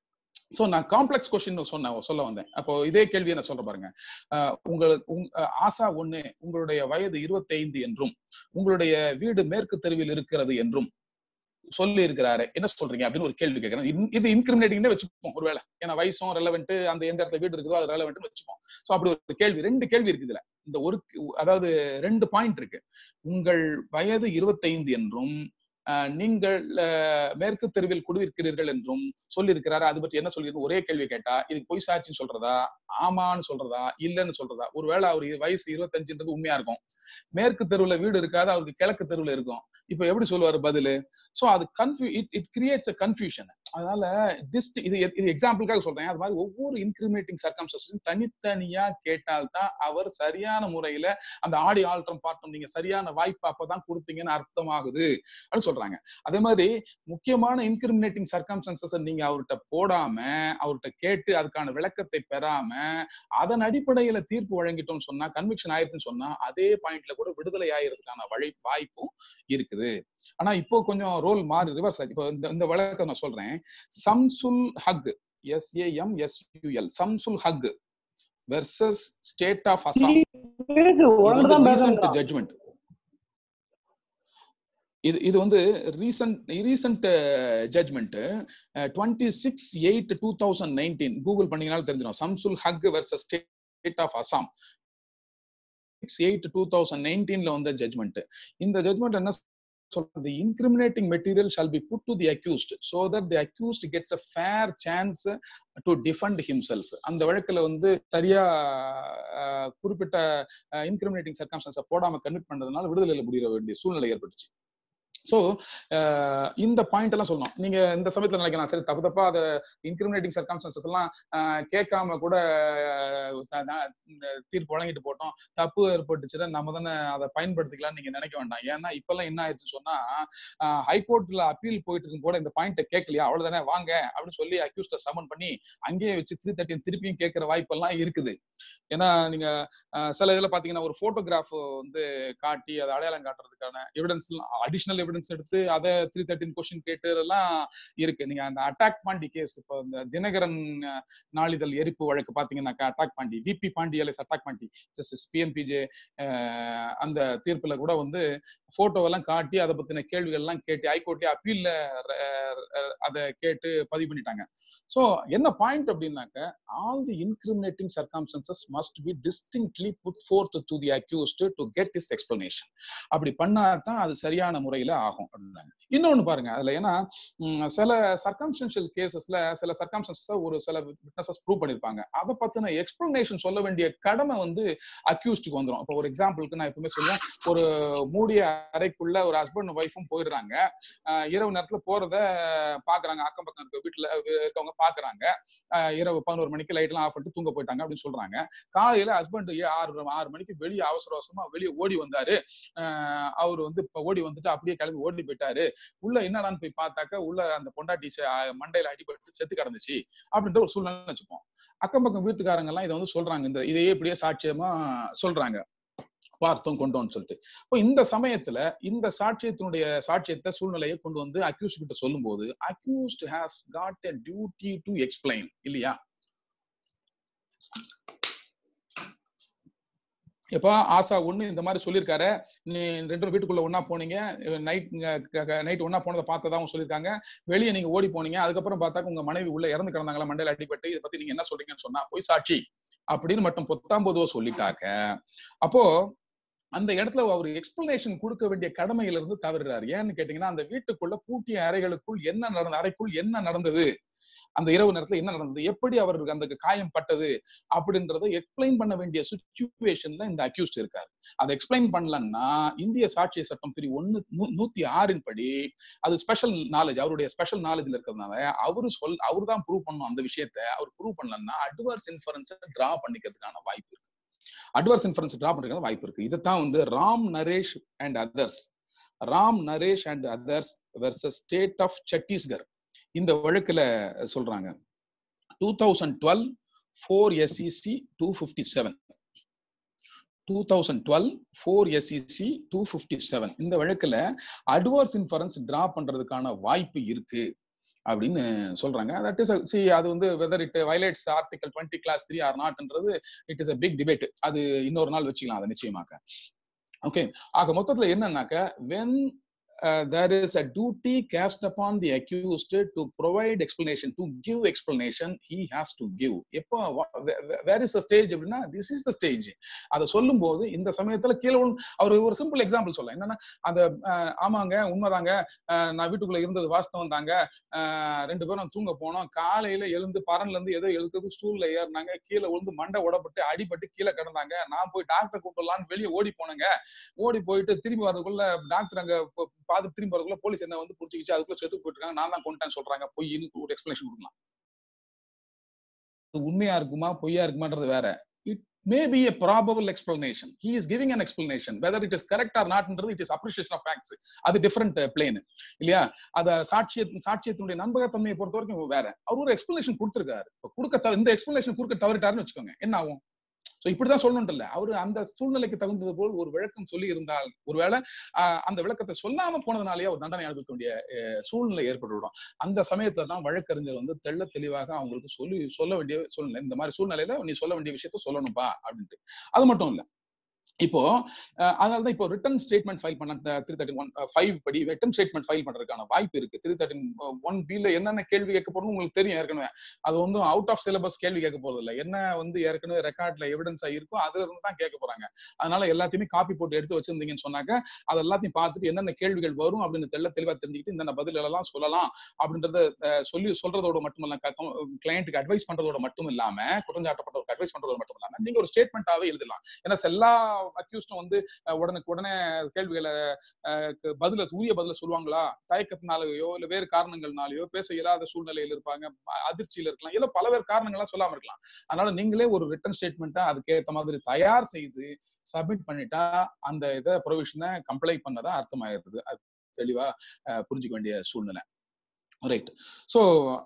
சோ நான் காம்ப்ளெக்ஸ் கொஸ்டின் சொன்ன சொல்ல வந்தேன் அப்போ இதே கேள்வியை நான் சொல்ற பாருங்க உங்களுக்கு ஆசா ஒண்ணு உங்களுடைய வயது இருபத்தி ஐந்து என்றும் உங்களுடைய வீடு மேற்கு தெருவில் இருக்கிறது என்றும் சொல்லி இருக்கிறாரு என்ன சொல்றீங்க அப்படின்னு ஒரு கேள்வி கேட்கறேன் இது இன்கிரிமினேட்டிங் வச்சுப்போம் ஒருவேளை ஏன்னா வயசும் ரெலவெண்ட் அந்த எந்த இடத்துல வீடு இருக்குதோ அது ரெலவெண்ட் வச்சுப்போம் சோ அப்படி ஒரு கேள்வி ரெண்டு கேள்வி இருக்கு இதுல இந்த ஒரு அதாவது ரெண்டு பாயிண்ட் இருக்கு உங்கள் வயது இருபத்தைந்து என்றும் நீங்கள் மேற்கு தெருவில் குடியிருக்கிறீர்கள் என்றும் சொல்லியிருக்கிறாரு அது பற்றி என்ன சொல்லிருக்கு ஒரே கேள்வி கேட்டா இதுக்கு பொய் சாட்சின்னு சொல்றதா ஆமான்னு சொல்றதா இல்லைன்னு சொல்றதா ஒருவேளை அவர் வயசு இருபத்தஞ்சுன்றது உண்மையா இருக்கும் மேற்கு தெருவுல வீடு இருக்காது அவருக்கு கிழக்கு தெருவுல இருக்கும் இப்ப எப்படி சொல்லுவாரு பதிலு சோ அது கன்ஃபியூ it it creates a confusion அதனால டிஸ்ட் இது இது எக்ஸாம்பிளுக்காக சொல்றேன் அது மாதிரி ஒவ்வொரு இன்கிரிமேட்டிங் சர்க்கம்ஸ்டன்ஸும் தனித்தனியா கேட்டால்தான் அவர் சரியான முறையில அந்த ஆடி ஆல்ட்ரம் பார்ட்டும் நீங்க சரியான வாய்ப்பு அப்பதான் கொடுத்தீங்கன்னு அர்த்தமாகுது அப்படின்னு சொல்றாங்க அதே மாதிரி முக்கியமான இன்கிரிமினேட்டிங் சர்க்கம்ஸ்டன்சஸ் நீங்க அவர்கிட்ட போடாம அவர்கிட்ட கேட்டு அதுக்கான விளக்கத்தை பெறாம அதன் அடிப்படையில தீர்ப்பு வழங்கிட்டோம்னு சொன்னா கன்விக்ஷன் ஆயிருச்சுன்னு சொன்னா அதே பாயிண்ட்ல கூட விடுதலை ஆயிருறதுக்கான வழி வாய்ப்பும் இருக்குது ஆனா இப்போ கொஞ்சம் ரோல் மாறி ரிவர்ஸ் ஆச்சு இப்போ இந்த இந்த வழக்கம் நான் சொல்றேன் Shamsul Haque S A M S U L Shamsul Haque versus state of Assam recent judgment இது இது வந்து recent recent judgment twenty six eight two thousand nineteen Google பண்ணீங்கனாலும் தெரிஞ்சிடும் Shamsul Haque versus state of Assam six eight two thousand நைன்டீன்ல வந்த ஜட்மெண்ட் இந்த ஜட்மெண்ட் என்ன சொல்றது the incriminating material shall be put to the accused so that the accused gets a fair chance to defend himself அந்த வழக்குல வந்து சரியா அஹ், குறிப்பிட்ட இன்கிரிமினேட்டிங் சர்க்கம்ஸ்டன்ஸை போடாம கன்விட் பண்றதுனால விடுதலையில முடிகிற வேண்டிய சூழ்நிலை ஏற்பட்டுச்சு ஸோ இந்த பாயிண்ட் எல்லாம் சொல்லணும் நீங்க இந்த சமயத்துல நினைக்கலாம் சரி தப்பு தப்பா அதை இன்கிரிமினேட்டிங் சர்க்கம்ஸ்டன்சஸ் எல்லாம் அஹ், கேட்காம கூட அஹ், த- த- இந்த தீர்ப்பு வழங்கிட்டு போட்டோம் தப்பு ஏற்பட்டுச்சுன்னா நம்ம தானே அதை பயன்படுத்திக்கலாம்னு நீங்க நினைக்க வேண்டாம் ஏன்னா இப்பெல்லாம் என்ன ஆயிடுச்சுன்னு சொன்னா ஹைகோர்ட்ல அப்பீல் போயிட்டு இருக்கும் கூட இந்த பாயிண்ட்டை கேட்கலையா அவ்வளவுதானே வாங்க அப்படின்னு சொல்லி அக்யூஸ்ட சமன் பண்ணி அங்கேயே வச்சு த்ரீ தேர்ட்டி திருப்பியும் கேட்கிற வாய்ப்பெல்லாம் இருக்குது ஏன்னா நீங்க அஹ், சில இதுல பாத்தீங்கன்னா ஒரு போட்டோகிராஃப் வந்து காட்டி அதை அடையாளம் காட்டுறதுக்கான எவிடன்ஸ் அடிஷனல் எவிடன்ஸ் எடுத்து அதை த்ரீ தேர்ட்டின் கொஸ்டின் கேட்டு எல்லாம் இருக்கு நீங்க அந்த அட்டாக் பாண்டி கேஸ் இப்போ இந்த தினகரன் அஹ், நாளிதழ் எரிப்பு வழக்கு பாத்தீங்கன்னாக்கா Attack Pandi V P Pandi L S Attack Pandi justice P N B J அந்த தீர்ப்புல கூட வந்து போட்டோ எல்லாம் காட்டி அதை பத்தின கேள்விகள் எல்லாம் கேட்டு ஹைகோர்ட்லயே அப்பீல்ல அதை கேட்டு பதிவு பண்ணிட்டாங்க சோ என்ன பாயிண்ட் அப்படின்னாக்க all the incriminating circumstances must be distinctly put forth to the accused to get his explanation அப்படி பண்ணா தான் அது சரியான முறையில ஆகும் அப்படின்னாங்க இன்னொன்னு பாருங்க அதுல ஏன்னா ம், சில சர்க்கம்ஸ்டன்ஷியல் கேசஸ்ல சில சர்க்கம்ஸ்டன்சஸ் ஒரு சில விட்னஸஸ் ப்ரூவ் பண்ணிருப்பாங்க அதை பத்தின எக்ஸ்பிளனேஷன் சொல்ல வேண்டிய கடமை வந்து அக்யூஸ்டுக்கு வந்துடும் இப்போ ஒரு எக்ஸாம்பிளுக்கு நான் எப்பவுமே சொல்லுவேன் ஒரு மூடிய அறைக்குள்ள ஒரு ஹஸ்பண்ட் ஒய்ஃபும் போயிடுறாங்க ஆஹ் இரவு நேரத்துல போறத பாக்குறாங்க அக்கம் பக்கம் இருக்க வீட்டுல இருக்கவங்க பாக்குறாங்க ஆஹ் இரவு பதினோரு மணிக்கு லைட் எல்லாம் ஆஃப் பண்ணிட்டு தூங்க போயிட்டாங்க அப்படின்னு சொல்றாங்க காலையில ஹஸ்பண்ட் ஆறு ஆறு மணிக்கு வெளியே அவசர அவசரமா வெளியே ஓடி வந்தாரு ஆஹ் அவர் வந்து இப்ப ஓடி வந்துட்டு அப்படியே கிளம்பி ஓடி போயிட்டாரு உள்ள என்னடான்னு போய் பார்த்தாக்க உள்ள அந்த பொண்டாட்டி செ- ஆஹ் மண்டையில அடிபட்டு செத்து கிடந்துச்சு அப்படின்ற ஒரு சூழ்நிலை வச்சுப்போம் அக்கம் பக்கம் வீட்டுக்காரங்க எல்லாம் இதை வந்து சொல்றாங்க இந்த இதையே இப்படியே சாட்சியமா சொல்றாங்க பார்த்தோம் கொண்டோம்னு சொல்லிட்டு இப்போ இந்த சமயத்துல இந்த சாட்சியத்தினுடைய சாட்சியத்தை சூழ்நிலையை கொண்டு வந்து அக்யூஸ்ட் கிட்ட சொல்லும்போது accused has got a duty to explain இல்லையா எப்பா ஆசா ஒண்ணு இந்த மாதிரி சொல்லியிருக்காரு நீ ரெண்டு பேரும் வீட்டுக்குள்ள ஒண்ணா போனீங்க நைட் நைட் ஒண்ணா போனதை பார்த்ததாவும் சொல்லியிருக்காங்க வெளியே நீங்க ஓடி போனீங்க அதுக்கப்புறம் பார்த்தாக்க உங்க மனைவி உள்ள இறந்து கிடந்தாங்களா மண்டையில அடிபட்டு இதை பத்தி நீங்க என்ன சொல்றீங்கன்னு சொன்னா போய் சாட்சி அப்படின்னு மட்டும் பொத்தாம் பொதுவா சொல்லிட்டாக்க அப்போ அந்த இடத்துல அவர் எக்ஸ்பிளனேஷன் கொடுக்க வேண்டிய கடமையில இருந்து தவறுறாரு ஏன்னு கேட்டீங்கன்னா அந்த வீட்டுக்குள்ள பூட்டிய அறைகளுக்குள் என்ன நடந்த அறைக்குள் என்ன நடந்தது அந்த இரவு நேரத்துல என்ன நடந்தது எப்படி அவருக்கு அந்த காயம் பட்டது அப்படின்றத எக்ஸ்பிளைன் பண்ண வேண்டிய சுச்சுவேஷன்ல இந்த அக்யூஸ்ட் இருக்காரு அதை எக்ஸ்பிளைன் பண்ணலன்னா இந்திய சாட்சிய சட்டம் பிரிவு ஒன்னு நூ- நூத்தி ஆறின் படி அது ஸ்பெஷல் நாலேஜ் அவருடைய ஸ்பெஷல் நாலேஜ்ல இருக்கிறதுனால அவரு சொல் அவரு தான் ப்ரூவ் பண்ணணும் அந்த விஷயத்த அவர் ப்ரூவ் பண்ணலன்னா அட்வர்ஸ் இன்ஃபரன்ஸை டிரா பண்ணிக்கிறதுக்கான வாய்ப்பு இருக்கு அட்வர்ஸ் இன்ஃபரன்ஸ் டிரா பண்றதுக்கான வாய்ப்பு இருக்கு இதைத்தான் வந்து Ram Naresh and others Ram Naresh and others versus state of Chhattisgarh இந்த வழக்குல சொல்றாங்க two thousand twelve four SCC two fifty seven two thousand twelve four SCC two fifty seven இந்த வழக்குல அட்வர்ஸ் இன்ஃபரன்ஸ் டிரா பண்றதுக்கான வாய்ப்பு இருக்கு அப்படின்னு சொல்றாங்க தட் இஸ் சி அது வந்து whether it violates article twenty clause three or நாட்ன்றது it is a big debate அது இன்னொரு நாள் வச்சுக்கலாம் அதை நிச்சயமாக்க ஓகே ஆக மொத்தத்துல என்னன்னாக்க when uh, there is a duty cast upon the accused to provide explanation to give explanation he has to give எப்போ வேர் இஸ் த ஸ்டேஜ் அப்படின்னா திஸ் இஸ் த ஸ்டேஜ் அதை சொல்லும் போது இந்த சமயத்துல கீழே விழு- அவர் ஒரு சிம்பிள் எக்ஸாம்பிள் சொல்ல என்னன்னா அந்த அஹ், ஆமாங்க உண்மைதாங்க அஹ், நான் வீட்டுக்குள்ள இருந்தது வாஸ்தவம் தாங்க அஹ், ரெண்டு பேரும் தூங்க போனோம் காலையில எழுந்து பரன்ல இருந்து ஏதோ எழுதுறது ஸ்டூல்ல ஏறினாங்க கீழே விழுந்து மண்டை உடப்பட்டு அடிபட்டு கீழே கிடந்தாங்க நான் போய் டாக்டர் கூப்பிடலான்னு வெளியே ஓடி போனேங்க ஓடி போயிட்டு திரும்பி வரதுக்குள்ள டாக்டர் அங்க ப- பார்த்து திரும்பி வரதுக்குள்ள போலீஸ் என்ன வந்து புடிச்சிக்கிச்சு அதுக்குள்ள செத்து போயிட்டு இருக்காங்க நான் தான் கொண்டேன்னு சொல்றாங்க பொய்ன்னு ஒரு எக்ஸ்பிளேஷன் கொடுக்கலாம் அது உண்மையா இருக்குமா பொய்யா இருக்குமான்றது வேற it may be a probable explanation he is giving an explanation whether it is correct or notன்றது it is appreciation of facts அது டிஃபரெண்ட் பிளேன் இல்லையா அத சாட்சிய சாட்சியத்தினுடைய நம்பகத்தன்மையை பொறுத்த வரைக்கும் வேற அவர் ஒரு எக்ஸ்பிளனேஷன் கொடுத்திருக்காரு இப்ப கொடுக்க தவ- இந்த எக்ஸ்பிளனேஷன் கொடுக்க தவறிட்டாருன்னு வச்சுக்கோங்க என்ன ஆகும் சோ இப்படிதான் சொல்லணும் இல்ல அவரு அந்த சூழ்நிலைக்கு தகுந்தது போல் ஒரு விளக்கம் சொல்லி இருந்தால் ஒருவேளை ஆஹ், அந்த விளக்கத்தை சொல்லாம போனதுனாலேயே அவர் தண்டனை அனுபவிக்க வேண்டிய அஹ், சூழ்நிலை ஏற்பட்டுவிடும் அந்த சமயத்துல தான் வழக்கறிஞர் வந்து தெள்ள தெளிவாக அவங்களுக்கு சொல்லி சொல்ல வேண்டிய சூழ்நிலை இந்த மாதிரி சூழ்நிலையில நீ சொல்ல வேண்டிய விஷயத்த சொல்லணும்பா அப்படின்ட்டு அது மட்டும் இல்ல இப்போ அஹ், அதனாலதான் இப்போ ரிட்டர்ன் ஸ்டேட்மெண்ட் ஃபைல் பண்ண த்ரீ தேர்ட்டி ஒன் ஃபைவ் படி ரிட்டர்ன் ஸ்டேட்மெண்ட் ஃபைல் பண்றதுக்கான வாய்ப்பு இருக்கு த்ரீ தேர்ட்டி ஒன் பில என்னென்ன கேள்வி கேட்க போறோம் உங்களுக்கு தெரியும் ஏற்கனவே அது வந்து அவுட் ஆஃப் சிலபஸ் கேள்வி கேட்க போறது இல்லை என்ன வந்து ஏற்கனவே ரெக்கார்ட்ல எவிடன்ஸா இருக்கோ அதுல இருந்து தான் கேட்க போறாங்க அதனால எல்லாத்தையுமே காப்பி போட்டு எடுத்து வச்சிருந்தீங்கன்னு சொன்னாக்க அது எல்லாத்தையும் பார்த்துட்டு என்னென்ன கேள்விகள் வரும் அப்படின்னு தெள்ள தெளிவா தெரிஞ்சுக்கிட்டு இந்த பதில் எல்லாம் சொல்லலாம் அப்படின்றத அஹ், சொல்லி சொல்றதோட மட்டும் இல்ல கிளையண்ட்டுக்கு அட்வைஸ் பண்றதோட மட்டும் இல்லாம குற்றஞ்சாட்டப்பட்டவருக்கு அட்வைஸ் பண்றதோட மட்டும் இல்லாம நீங்க ஒரு ஸ்டேட்மெண்ட்டாவே எழுதலாம் ஏன்னா எல்லா அக்யூஸ்டும் வந்து அஹ், உடனுக்கு உடனே கேள்விகளை அஹ், க்கு பதில உரிய பதில சொல்லுவாங்களா தயக்கத்தினாலயோ இல்ல வேறு காரணங்கள்னாலயோ பேச இயலாத சூழ்நிலையில இருப்பாங்க அ- அதிர்ச்சியில இருக்கலாம் இல்ல பல வேறு காரணங்கள்லாம் சொல்லாம இருக்கலாம் அதனால நீங்களே ஒரு ரிட்டர்ன் ஸ்டேட்மெண்ட்டை அதுக்கேற்ற மாதிரி தயார் செய்து சப்மிட் பண்ணிட்டா அந்த இதை ப்ரொவிஷனை கம்ப்ளை பண்ணதா அர்த்தமாயிருது அது தெளிவா அஹ், புரிஞ்சுக்க வேண்டிய சூழ்நிலை ரைட் ஸோ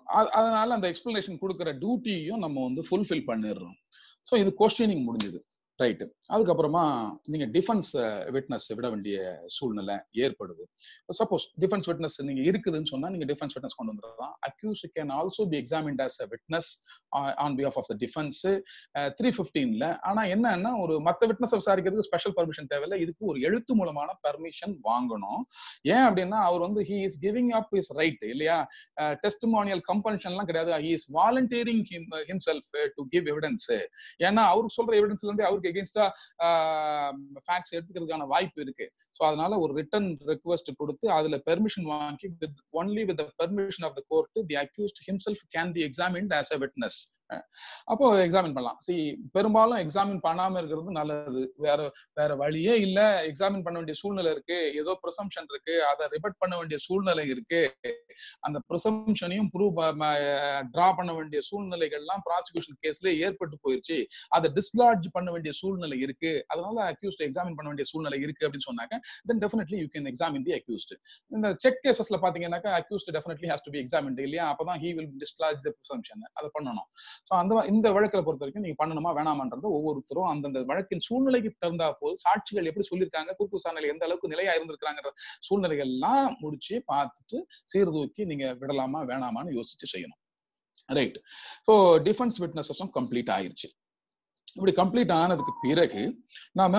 அதனால அந்த எக்ஸ்பிளனேஷன் கொடுக்குற டியூட்டியும் நம்ம வந்து ஃபுல்ஃபில் பண்ணிடுறோம் ஸோ இது கொஸ்டினிங் முடிஞ்சது ரைட்டு அதுக்கப்புறமா நீங்க டிஃபென்ஸ் விட்னஸ் விட வேண்டிய சூழ்நிலை ஏற்படுது சப்போஸ் டிஃபென்ஸ் விட்னஸ் நீங்க இருக்குதுன்னு சொன்னா நீங்க டிஃபென்ஸ் விட்னஸ் கொண்டு வந்துடலாம் accused can also be examined as a witness on behalf of the defence three ஃபிஃப்டீன்ல ஆனா என்னன்னா ஒரு மத்த விட்னஸ் விசாரிக்கிறதுக்கு ஸ்பெஷல் பர்மிஷன் தேவையில்லை இதுக்கு ஒரு எழுத்து மூலமான பர்மிஷன் வாங்கணும் ஏன் அப்படின்னா அவர் வந்து he is giving up his right இல்லையா டெஸ்டிமோனியல் கம்பல்ஷன்லாம் கிடையாது he is volunteering himself to give evidence ஏன்னா அவருக்கு சொல்ற எவிடன்ஸ்ல இருந்து அவருக்கு எகென்ஸ்டா ஃபேக்ட்ஸ் எடுத்துக்கிறதுக்கான வாய்ப்பு இருக்கு ஸோ அதனால ஒரு ரிட்டன் ரெக்வஸ்ட் கொடுத்து அதுல பெர்மிஷன் வாங்கி with only with permission of the court the accused himself can be examined as a witness அப்போ எக்ஸாமின் பண்ணலாம் சி பெரும்பாலும் எக்ஸாமின் பண்ணாம இருக்கிறது நல்லது வேற வேற வழியே இல்ல எக்ஸாமின் பண்ண வேண்டிய சூழ்நிலை இருக்கு ஏதோ ப்ரிசம்ஷன் இருக்கு அதை ரிபட் பண்ண வேண்டிய சூழ்நிலை இருக்கு அந்த ப்ரிசம்ஷனையும் ப்ரூவ் டிரா பண்ண வேண்டிய சூழ்நிலைகள்லாம் ப்ராசிக்யூஷன் கேஸ்ல ஏற்பட்டு போயிருச்சு அதை டிஸ்லாட்ஜ் பண்ண வேண்டிய சூழ்நிலை இருக்கு அதனால அக்யூஸ்ட் எக்ஸாமின் பண்ண வேண்டிய சூழ்நிலை இருக்கு அப்படின்னு சொன்னாக்க then definitely you can examine the accused இந்த செக் கேசஸ்ல பாத்தீங்கன்னாக்கா accused definitely has to be examine இல்லையா அப்பதான் he will dislodge the presumption அதை பண்ணணும் ஸோ அந்த இந்த வழக்கில் பொறுத்த வரைக்கும் நீங்க பண்ணணுமா வேணாமான்றது ஒவ்வொருத்தரும் அந்தந்த வழக்கின் சூழ்நிலைக்கு தகுந்தா போது சாட்சிகள் எப்படி சொல்லியிருக்காங்க குறுக்கு விசாரணையில் எந்த அளவுக்கு நிலையா இருந்திருக்காங்கன்ற சூழ்நிலைகள்லாம் முடிச்சு பார்த்துட்டு சீர்தூக்கி நீங்க விடலாமா வேணாமான்னு யோசிச்சு செய்யணும் ரைட் ஸோ டிஃபென்ஸ் விட்னஸஸும் கம்ப்ளீட் ஆயிருச்சு இப்படி கம்ப்ளீட் ஆனதுக்கு பிறகு நாம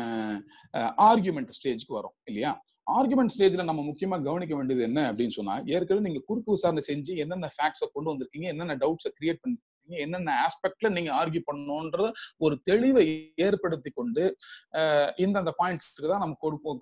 ஆர்குமெண்ட் ஸ்டேஜ்க்கு வரோம் இல்லையா ஆர்குமெண்ட் ஸ்டேஜ்ல நம்ம முக்கியமா கவனிக்க வேண்டியது என்ன அப்படின்னு சொன்னா ஏற்கனவே நீங்க குறுக்கு விசாரணை செஞ்சு என்னென்ன ஃபேக்ட்ஸை கொண்டு வந்திருக்கீங்க என்னென்ன டவுட்ஸை கிரியேட் பண்ணி என்னென்ன ஆஸ்பெக்ட்ல நீங்க ஆர்கியூ பண்ணணுன்ற ஒரு தெளிவை ஏற்படுத்தி கொண்டு இந்தந்த பாயிண்ட்ஸ்க்கு தான் நம்ம கொடுப்போம்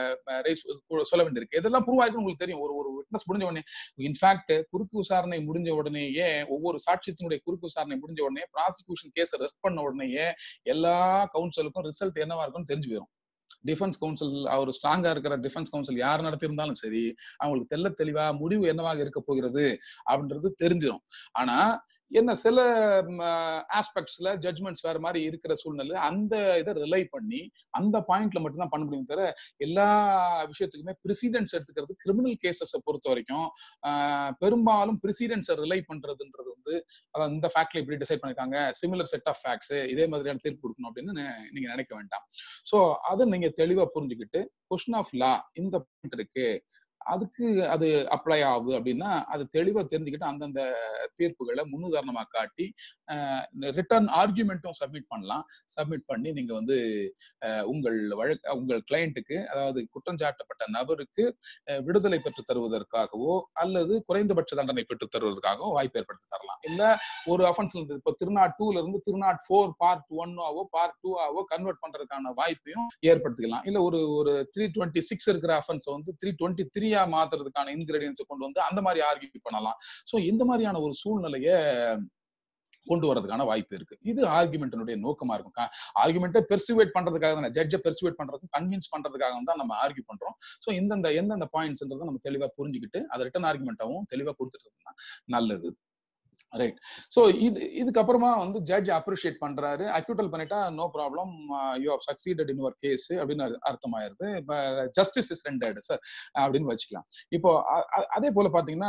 சொல்ல வேண்டியிருக்கு இதெல்லாம் ப்ரூவ் ஆயிருக்கு உங்களுக்கு தெரியும் ஒரு ஒரு விட்னஸ் முடிஞ்ச உடனே இன்ஃபேக்ட் குறுக்கு விசாரணை முடிஞ்ச உடனேயே ஒவ்வொரு சாட்சியத்தினுடைய குறுக்கு விசாரணை முடிஞ்ச உடனே ப்ராசிக்யூஷன் கேஸை ரெஸ்ட் பண்ண உடனேயே எல்லா கவுன்சிலுக்கும் ரிசல்ட் என்னவா இருக்கும்னு தெரிஞ்சு போயிடும் டிஃபென்ஸ் கவுன்சில் அவர் ஸ்ட்ராங்கா இருக்கிற டிஃபென்ஸ் கவுன்சில் யார் நடத்தியிருந்தாலும் சரி அவங்களுக்கு தெல்ல தெளிவா முடிவு என்னவாக இருக்க போகிறது அப்படின்றது தெரிஞ்சிடும் ஆனா என்ன சில ஆஸ்பெக்ட்ஸ்ல ஜட்மெண்ட்ஸ் வேற மாதிரி இருக்கிற சூழ்நிலை அந்த இதை ரிலை பண்ணி அந்த பாயிண்ட்ல மட்டும்தான் பண்ண முடியும் தவிர எல்லா விஷயத்துக்குமே ப்ரிசிடென்ட்ஸ் எடுத்துக்கிறது கிரிமினல் கேசஸை பொறுத்த வரைக்கும் பெரும்பாலும் ப்ரிசிடென்ட்ஸை ரிலை பண்றதுன்றது வந்து அதான் இந்த ஃபேக்ட்ல இப்படி டிசைட் பண்ணிருக்காங்க சிமிலர் செட் ஆஃப் ஃபேக்ட்ஸ் இதே மாதிரியான தீர்ப்பு கொடுக்கணும் அப்படின்னு நீங்க நினைக்க வேண்டாம் ஸோ அதை நீங்க தெளிவா புரிஞ்சுக்கிட்டு கொஸ்டின் ஆஃப் லா இந்த பாயிண்ட் இருக்கு அதுக்கு அது அப்ளை ஆகுது அப்படின்னா அது தெளிவா தெரிஞ்சுக்கிட்டு அந்தந்த தீர்ப்புகளை முன்னுதாரணமா காட்டி ரிட்டர்ன் ஆர்குமெண்ட்டும் சப்மிட் பண்ணலாம் சப்மிட் பண்ணி நீங்க வந்து உங்கள் வழக்கு உங்கள் கிளையண்ட்டுக்கு அதாவது குற்றம் சாட்டப்பட்ட நபருக்கு விடுதலை பெற்று தருவதற்காகவோ அல்லது குறைந்தபட்ச தண்டனை பெற்று தருவதற்காகவோ வாய்ப்பு ஏற்படுத்தி தரலாம் இல்ல ஒரு அஃபென்ஸ்ல இருந்து இப்போ திருநாட் டூல இருந்து திருநாட் ஃபோர் பார்ட் ஒன்னாவோ பார்ட் டூ ஆவோ கன்வெர்ட் பண்றதுக்கான வாய்ப்பையும் ஏற்படுத்திக்கலாம் இல்ல ஒரு ஒரு த்ரீ டுவெண்ட்டி சிக்ஸ் இருக்கிற அஃபென்ஸ் வந்து த்ரீ டுவெண்ட்டி த்ரீயா மாத்துறதுக்கான இன்கிரீடியன்ஸ் கொண்டு வந்து அந்த மாதிரி ஆர்கியூ பண்ணலாம் ஸோ இந்த மாதிரியான ஒரு சூழ்நிலைய கொண்டு வரதுக்கான வாய்ப்பு இருக்கு இது ஆர்குமெண்ட்டினுடைய நோக்கமா இருக்கும் ஆர்குமெண்ட்டை பெர்சுவேட் பண்றதுக்காக தானே ஜட்ஜை பெர்சுவேட் பண்றதுக்கும் கன்வின்ஸ் பண்றதுக்காக தான் நம்ம ஆர்கியூ பண்றோம் ஸோ இந்தந்த எந்தெந்த பாயிண்ட்ஸ்ன்றதை நம்ம தெளிவா புரிஞ்சுக்கிட்டு அதை ரிட்டன் ஆர்குமெண்ட்டாவும் தெளிவா கொடுத்துட்டு இருக்கோம்னா நல்லது ரைட் ஸோ இது இதுக்கப்புறமா வந்து ஜட்ஜ் அப்ரிஷியேட் பண்றாரு அக்யூட்டல் பண்ணிட்டா no problem you have succeeded in your case அப்படின்னு அர்த்தமாயிருது இப்போ ஜஸ்டிஸ் இஸ் ரெண்டட் சார் அப்படின்னு வச்சுக்கலாம் இப்போ அதே போல பாத்தீங்கன்னா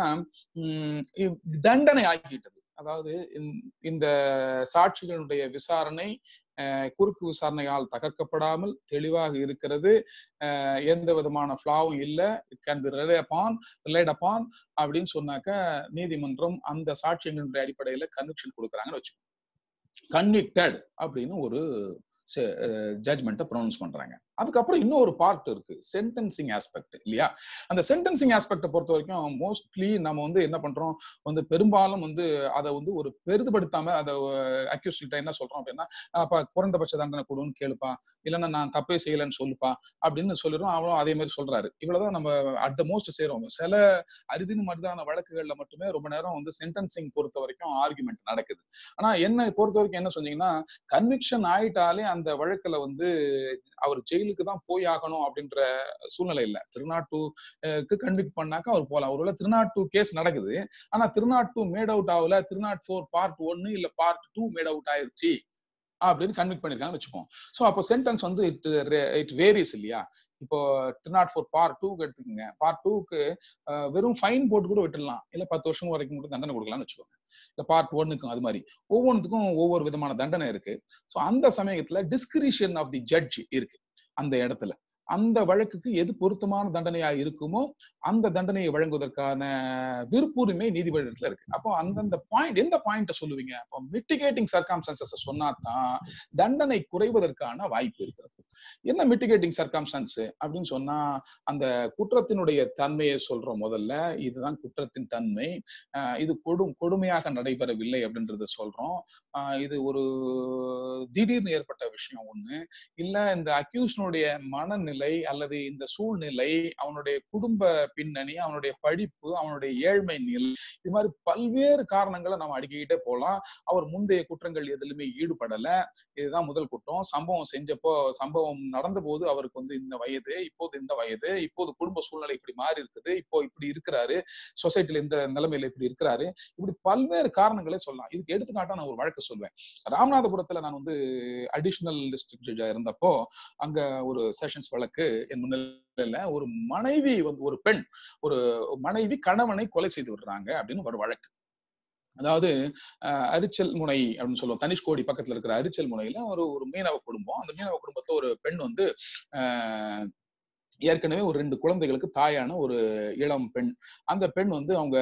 தண்டனை ஆகிட்டது அதாவது இந்த சாட்சிகளுடைய விசாரணை குறுக்கு விசாரணையால் தகர்க்கப்படாமல் தெளிவாக இருக்கிறது எந்த விதமான ஃபிளாவும் இல்லை it can be rely upon relied upon அப்படின்னு சொன்னாக்க நீதிமன்றம் அந்த சாட்சியங்களுடைய அடிப்படையில கன்விக்ஷன் கொடுக்குறாங்கன்னு வச்சுக்கோங்க கன்விக்டட் அப்படின்னு ஒரு ஜட்மெண்ட்டை ப்ரொனவுன்ஸ் பண்றாங்க அதுக்கப்புறம் இன்னொரு பார்ட் இருக்கு சென்டென்சிங் ஆஸ்பெக்ட் இல்லையா அந்த சென்டென்சிங் ஆஸ்பெக்டை பொறுத்த வரைக்கும் மோஸ்ட்லி நம்ம வந்து என்ன பண்றோம் வந்து பெரும்பாலும் வந்து அதை வந்து ஒரு பெரிதுபடுத்தாம அதை அக்யூஸ் கிட்ட என்ன சொல்றோம் அப்படின்னா அப்ப குறைந்தபட்ச தண்டனை கொடுன்னு கேளுப்பா இல்லைன்னா நான் தப்பே செய்யலைன்னு சொல்லுப்பா அப்படின்னு சொல்லிடுறோம் அவனும் அதே மாதிரி சொல்றாரு இவ்வளவுதான் நம்ம அட் த மோஸ்ட் செய்யறோம் சில அரிதின் மருதான வழக்குகள்ல மட்டுமே ரொம்ப நேரம் வந்து சென்டென்சிங் பொறுத்த வரைக்கும் ஆர்குமெண்ட் நடக்குது ஆனா என்ன பொறுத்த வரைக்கும் என்ன சொன்னீங்கன்னா கன்விக்ஷன் ஆயிட்டாலே அந்த வழக்குல வந்து அவர் ஜெயிலுக்கு தான் போய் ஆகணும் அப்படின்ற சூழ்நிலை இல்ல திருநாட்டுக்கு கன்விக்ட் பண்ணாக்கா அவர் போகலாம் ஒருவேளை திருநாட்டு கேஸ் நடக்குது ஆனா திருநாட்டு மேட் அவுட் ஆகல திருநாட் ஃபோர் பார்ட் ஒன்னு இல்ல பார்ட் டூ மேட் அவுட் ஆயிருச்சு அப்படின்னு கன்விக்ட் பண்ணிருக்காங்கன்னு வச்சுப்போம் ஸோ அப்போ சென்டென்ஸ் வந்து இட் இட் வேரிஸ் இல்லையா இப்போ திருநாட் ஃபோர் பார்ட் டூக்கு எடுத்துக்கோங்க பார்ட் டூக்கு வெறும் ஃபைன் போட்டு கூட விட்டுடலாம் இல்ல பத்து வருஷம் வரைக்கும் கூட தண்டனை கொடுக்கலாம்னு வச்சுக்கோங்க இல்ல பார்ட் ஒன்னுக்கும் அது மாதிரி ஒவ்வொன்றுக்கும் ஒவ்வொரு விதமான தண்டனை இருக்கு ஸோ அந்த சமயத்துல டிஸ்கிரிஷன் ஆஃப் தி ஜட்ஜ் இருக்கு அந்த இடத்துல அந்த வழக்குக்கு எது பொருத்தமான தண்டனையா இருக்குமோ அந்த தண்டனையை வழங்குவதற்கான விருப்புரிமை நீதிபதியிடத்துல இருக்கு அப்போ அந்தந்த பாயிண்ட் எந்த பாயிண்ட சொல்லுவீங்க அப்போ மிட்டிகேட்டிங் சர்க்காம்ஸ்டன்சஸ் சொன்னா தான் தண்டனை குறைவதற்கான வாய்ப்பு இருக்கிறது என்ன மிட்டிகேட்டிங் சர்க்காம்ஸ்டன்ஸ் அப்படின்னு சொன்னா அந்த குற்றத்தினுடைய தன்மையை சொல்றோம் முதல்ல இதுதான் குற்றத்தின் தன்மை இது கொடும் கொடுமையாக நடைபெறவில்லை அப்படின்றத சொல்றோம் இது ஒரு திடீர்னு ஏற்பட்ட விஷயம் ஒண்ணு இல்ல இந்த அக்யூஸ்னுடைய மனநிலை அல்லது இந்த சூழ்நிலை அவனுடைய குடும்ப பின்னணி அவனுடைய படிப்பு அவனுடைய ஏழ்மை நிலை இது மாதிரி பல்வேறு காரணங்களை நம்ம அடுக்கிக்கிட்டே போகலாம் அவர் முந்தைய குற்றங்கள் எதுலுமே ஈடுபடல இதுதான் முதல் குற்றம் சம்பவம் செஞ்சப்போ சம்பவம் நடந்த போது அவருக்கு வந்து இந்த வயது இப்போது இந்த வயது இப்போது குடும்ப சூழ்நிலை இப்படி மாறி இருக்குது இப்போ இப்படி இருக்கிறாரு சொசைட்டில இந்த நிலைமையில இப்படி இருக்கிறாரு இப்படி பல்வேறு காரணங்களே சொல்லலாம் இதுக்கு எடுத்துக்காட்டா நான் ஒரு வழக்கு சொல்வேன் ராமநாதபுரத்துல நான் வந்து அடிஷனல் டிஸ்ட்ரிக்ட் ஜட்ஜா இருந்தப்போ அங்க ஒரு செஷன்ஸ் வழக்கு என் முன்னிலையில ஒரு மனைவி வந்து ஒரு பெண் ஒரு மனைவி கணவனை கொலை செய்து விடுறாங்க அப்படின்னு ஒரு வழக்கு அதாவது அரிச்சல் முனை அப்படின்னு சொல்லுவோம் தனிஷ்கோடி பக்கத்துல இருக்கிற அரிச்சல் முனையில ஒரு ஒரு மீனவ குடும்பம் அந்த மீனவ குடும்பத்துல ஒரு பெண் வந்து ஏற்கனவே ஒரு ரெண்டு குழந்தைகளுக்கு தாயான ஒரு இளம் பெண் அந்த பெண் வந்து அவங்க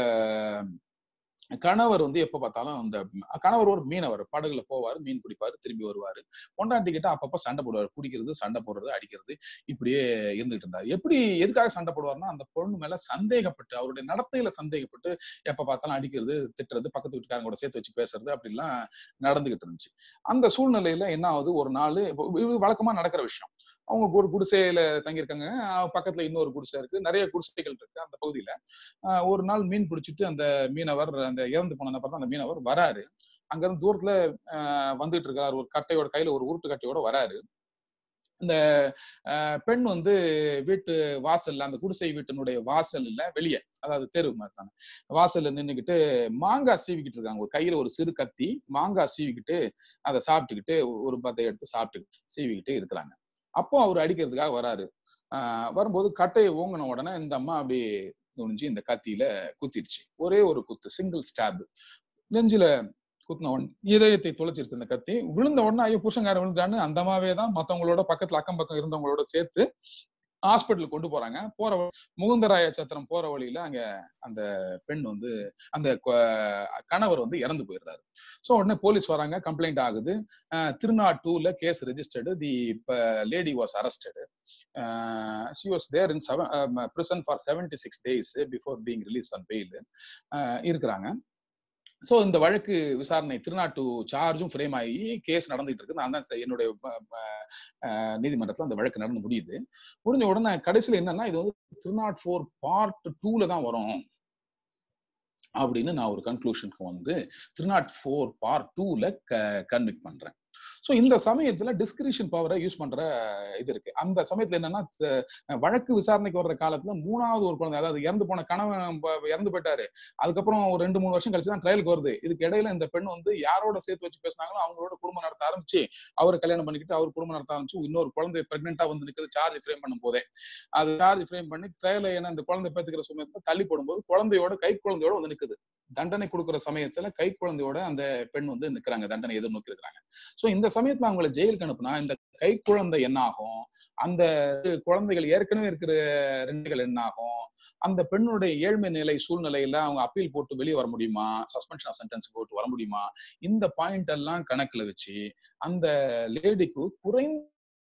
கணவர் வந்து எப்ப பார்த்தாலும் அந்த கணவர் ஒரு மீனவர் படகுல போவாரு மீன் பிடிப்பாரு திரும்பி வருவாரு பொண்டாட்டி கிட்ட அப்பப்ப சண்டை போடுவார் குடிக்கிறது சண்டை போடுறது அடிக்கிறது இப்படியே இருந்துகிட்டு இருந்தாரு எப்படி எதுக்காக சண்டை போடுவார்னா அந்த பொண்ணு மேல சந்தேகப்பட்டு அவருடைய நடத்தையில சந்தேகப்பட்டு எப்ப பார்த்தாலும் அடிக்கிறது திட்டுறது பக்கத்து வீட்டுக்காரங்க கூட சேர்த்து வச்சு பேசுறது அப்படிலாம் நடந்துகிட்டு இருந்துச்சு அந்த சூழ்நிலையில என்ன ஆகுது ஒரு நாள் இது வழக்கமா நடக்கிற விஷயம் அவங்க ஒரு குடிசையில தங்கியிருக்காங்க பக்கத்துல இன்னொரு குடிசை இருக்கு நிறைய குடிசைகள் இருக்கு அந்த பகுதியில ஒரு நாள் மீன் பிடிச்சிட்டு அந்த மீனவர் அந்த இறந்து போன பார்த்தா அந்த மீனவர் வராரு அங்க இருந்து தூரத்துல வந்துட்டு இருக்காரு ஒரு கட்டையோட கையில ஒரு உருட்டு கட்டையோட வராரு இந்த பெண் வந்து வீட்டு வாசல்ல அந்த குடிசை வீட்டினுடைய வாசல்ல வெளியே அதாவது தெரு மாதிரி தானே வாசல்ல நின்றுக்கிட்டு மாங்காய் சீவிக்கிட்டு இருக்காங்க ஒரு கையில ஒரு சிறு கத்தி மாங்காய் சீவிக்கிட்டு அதை சாப்பிட்டுக்கிட்டு ஒரு பத்தை எடுத்து சாப்பிட்டு சீவிக்கிட்டு இருக்கிறாங்க அப்போ அவர் அடிக்கிறதுக்காக வராரு ஆஹ் வரும்போது கட்டையை ஓங்கின உடனே இந்த அம்மா அப்படி துணிஞ்சு இந்த கத்தியில குத்திடுச்சு ஒரே ஒரு குத்து சிங்கிள் ஸ்டாப் நெஞ்சில குத்தின உடனே இதயத்தை தொலைச்சிருச்சு இந்த கத்தி விழுந்த உடனே ஐயோ புருஷங்காரன் விழுந்தான்னு அந்த அம்மாவே தான் மத்தவங்களோட பக்கத்துல அக்கம் பக்கம் இருந்தவங்களோட சேர்த்து ஹாஸ்பிட்டல் கொண்டு போறாங்க போற முகுந்தராய சத்திரம் போற வழியில அங்க அந்த பெண் வந்து அந்த கணவர் வந்து இறந்து போயிடுறாரு ஸோ உடனே போலீஸ் வராங்க கம்ப்ளைண்ட் ஆகுது திருநாட்டூர்ல case registered the lady was arrested she was there in seven prison for seventy six days before being release on bail இருக்கிறாங்க ஸோ இந்த வழக்கு விசாரணை திருநாட்டு சார்ஜும் ஃப்ரேம் ஆகி கேஸ் நடந்துட்டு இருக்கு நான் தான் என்னுடைய நீதிமன்றத்தில் அந்த வழக்கு நடந்து முடியுது முடிஞ்ச உடனே கடைசியில் என்னன்னா இது வந்து திருநாட் ஃபோர் பார்ட் டூல தான் வரும் அப்படின்னு நான் ஒரு கன்க்ளூஷனுக்கு வந்து திருநாட் ஃபோர் பார்ட் டூல கன்விக் பண்றேன் ஸோ இந்த சமயத்துல டிஸ்கிரிஷன் பவரை யூஸ் பண்ற இது இருக்கு அந்த சமயத்துல என்னன்னா வழக்கு விசாரணைக்கு வர்ற காலத்துல மூணாவது ஒரு குழந்தை அதாவது இறந்து போன கணவன் இறந்து போயிட்டாரு அதுக்கப்புறம் ஒரு ரெண்டு மூணு வருஷம் கழிச்சு தான் ட்ரையலுக்கு வருது இதுக்கு இடையில இந்த பெண் வந்து யாரோட சேர்த்து வச்சு பேசினாங்களோ அவங்களோட குடும்பம் நடத்த ஆரம்பிச்சு அவர் கல்யாணம் பண்ணிக்கிட்டு அவர் குடும்பம் நடத்த ஆரம்பிச்சு இன்னொரு குழந்தை பிரெக்னெண்டா வந்து நிற்கிறது சார்ஜ் ஃப்ரேம் பண்ணும் போதே அது சார்ஜ் ஃப்ரேம் பண்ணி ட்ரையல ஏன்னா இந்த குழந்தை பேத்துக்கிற சமயத்துல தள்ளி போடும்போது குழந்தையோட கை குழந்தையோட வந்து நிற்குது தண்டனை கொடுக்குற சமயத்துல கை குழந்தையோட அந்த பெண் வந்து நிக்கிறாங்க தண்டனை எதிர்நோக்கி இருக்கிறாங்க சோ இந்த சமயத்துல அவங்கள ஜெயிலுக்கு அனுப்புனா இந்த கை குழந்தை என்ன ஆகும் அந்த குழந்தைகள் ஏற்கனவே இருக்கிற ரெண்டுகள் என்ன ஆகும் அந்த பெண்ணுடைய ஏழ்மை நிலை சூழ்நிலையில அவங்க அப்பீல் போட்டு வெளியே வர முடியுமா சஸ்பென்ஷன் ஆஃப் சென்டென்ஸ் போட்டு வர முடியுமா இந்த பாயிண்ட் எல்லாம் கணக்குல வச்சு அந்த லேடிக்கு குறைந்த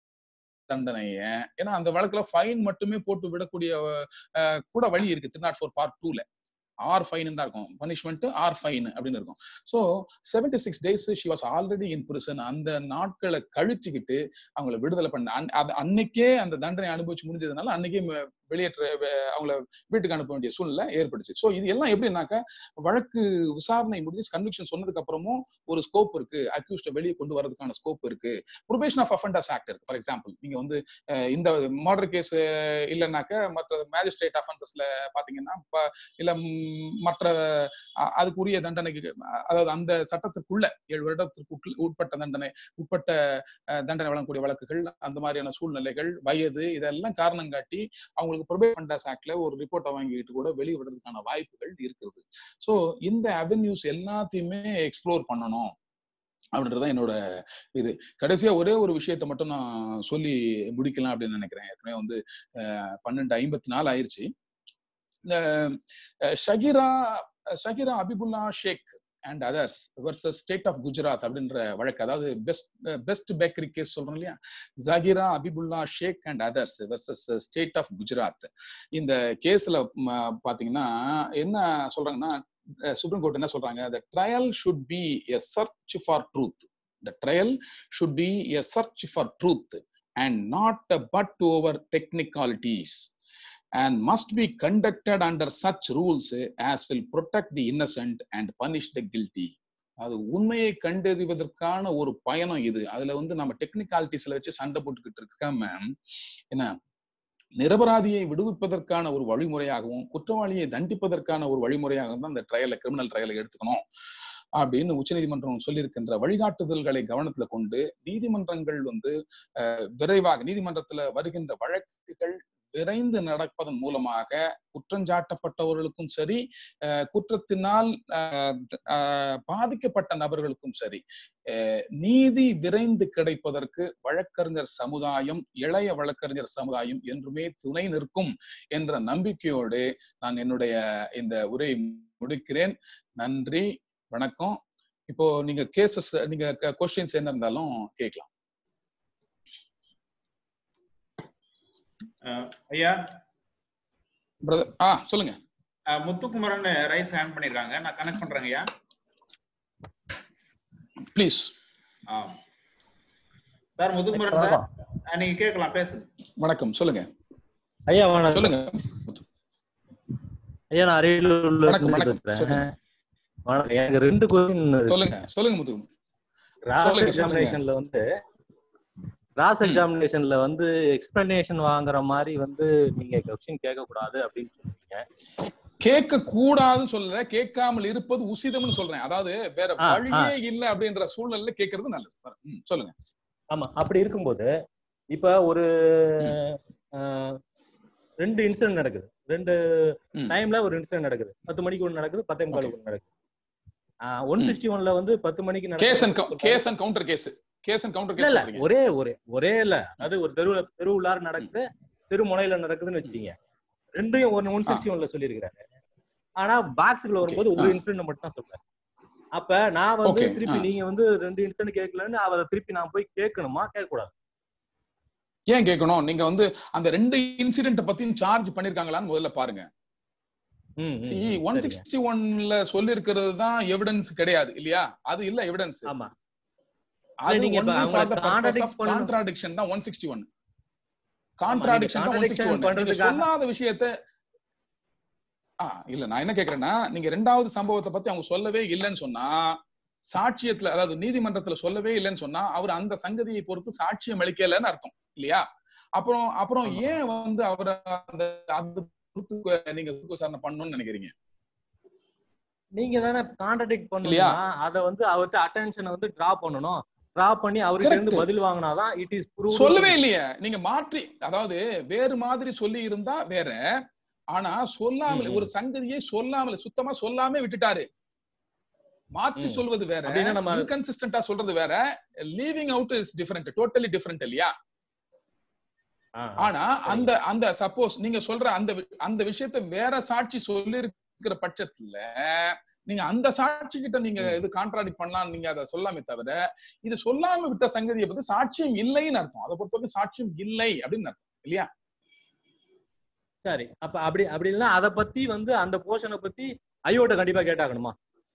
தண்டனைய ஏன்னா அந்த வழக்குல ஃபைன் மட்டுமே போட்டு விடக்கூடிய அஹ், கூட வழி இருக்கு த்ரீ நாட் ஃபோர் பார்ட் டூல ஆர் ஃபைன் தான் இருக்கும் பனிஷ்மெண்ட் ஆர் ஃபைன் அப்படின்னு இருக்கும் so seventy six days she was already in prison அந்த நாட்களை கழிச்சுக்கிட்டு அவங்கள விடுதலை பண்ண அன்- அது அன்னைக்கே அந்த தண்டனை அனுபவிச்சு முடிஞ்சதுனால அன்னைக்கே ம- வெளியேற்ற வெ- அவங்கள வீட்டுக்கு அனுப்ப வேண்டிய சூழ்நிலை ஏற்பட்டுச்சு ஸோ இது எல்லாம் எப்படின்னாக்கா வழக்கு விசாரணை முடிஞ்சு கன்விக்ஷன் சொன்னதுக்கு அப்புறமும் ஒரு ஸ்கோப் இருக்கு அக்யூஸ்ட வெளியே கொண்டு வரதுக்கான ஸ்கோப் இருக்கு ப்ரொபேஷன் ஆஃப் அஃபண்டர்ஸ் ஆக்ட் இருக்கு ஃபார் எக்ஸாம்பிள் நீங்க வந்து அஹ், இந்த மர்டர் கேஸ் இல்லைனாக்க மற்ற மேஜிஸ்ட்ரேட் அஃபென்சஸ்ல பாத்தீங்கன்னா ப- இல்ல ம், மற்ற அ- அதுக்குரிய தண்டனைக்கு அ- அதாவது அந்த சட்டத்துக்குள்ள ஏழு வருடத்திற்கு உட்ல- உட்பட்ட தண்டனை உட்பட்ட அஹ், தண்டனை வழங்கக்கூடிய வழக்குகள் அந்த மாதிரியான சூழ்நிலைகள் வயது இதெல்லாம் காரணம் காட்டி அவங்களுக்கு ப்ரொபேஷன் அஃபண்டர்ஸ் ஆக்ட்ல ஒரு ரிப்போர்ட்டை வாங்கிட்டு கூட வெளியே விடுறதுக்கான வாய்ப்புகள் இருக்கிறது ஸோ இந்த அவென்யூஸ் எல்லாத்தையுமே எக்ஸ்ப்ளோர் பண்ணணும் அப்படின்றதுதான் என்னோட இது கடைசியா ஒரே ஒரு விஷயத்த மட்டும் நான் சொல்லி முடிக்கலாம் அப்படின்னு நினைக்கிறேன் ஏற்கனவே வந்து அஹ், பன்னெண்டு ஐம்பத்தி நாலு ஆயிருச்சு இந்த அஹ், Zahira Zahira Habibullah Sheikh and others versus state of Gujarat அப்படின்ற வழக்கு அதாவது பெஸ்ட் பெஸ்ட் பேக்கரி கேஸ் சொல்றோம் இல்லையா Zahira Habibullah Sheikh and others versus state of Gujarat இந்த கேஸ்ல பாத்தீங்கன்னா என்ன சொல்றாங்கன்னா சுப்ரீம் கோர்ட் என்ன சொல்றாங்க the trial should be a search for truth the trial should be a search for truth and not a but over technicalities and must be conducted under such rules as will protect the innocent and punish the guilty அது உண்மையை கண்டறிவதற்கான ஒரு பயணம் இது அதுல வந்து நம்ம டெக்னிக்காலிட்டிஸ்ல வச்சு சண்டை போட்டுக்கிட்டு இருக்காம என்ன நிரபராதியை விடுவிப்பதற்கான ஒரு வழிமுறையாகவும் குற்றவாளியை தண்டிப்பதற்கான ஒரு வழிமுறையாகவும் தான் இந்த ட்ரையலை கிரிமினல் ட்ரையலை எடுத்துக்கணும் அப்படின்னு உச்சநீதிமன்றம் சொல்லியிருக்கின்ற வழிகாட்டுதல்களை கவனத்துல கொண்டு நீதிமன்றங்கள் வந்து அஹ், விரைவாக நீதிமன்றத்துல வருகின்ற வழக்குகள் விரைந்து நடப்பதன் மூலமாக குற்றஞ்சாட்டப்பட்டவர்களுக்கும் சரி அஹ், குற்றத்தினால் அஹ், த- அஹ், பாதிக்கப்பட்ட நபர்களுக்கும் சரி அஹ், நீதி விரைந்து கிடைப்பதற்கு வழக்கறிஞர் சமுதாயம் இளைய வழக்கறிஞர் சமுதாயம் என்றுமே துணை நிற்கும் என்ற நம்பிக்கையோடு நான் என்னுடைய இந்த உரையை முடிக்கிறேன் நன்றி வணக்கம் இப்போ நீங்க கேசஸ் நீங்க கொஸ்டின்ஸ் என்ன இருந்தாலும் கேட்கலாம் அஹ் ஐயா பிரதர் ஆ சொல்லுங்க அஹ் முத்துக்குமரன் ரைஸ் ஹேண்ட் பண்ணிருக்காங்க நான் கனெக்ட் பண்றேங்க ஐயா ப்ளீஸ் ஆ. சார் முத்துக்குமரன் சார் அஹ் நீங்க கேட்கலாம் பேசுங்க வணக்கம் சொல்லுங்க ஐயா வணக்கம் சொல்லுங்க ஐயா நான் அரியலூர்ல வணக்கம், இருந்து வணக்கம். பேசுறேன் சொல்லுங்க. வணக்கம் எனக்கு ரெண்டு கொஸ்டின் சொல்லுங்க சொல்லுங்க முத்து கிராஸ் சொல்லுங்க, சொல்லுங்க. எக்ஸாமினேஷன்ல வந்து கிராஸ் ம். எக்ஸாமினேஷன்ல வந்து எக்ஸ்பிளனேஷன் வாங்குற மாதிரி வந்து நீங்க கொஸ்டின் கேட்க கூடாது அப்படின்னு சொன்னீங்க கேட்க கூடாதுன்னு சொல்லல கேட்காமல் இருப்பது உசிதம்னு சொல்றேன் அதாவது வேற ஆ, வழியே இல்ல அப்படின்ற சூழ்நிலையில கேட்கறது நல்லது ம், சொல்லுங்க ஆமா அப்படி இருக்கும்போது இப்ப ஒரு அஹ், ரெண்டு இன்சிடென்ட் நடக்குது ரெண்டு ம். டைம்ல ஒரு இன்சிடென்ட் நடக்குது பத்து மணிக்கு ஒன்று நடக்குது பத்தே முக்காலுக்கு ஒன்று நடக்குது ஒன் சிக்ஸ்டி ஒன்ல வந்து பத்து மணிக்கு கேஸ் அண்ட் நடக்குது case and counter case case and counter இல்ல கேஸ் இல்ல சொல்றீங்க ஒரே ஒரே ஒரே இல்ல அது ஒரு தெரு தெரு உள்ளார நடக்குது தெரு முனையில நடக்குதுன்னு வச்சுக்கீங்க ரெண்டையும் ஒன் ஒன் சிக்ஸ்டி ஒன்ல சொல்லியிருக்கிறாரு ஆனா பாக்ஸுக்குள்ள வரும்போது ஒரு ஆ. இன்சிடென்ட் மட்டும் தான் சொல்றாரு அப்ப நான் வந்து Okay, திருப்பி ஆ. நீங்க வந்து ரெண்டு இன்சிடென்ட் கேட்கலன்னு அவரை திருப்பி நான் போய் கேட்கணுமா கேட்க கூடாது ஏன் கேட்கணும் நீங்க வந்து அந்த ரெண்டு இன்சிடென்ட் பத்தியும் சார்ஜ் பண்ணிருக்காங்களான்னு முதல்ல பாருங்க ம், ம், சி ம், ஒன் சரிங்க. சிக்ஸ்டி ஒன்ல சொல்லி இருக்கிறது தான் எவிடன்ஸ் கிடையாது இல்லையா அது இல்ல எவிடன்ஸ் ஆமா அது நீங்க இப்ப only for அவங்கள the purpose contradict of பண்ணணும். contradiction தான் ஒன் சிக்ஸ்டி ஒன் நீங்க கான்ட்ராடிக்ஷன் தான் ஒன் contradiction சிக்ஸ்டி ஒன் நீங்க பண்றதுக்காக- சொல்லாத விஷயத்த ஆ இல்ல நான் என்ன கேக்குறேன்னா நீங்க ரெண்டாவது சம்பவத்தை பத்தி அவங்க சொல்லவே இல்லைன்னு சொன்னா சாட்சியத்துல அதாவது நீதிமன்றத்துல சொல்லவே இல்லைன்னு சொன்னா அவர் அந்த சங்கதியை பொறுத்து சாட்சியம் அளிக்கலன்னு அர்த்தம் இல்லையா அப்புறம் அப்புறம் ஆமா. ஏன் வந்து அவரை அந்த அது பொறுத்து நீங்க குறுக்கு விசாரணை பண்ணணும்னு நினைக்கிறீங்க நீங்க தானே கான்ட்ராடிக்ட் இல்லையா? பண்ணணும்னா அத வந்து அவர்ட்ட அட்டென்ஷனை வந்து டிரா பண்ணணும் டிரா பண்ணி அவர்கிட்ட இருந்து Correct. பதில் வாங்கினாதான் இட் இஸ் ப்ரூவ் சொல்லவே இல்லையே நீங்க மாற்றி அதாவது வேறு மாதிரி சொல்லி இருந்தா வேற ஆனா சொல்லாமல் ம், ஒரு சங்கதியை சொல்லாமல் சுத்தமா சொல்லாம விட்டுட்டாரு மாற்றி ம். சொல்வது வேற அப்படின்னா நம்ம இன்கன்சிஸ்டன்டா சொல்றது வேற leaving out is different totally different இல்லையா ஆ, ஆ, ஆனா சரிங்க. அந்த அந்த சப்போஸ் நீங்க சொல்ற அந்த வி- அந்த விஷயத்த வேற சாட்சி சொல்லி இருக்கிற பட்சத்துல நீங்க அந்த சாட்சி கிட்ட நீங்க ம். இது கான்ட்ராடிக்ட் பண்ணலாம் நீங்க அதை சொல்லாமே தவிர இது சொல்லாம விட்ட சங்கதியை பத்தி சாட்சியம் இல்லைன்னு அர்த்தம் அதை பொறுத்தவரைக்கும் சாட்சியம் இல்லை அப்படின்னு அர்த்தம் இல்லையா சரி அப்ப அப்படி அப்படி இல்லைன்னா அதை பத்தி வந்து அந்த போர்ஷனை பத்தி ஐயோட்ட கண்டிப்பா கேட்டாகணுமா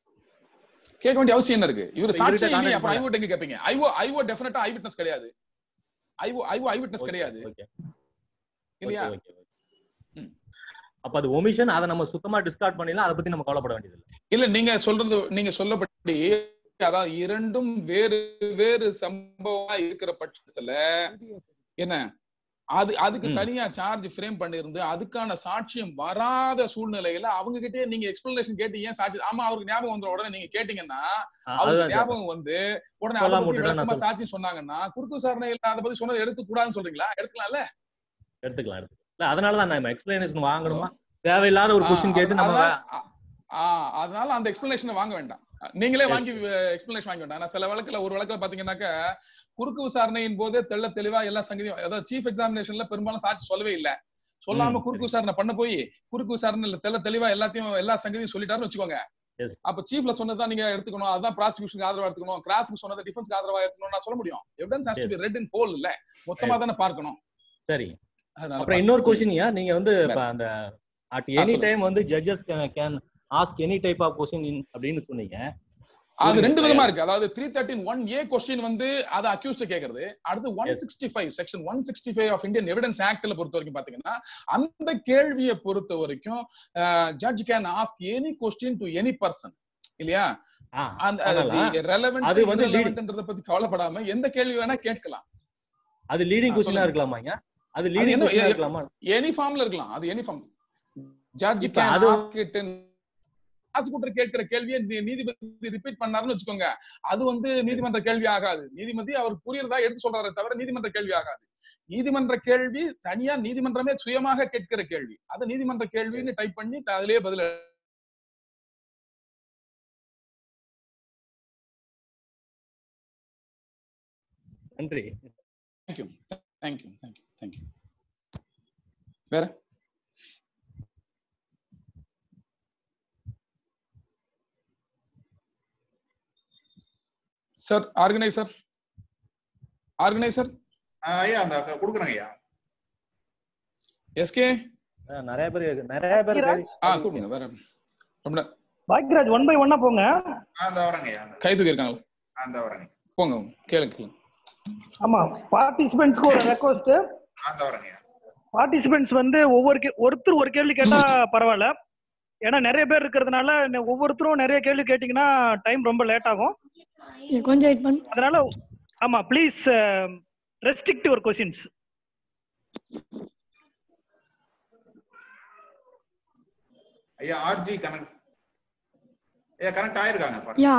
கேட்க வேண்டிய அவசியம் என்ன இருக்கு இவர் இப்ப சாட்சியம் இவர்கிட்ட இல்லையா அப்புறம் contact ஐஓ எங்க கேட்பீங்க IO IO definitely eye witness கிடையாது IO IO eye witness Okay, கிடையாது okay, இல்லையா okay, okay, okay. ம். அப்ப அது ஒமிஷன் அதை நம்ம சுத்தமா டிஸ்கார்ட் பண்ணிடலாம் அதை பத்தி நம்ம கவலைப்பட வேண்டியது இல்லை இல்ல நீங்க சொல்றது நீங்க சொல்லப்படி அதாவது இரண்டும் வேறு வேறு சம்பவமா இருக்கிற பட்சத்துல என்ன அது அதுக்கு ம். தனியா சார்ஜ் ஃப்ரேம் பண்ணிருந்து அதுக்கான சாட்சியம் வராத சூழ்நிலையில அவங்க கிட்டே நீங்க எக்ஸ்பிளனேஷன் கேட்டு ஏன் சாட்சி ஆமா அவருக்கு ஞாபகம் வந்துடும் உடனே நீங்க கேட்டீங்கன்னா ஆ, அவருக்கு அதுதான் சார். ஞாபகம் வந்து உடனே அதை சொல்லாம பத்தி விட்டுட்டா நான் விளக்கமா சாட்சி சொன்னாங்கன்னா குறுக்கு விசாரணையில அதை பத்தி சொன்னதை எடுத்து கூடாதுன்னு சொல்றீங்களா எடுத்துக்கலாம்ல எடுத்துக்கலாம் எடுத்துக்கலாம் இல்ல அதனாலதான் நம்ம எக்ஸ்பிளனேஷன் வாங்கணுமா தேவையில்லாத ஒரு ஆ, கொஸ்டின் கேட்டு நம்ம அதனால- ஆ, ஆ, அதனால அந்த எக்ஸ்பிளனேஷன் வாங்க வேண்டாம் நீங்களே Yes, வாங்கி எக்ஸ்பிளனேஷன் வாங்க வேண்டாம் ஆனா சில வழக்குல ஒரு வழக்குல பாத்தீங்கன்னாக்க குறுக்கு விசாரணையின் போதே தெள்ள தெளிவா எல்லா சங்கதியும் அதாவது சீஃப் எக்ஸாமினேஷன்ல பெரும்பாலும் சாட்சி சொல்லவே இல்ல சொல்லாம ம், குறுக்கு சரி. விசாரணை பண்ண போய் குறுக்கு விசாரணையில தெள்ள தெளிவா எல்லாத்தையும் எல்லா சங்கதியும் சொல்லிட்டாருன்னு வச்சுக்கோங்க Yes. அப்ப சீஃப்ல சொன்னதான் நீங்க எடுத்துக்கணும் அதான் ப்ராசிக்யூஷனுக்கு ஆதரவா எடுத்துக்கணும் கிராஸ்க்கு சொன்னதை டிஃபென்ஸ்க்கு ஆதரவா எடுத்துக்கணும் நான் சொல்ல முடியும் evidence has to be read in full இல்ல மொத்தமா Yes. தானே பார்க்கணும் சரி அதனால அப்புறம் இன்னொரு கொஸ்டின்யா நீங்க வந்து இப்ப வேற. அந்த அட் ஆ, எனி சொல்லுங்க. டைம் வந்து judges can ask any type of question அப்படின்னு சொன்னீங்க அது புரியுது. ரெண்டு விதமா இருக்கு அதாவது three thirteen one A question வந்து அதை அக்யூஸ்ட் கேக்குறது அடுத்து one sixty five section one sixty five of Indian evidence ஆக்ட்ல பொறுத்த வரைக்கும் பாத்தீங்கன்னா அந்த கேள்வியை பொறுத்த வரைக்கும் judge can ask any question to any person இல்லையா ஆ, அந்த பண்ணலாம். ரெலவென்ட் அது வந்து lead- ரெலவென்ட்ன்றத பத்தி கவலைப்படாம எந்த கேள்வி வேணா கேட்கலாம் அது லீடிங் ஆ, கொஸ்டினா சொல்லுங்க. இருக்கலாமாங்க அது அது லீடிங் என்ன- கொஸ்டினா எ- இருக்கலாமா எனி ஃபார்ம்ல இருக்கலாம் அது எனி ஃபார்ம் ஜட்ஜ் இப்ப கேன் அது- ஆஸ்க் இட் ப்ராசிக்யூட்டர் கேட்கிற கேள்வியை நீ- நீதிபதி ரிப்பீட் பண்ணாருன்னு வச்சுக்கோங்க அது வந்து நீதிமன்ற கேள்வி ஆகாது நீதிபதி அவர் புரியுறதா எடுத்து சொல்றாரே தவிர நீதிமன்ற கேள்வி ஆகாது நீதிமன்ற கேள்வி தனியா நீதிமன்றமே சுயமாக கேட்கிற கேள்வி அதை நீதிமன்ற கேள்வின்னு டைப் பண்ணி த- அதிலேயே பதில் நன்றி தேங்க்யூ தேங்க்யூ தேங்க்யூ தேங்க்யூ வேற சார் ஆர்கனைசர் ஆர்கனைசர் ஆஹ் ஐயா அந்த கொடுக்குறேங்க ஐயா எஸ்கே ஆ, நிறைய பேர் நிறைய பேர் பாக்யராஜ்? ஆ கூப்பிடுங்க வேற ரொம்ப நே- பாக்யராஜ் ஒன் பை ஒன்னா போங்க ஆஹ் அந்த வரேங்க ஐயா கை தூக்கி இருக்காங்களா அந்த வரேங்க போங்க கேளுங்க கேளுங்க ஆமா பார்ட்டிசிபென்ட்ஸ்க்கு ஒரு ரெக்வஸ்ட் அந்த வரேங்க ஐயா பார்ட்டிசிபென்ட்ஸ் வந்து ஒவ்வொரு கே- ஒருத்தர் ஒரு கேள்வி கேட்டா பரவாயில்ல ஏன்னா நிறைய பேர் இருக்கிறதுனால நெ- ஒவ்வொருத்தரும் நிறைய கேள்வி கேட்டீங்கன்னா டைம் ரொம்ப லேட் ஆகும் கொஞ்சம் வெயிட் பண்ணு அதனால ஆமா ப்ளீஸ் ரெஸ்ட்ரிக்ட் ஒரு கொஸ்டின்ஸ் ஐயா ஆர்ஜி கனெக்ட் ஐயா கனெக்ட் ஆயிருக்காங்க பாருங்க யா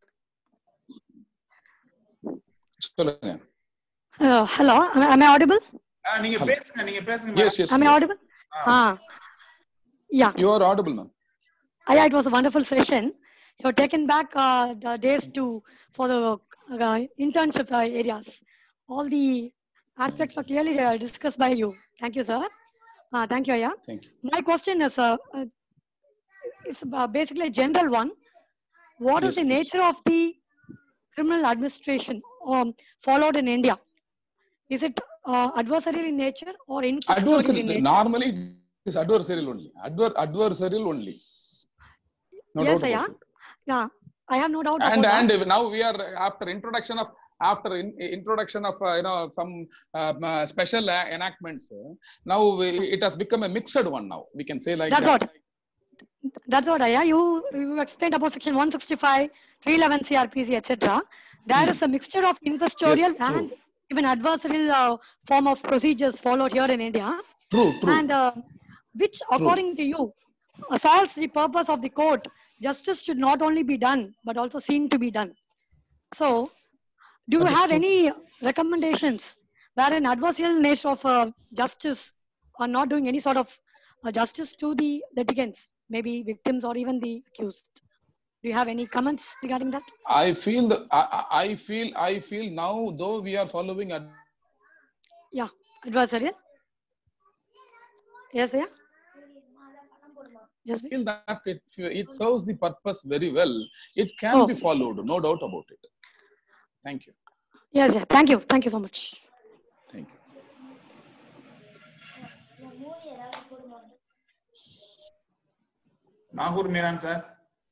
சொல்லுங்க ஹலோ am I audible ஆஹ் நீங்க Hello. பேசுங்க நீங்க பேசுங்க yes yes am I audible ah yeah you are audible ma'am yeah it was a wonderful session you've taken back uh, the days to for the uh, internship uh, areas all the aspects are clearly uh, discussed by you thank you sir uh, thank you Aya. Thank you my question is uh, uh, it's uh, basically a general one what is Yes, the please. nature of the criminal administration um, followed in india is it uh, adversarial in nature or inquisitorial in adversarial nature normally it is adversarial only Adver- adversarial only no Yes, doubt Aya. about it. yeah i have no doubt and about and that. now we are after introduction of after in, introduction of uh, you know some uh, uh, special uh, enactments uh, now we, it has become a mixed one now we can say like That's that. what. That's what I, yeah. You, you explained about section 165, 311 CRPC, etc. There is a mixture of inquisitorial Yes, true. and even adversarial uh, form of procedures followed here in India, true true and uh, which, according to you, assaults the purpose of the court. Justice should not only be done, but also seem to be done. So, do you That is have true. any recommendations where an adversarial nature of uh, justice are not doing any sort of uh, justice to the litigants, maybe victims or even the accused. Do you have any comments regarding that? I feel the I, I- I feel I feel now though we are following ad- Adversarial? Yes, yeah? Just feel that it it serves the purpose very well. It can Oh. be followed, no doubt about it. Thank you. yes, yeah. Thank you. Thank you so much. Thank you. Nagore Meeran sir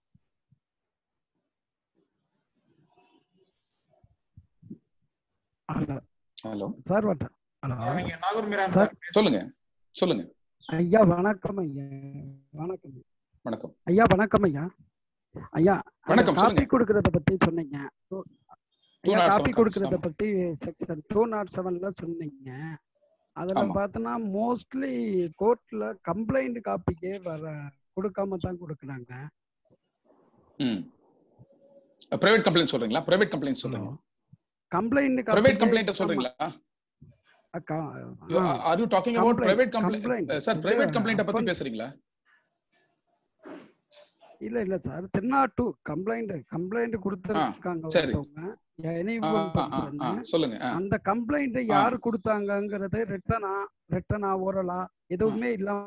hello hello sir வட்டம் hello நீங்க Nagore Meeran sir. Sir சொல்லுங்க சொல்லுங்க ஐயா வணக்கம் ஐயா வணக்கம் வணக்கம் ஐயா வணக்கம் ஐயா ஐயா அந்த வணக்கம், காப்பி சொல்லுங்க. கொடுக்கறத பத்தி சொன்னீங்க ஐயா 207 காப்பி copies, கொடுக்கறத ஆமா. பத்தி செக்ஷன் டூ நாட் செவன்ல சொன்னீங்க அதுல ஆமா. பார்த்தோன்னா மோஸ்ட்லி கோர்ட்ல கம்ப்ளைண்ட் காப்பிக்கே வர கொடுக்காம தான் கொடுக்குறாங்க ம் பிரைவேட் கம்ப்ளைண்ட் சொல்றீங்களா பிரைவேட் கம்ப்ளைண்ட் சொல்றீங்க கம்ப்ளைண்ட் பிரைவேட் கம்ப்ளைண்ட் சொல்றீங்களா are you talking about Complaint, private complaint. Complaint sir இது பிரைவேட் கம்ப்ளைண்ட்ட பத்தி offense. பேசுறீங்களா இல்ல இல்ல சார் தென்னாட்டு கம்ப்ளைண்ட் கம்ப்ளைண்ட் கொடுத்துருக்காங்க சரி. ஒருத்தவங்க எனி ஆ, ஒன் ஆ, ஆ, ஆ, பர்சன் சொல்லுங்க ஆ. அந்த கம்ப்ளைண்ட் யாரு கொடுத்தாங்கங்கிறது ரிட்டனா ரிட்டனா ஓரலா எதுவுமே இல்லாம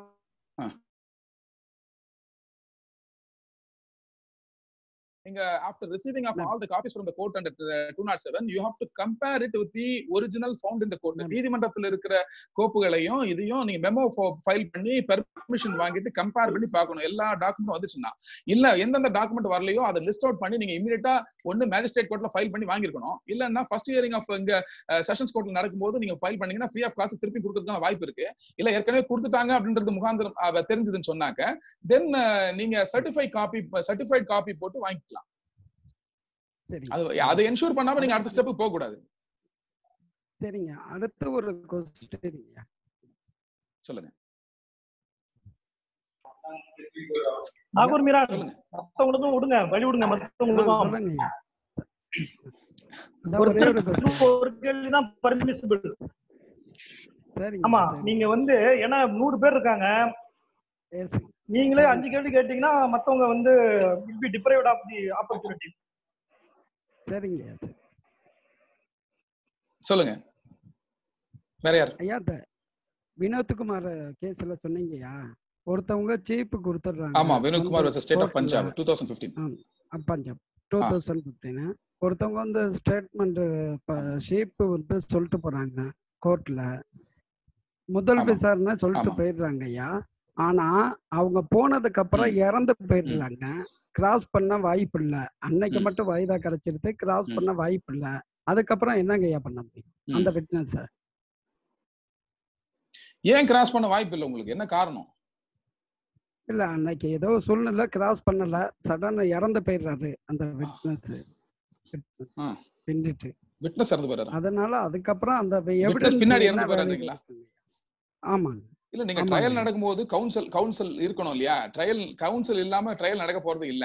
நீங்க after receiving of all the copies from the court under uh, 207 you have to compare it with the original found in the court Ma'am. நீதிமன்றத்தில் இருக்கிற கோப்புகளையும் இதையும் நீங்க மெமோ ஃபைல் பண்ணி பெர்மிஷன் வாங்கிட்டு கம்பேர் பண்ணி பார்க்கணும் எல்லா டாக்குமெண்ட் வந்துச்சுன்னா இல்ல எந்தெந்த டாக்குமெண்ட் வரலையோ அதை லிஸ்ட் அவுட் பண்ணி நீங்க இமீடியட்டா ஒன்னு மேஜிஸ்ட்ரேட் கோர்ட்ல ஃபைல் பண்ணி வாங்கிருக்கணும் இல்லன்னா ஃபர்ஸ்ட் ஹியரிங் ஆஃப் இங்க செஷன்ஸ் கோர்ட்ல நடக்கும்போது நீங்க ஃபைல் பண்ணீங்கன்னா ஃப்ரீ ஆஃப் காஸ்ட் திருப்பி கொடுக்கறதுக்கான வாய்ப்பு இருக்கு இல்ல ஏற்கனவே கொடுத்துட்டாங்க அப்படின்றது முகாந்திரம் அஹ், தெரிஞ்சதுன்னு சொன்னாக்க தென் நீங்க சர்டிஃபை காப்பி சர்டிஃபைட் காப்பி போட்டு வாங்கிக்கலாம் சரி அது அதை என்ஷூர் பண்ணாம நீங்க அடுத்த ஸ்டெப்புக்கு போக கூடாது சரிங்க அடுத்த ஒரு கொஸ்டின் சொல்லுங்க நாகூர் மீரா சொல்லுங்க மத்தவங்களுக்கும் விடுங்க வழி விடுங்க மத்தவங்களுக்கும் சொல்லுங்க ஐயா. இந்த ஒரு ஒரே ஒரு கொஸ்டின் ஒரு கேள்விதான் பர்மிசிபிள் சரிங்க ஆமா சரி. நீங்க வந்து ஏன்னா நூறு பேர் இருக்காங்க Yes. நீங்களே அஞ்சு கேள்வி கேட்டீங்கன்னா மத்தவங்க வந்து will be deprived of the opportunity சரிங்க ஐயா, சரி சொல்லுங்க வேற யார் ஐயா இந்த வினோத்குமார் கேஸ்ல சொன்னீங்கய்யா ஒருத்தவங்க சீப்பு கொடுத்துட்றாங்க ஆமா வினோத்குமார் வந்து வர்சஸ் ஸ்டேட் ஆஃப் courtல. பஞ்சாப் டூ தௌசண்ட் பிப்டீன் அஹ் பஞ்சாப் டூ தௌசண்ட் ஃபிஃப்டீன் ஒருத்தவங்க வந்து ஸ்டேட்மெண்ட் ஷீப்பு வந்து சொல்லிட்டு போறாங்க கோர்ட்ல முதல் ஆமா. விசாரணை சொல்லிட்டு ஆமா. போயிடுறாங்க ஐயா ஆனா அவங்க போனதுக்கு அப்புறம் இறந்து போயிடுறாங்க கிராஸ் பண்ண வாய்ப்பு இல்ல அன்னைக்கு ம். மட்டும் வாய்தா கிடைச்சிருது கிராஸ் ம். பண்ண வாய்ப்பு இல்ல அதுக்கப்புறம் என்னங்க ஐயா பண்ண முடியும் அந்த விட்னஸ் ஏன் கிராஸ் பண்ண வாய்ப்பு இல்லை உங்களுக்கு என்ன காரணம் இல்ல அன்னைக்கு ஏதோ சூழ்நிலை கிராஸ் பண்ணல சடன் இறந்து போயிடுறாரு அந்த விட்னஸ் ஆ. பின்னிட்டு விட்னஸ் இறந்து போறாரு அதனால அதுக்கப்புறம் அந்த Witness evidence பின்னாடி என்ன இறந்து போறாருங்களா? வேலைகள் இருக்குங்க? ஆமாங்க இல்ல நீங்க ஆமாங்க. ட்ரையல் நடக்கும்போது கவுன்சில் கவுன்சில் இருக்கணும் இல்லையா ட்ரையல் கவுன்சில் இல்லாம ட்ரையல் நடக்க போறது இல்ல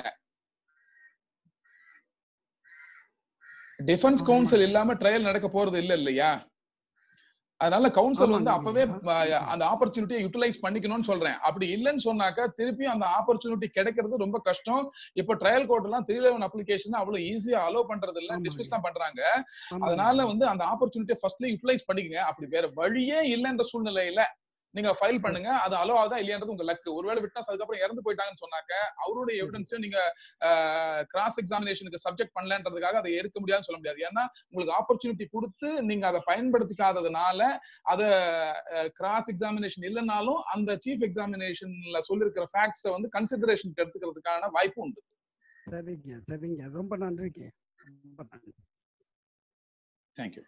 டிஃபென்ஸ் ஆமா. கவுன்சில் இல்லாம ட்ரையல் நடக்க போறது இல்ல இல்லையா அதனால கவுன்சில் வந்து ஆமாங்க. அப்பவே அஹ், அந்த ஆப்பர்ச்சுனிட்டியை யூட்டிலைஸ் பண்ணிக்கணும்னு சொல்றேன் அப்படி இல்லைன்னு சொன்னாக்கா திருப்பி அந்த ஆப்பர்ச்சுனிட்டி கிடைக்கிறது ரொம்ப கஷ்டம் இப்ப ட்ரையல் கோர்ட் எல்லாம் த்ரீ லெவன் அப்ளிகேஷன் அவ்வளவு ஈஸியா அலோ பண்றது இல்ல ஆமாங்க. டிஸ்மிஸ் தான் பண்றாங்க ஆமாங்க. அதனால வந்து அந்த ஆப்பர்ச்சுனிட்டியை ஃபர்ஸ்ட்ல யூட்டிலைஸ் பண்ணிக்கங்க அப்படி வேற வழியே இல்லைன்ற சூழ்நிலையில நீங்க ஃபைல் பண்ணுங்க அது அலோ ஆகுதா இல்லையான்றது உங்க லக்கு ஒருவேளை விட்னஸ் அதுக்கப்புறம் இறந்து போயிட்டாங்கன்னு சொன்னாக்க அவருடைய எவிடன்ஸையும் நீங்க கிராஸ் எக்ஸாமினேஷனுக்கு சப்ஜெக்ட் பண்ணலன்றதுக்காக அதை எடுக்க முடியாதுன்னு சொல்ல முடியாது ஏன்னா உங்களுக்கு ஆப்பர்ச்சுனிட்டி கொடுத்து நீங்க அதை பயன்படுத்திக்காததுனால அதை கிராஸ் எக்ஸாமினேஷன் இல்லைனாலும் அந்த சீஃப் எக்ஸாமினேஷன்ல சொல்லிருக்கிற ஃபேக்ட்ஸை வந்து கன்சிடரேஷனுக்கு எடுத்துக்கிறதுக்கான வாய்ப்பு உண்டு சரிங்க சரிங்க ரொம்ப நன்றிங்க ரொம்ப நன்றி தேங்க்யூ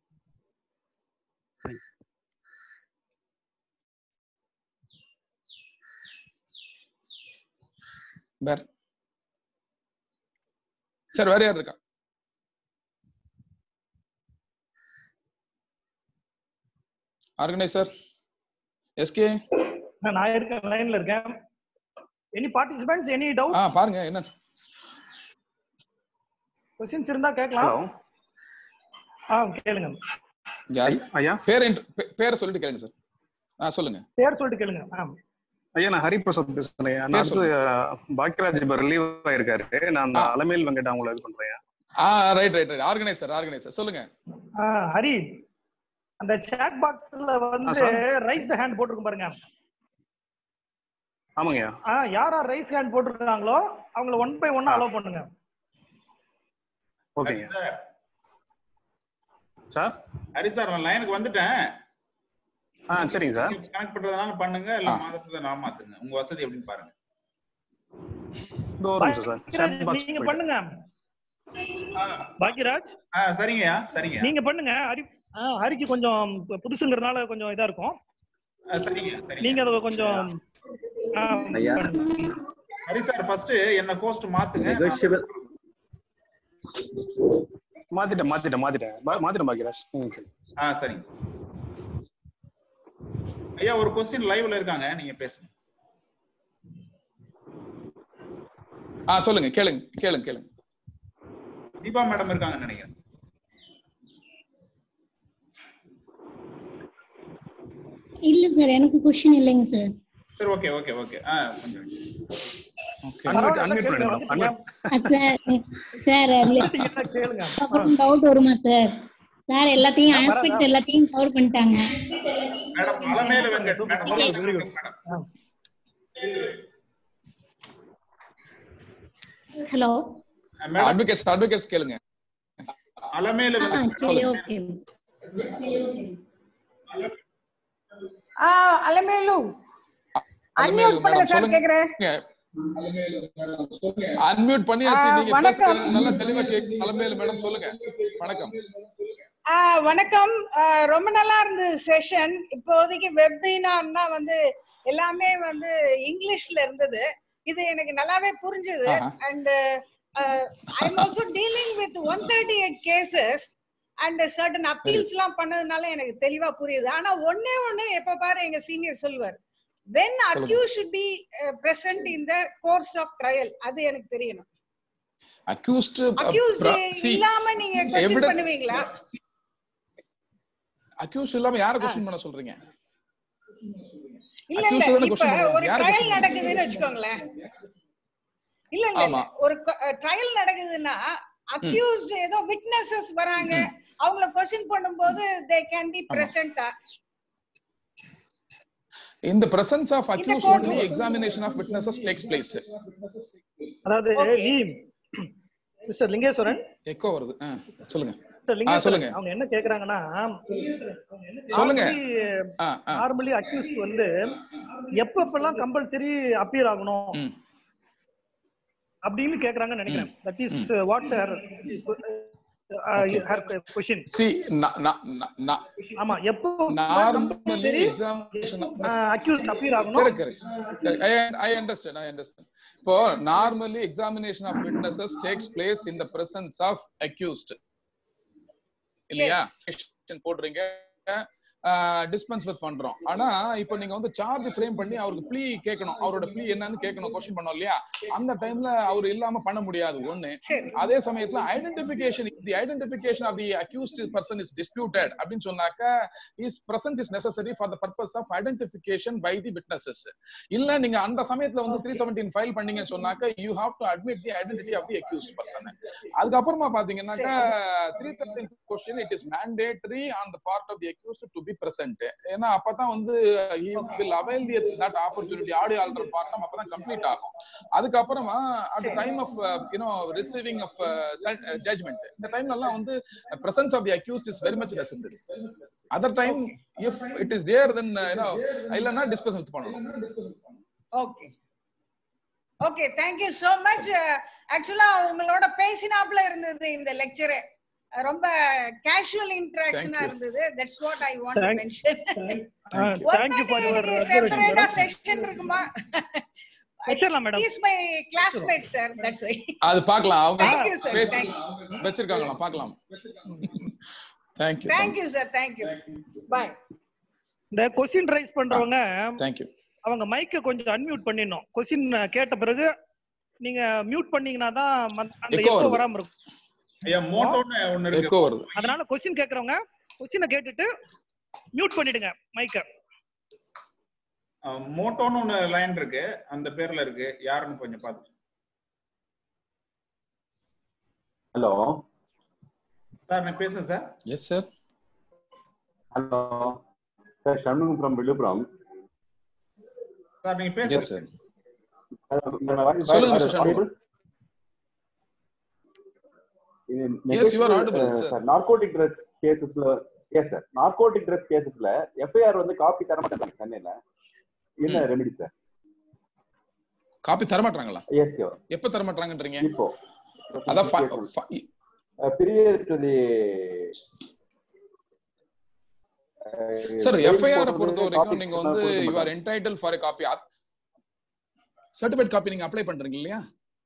வேற சார் வேற யார் இருக்கா ஆர்கனைசர் எஸ்கே நான் இருக்கேன் லைன்ல இருக்கேன் எனி பார்ட்டிசிபென்ட்ஸ் எனி டவுட் ஆ பாருங்க என்ன கொஸ்டின்ஸ் இருந்தா கேட்கலாம் ஆ கேளுங்க யார் ஐயா பேர் பேரை சொல்லிட்டு கேளுங்க சார் ஆ சொல்லுங்க பேர் சொல்லிட்டு கேளுங்க ஆ ஐயா நான் ஹரிபிரசாத் பேசுறேன் நான் அடுத்து பாக்கியராஜ் இப்ப ரிலீவ் ஆயிருக்காரு நான் அந்த ஆ. அலமேல் வெங்கட் அவங்கள இது பண்றேன் ஆ right right right organiser organiser சொல்லுங்க ஆ, ஹரி அந்த chat பாக்ஸ்ல வந்து sir. ரைஸ் த ஹேண்ட் போட்டிருக்கும் பாருங்க ஆமாங்கய்யா ஆ யாரா ரைஸ் ஹேண்ட் போட்டிருக்காங்களோ அவங்கள ஒன் பை ஒன்னா அலோவ் பண்ணுங்க ஓகேங்க சார் ஹரி சார் நான் லைனுக்கு வந்துட்டேன் ஆ சரிங்க சார் கனெக்ட் பண்றதுனால பண்ணுங்க இல்ல ஆ. மாதத்தை நான் மாத்துங்க உங்க வசதி எப்படின்னு பாருங்க இந்த ஒரு நிமிஷம் சார் chat box நீங்க போயிட்டு. பண்ணுங்க ஆ, பாக்கியராஜ் ஆ, சரிங்கய்யா சரிங்க நீங்க பண்ணுங்க ஹரி ஆ, ஹரிக்கு கொஞ்சம் பு- புதுசுங்கிறதுனால கொஞ்சம் இதா இருக்கும் ஆ, சரிங்க சரிங்க நீங்க அதை கொஞ்சம் ஆ, ஐயா. பண்ணுங்க. ஹரி சார் ஃபர்ஸ்ட் என்ன கோஸ்ட் மாத்துங்க நெகோஷியபிள் மாத்திட்டேன் மாத்திட்டேன் மாத்திட்டேன் பா- மாத்திட்டேன் பாக்கியராஜ் ம் சரி. ஆ சரிங்க ஐயா ஒரு கொஸ்டின் லைவ்ல இருக்காங்க நீங்க பேசுங்க ஆ சொல்லுங்க கேளுங்க கேளுங்க கேளுங்க தீபா மேடம் இருக்காங்கன்னு நினைக்கிறேன் இல்ல சார் எனக்கு கொஸ்டின் இல்லைங்க சார் சரி ஓகே ஓகே ஓகே ஆ கொஞ்சம் ஓகே Unmute, unmute பண்ணுங்க மேடம் unmute. சார் கேட்டீங்கன்னா கேளுங்க ஆ. டவுட் வருமா சார் சார் எல்லாத்தையும் ஆ, வராதா? ஆஸ்பெக்ட் எல்லாத்தையும் கவர் பண்ணிட்டாங்க madam Alamelu Venkat madam Very Alamelu good, very Venkat madam ஆ. ஹலோ மேடம் அட்வொகேட்ஸ் அட்வொகேட்ஸ் கேளுங்க அலமேல ஆ வெங்கட் சரி சொல்லுங்க. ஓகே ஆ அலமேலு அன்மியூட் பண்ணுங்க சார் சொல்லுங்க. கேக்குறேன் அன்மியூட் பண்ணியாச்சு ஆ, நீங்க வணக்கம். பேசுறது நல்லா தெளிவா கேக்கு தலைமையில மேடம் சொல்லுங்க வணக்கம் ஆ, வணக்கம் ஆ, ரொம்ப நல்லா இருந்தது செஷன் இப்போதைக்கு வெபினார்னா வந்து எல்லாமே வந்து இங்கிலீஷ்ல இருந்தது இது எனக்கு நல்லாவே புரிஞ்சுது ஆஹா. And I am also dealing with one thirty eight cases and certain appeals எல்லாம் பண்ணதுனால எனக்கு தெளிவா புரியுது ஆனா ஒண்ணே ஒண்ணு எப்ப பாரு எங்க சீனியர் சொல்லுவார் when accused should be uh, present in the course of trial அது எனக்கு தெரியணும் அக்யூஸ்ட் அக்யூஸ்ட் இல்லாம நீங்க கொஸ்டின் evidence- பண்ணுவீங்களா அக்யூஸ்ட் இல்லாம யார கொஸ்டின் பண்ண சொல்றீங்க இல்ல Accused இல்ல தானே இப்ப question பண்ணுவாங்க. ஒரு யாரை ட்ரையல் question நடக்குதுன்னு வச்சுக்கோங்களேன் இல்ல இல்ல இல்ல ஆமா. ஒரு ட்ரையல் நடக்குதுன்னா அக்யூஸ்ட் ஏதோ விட்னஸஸ் வராங்க அவங்கள கொஸ்டின் பண்ணும்போது they can be present in the presence of accused court only room. examination of witnesses takes place அதாவது Okay. லீ மிஸ்டர் லிங்கேஸ்வரன் எக்கோ வருது ஆ, சொல்லுங்க மிஸ்டர் ஆ, லிங்கேஸ்வரன் சொல்லுங்க. அவங்க என்ன கேக்குறாங்கன்னா சொல்லுங்க. ஆ, ஆ. நார்மலி அக்யூஸ்ட் வந்து எப்பப்பெல்லாம் கம்பல்சரி அப்பியர் ஆகணும் ம். அப்படின்னு கேக்குறாங்கன்னு நினைக்கிறேன் that is what her her question see na- na- na- na- ஆமா எப்போ normally compulsory examination of accused appear ஆகணும் correct correct Correct. I, I understand i understand இப்போ normally examination of witnesses takes place in the presence of accused இல்லையா Question போடுறீங்க dispense with பண்றோம் ஆனா இப்போ நீங்க வந்து சார்ஜ் ஃப்ரேம் பண்ணி அவருக்கு ப்ளீ கேட்கணும் அவரோட ப்ளீ என்னன்னு கேட்கணும் கொஸ்டின் பண்ணோம் இல்லையா அந்த டைம்ல அவர் இல்லாம பண்ண முடியாது ஒண்ணு சரி அதே சமயத்துல identification the identification of the accused person is disputed அப்படின்னு சொன்னாக்க is presence is necessary for the purpose of identification by the witnesses இல்ல நீங்க அந்த சமயத்துல வந்து த்ரீ செவன்டீன் ஃபைல் பண்ணீங்கன்னு சொன்னாக்க you have to admit the identity of the accused person அதுக்கப்புறமா பாத்தீங்கன்னாக்கா three thirteen question it is mandatory on the part of the accused to be present ஏன்னா அப்பதான் வந்து he will avail the that opportunity ஆடி ஆள்ற partum அப்பதான் complete ஆகும் அதுக்கப்புறமா at சரி. Time of you know receiving of judgement இந்த டைம்ல எல்லாம் வந்து presence of the accused is very much necessary other time if it is there then you know இல்லைன்னா டிஸ்கஸ் வித் பண்ணணும் okay okay thank you so much ஆக்சுவலா உங்களோட பேசினாப்ல இருந்தது இந்த லெக்சர் ரொம்ப கேஷுவல் இன்டராக்ஷனா Thank you. இருந்தது that's what I want to Thank- mention thank you for your செப்பரேட்டா செஷன் இருக்குமா வச்சிடலாம் madam is my classmate sir that's why அது பார்க்கலாம் அவங்க Thank you, sir. பேசி Thank வச்சிருக்காங்களா பார்க்கலாம் thank you thank you sir thank you bye இந்த கொஸ்டின் ரைஸ் பண்றவங்க தேங்க்யூ அவங்க மைக்க கொஞ்சம் அன்மியூட் பண்ணிடணும் கொஸ்டின் கேட்ட பிறகு நீங்க மியூட் பண்ணீங்கன்னா தான் மத்- அந்த Echo எக்கோ வருது. வராம இருக்கும் ஐயா மோட்டோன்னு ஒண்ணு இருக்கு எக்கோ வருது அதனால கொஸ்டின் கேக்குறவங்க கொஸ்டினை கேட்டுட்டு மியூட் பண்ணிடுங்க மைக்க மோட்டோன்னு ஒண்ணு லைன் இருக்கு அந்த பேர்ல இருக்கு யாருன்னு கொஞ்சம் பார்த்து ஹலோ சார் நான் பேசுறேன் sir yes sir hello sir Shanmugam from Villupuram sir நீங்க எஸ் பேசுறது சார் சொல்லுங்க சொல்லுங்க mister Shanmugam Yes, you are audible, sir. Sir narcotic drugs கேசஸ்ல எஸ் சார் நார்கோட்டிக் ட்ரக்ஸ் கேசஸ்ல எஃப்ஐஆர் வந்து காப்பி தர மாட்டாங்க சென்னையில என்ன ரெமெடி சார் காப்பி தர மாட்டாங்களா எஸ் சார் எப்ப தர மாட்டாங்கன்றீங்க இப்போ அதான் fi- fi- period to the sir FIR பொறுத்த வரைக்கும் நீங்க வந்து you are entitled for a copy certified copy நீங்க அப்ளை பண்றீங்க இல்லையா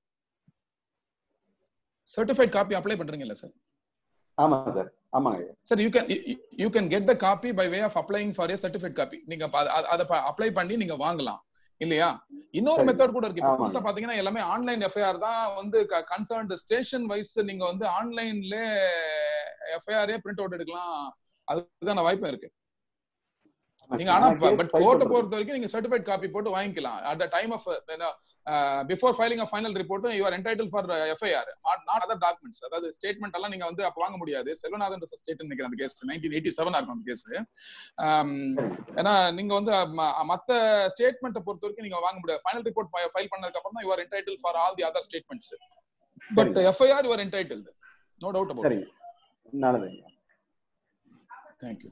சர்டிஃபைட் காப்பி அப்ளை பண்றீங்க இல்ல சார் ஆமா சார் ஆமாங்க sir you can you can get the copy by way of applying for a certified copy நீங்க அப்ப அத- அத- அதை அப்ளை பண்ணி நீங்க வாங்கலாம் இல்லையா இன்னொரு சரி. மெத்தட் கூட இருக்கு இப்போ ஆமாங்க. புதுசா பாத்தீங்கன்னா எல்லாமே ஆன்லைன் எஃப்ஐஆர் தான் வந்து கன்சர்ன்ட் ஸ்டேஷன் வைஸ் நீங்க வந்து ஆன்லைன்ல எஃப்ஐஆரே பிரிண்ட் அவுட் எடுக்கலாம் அதுக்கான வாய்ப்பும் இருக்கு நீங்க ஆனா நான் case பட் file கோர்ட்டை பண்றேன். பொறுத்த வரைக்கும் நீங்க சர்டிஃபைட் காப்பி போட்டு வாங்கிக்கலாம் at the time of before filing of final report you are entitled for FIR not other documents அதாவது ஸ்டேட்மெண்ட் எல்லாம் நீங்க வந்து அப்ப வாங்க முடியாது செல்வநாதன் ஸ்டேட் நினைக்கிறேன் அந்த கேஸ் நைன்டீன் எயிட்டி செவன் இருக்கும் அந்த கேஸ் ஏன்னா நீங்க வந்து ம- மத்த ஸ்டேட்மெண்ட்டை பொறுத்த வரைக்கும் நீங்க வாங்க முடியாது ஃபைனல் ரிப்போர்ட் ஃபைல் பண்ணதுக்கு அப்புறம் தான் you are entitled for all the other statements but சரிங்க. FIR you are entitled no doubt about சரிங்க நல்லதுங்க தேங்க்யூ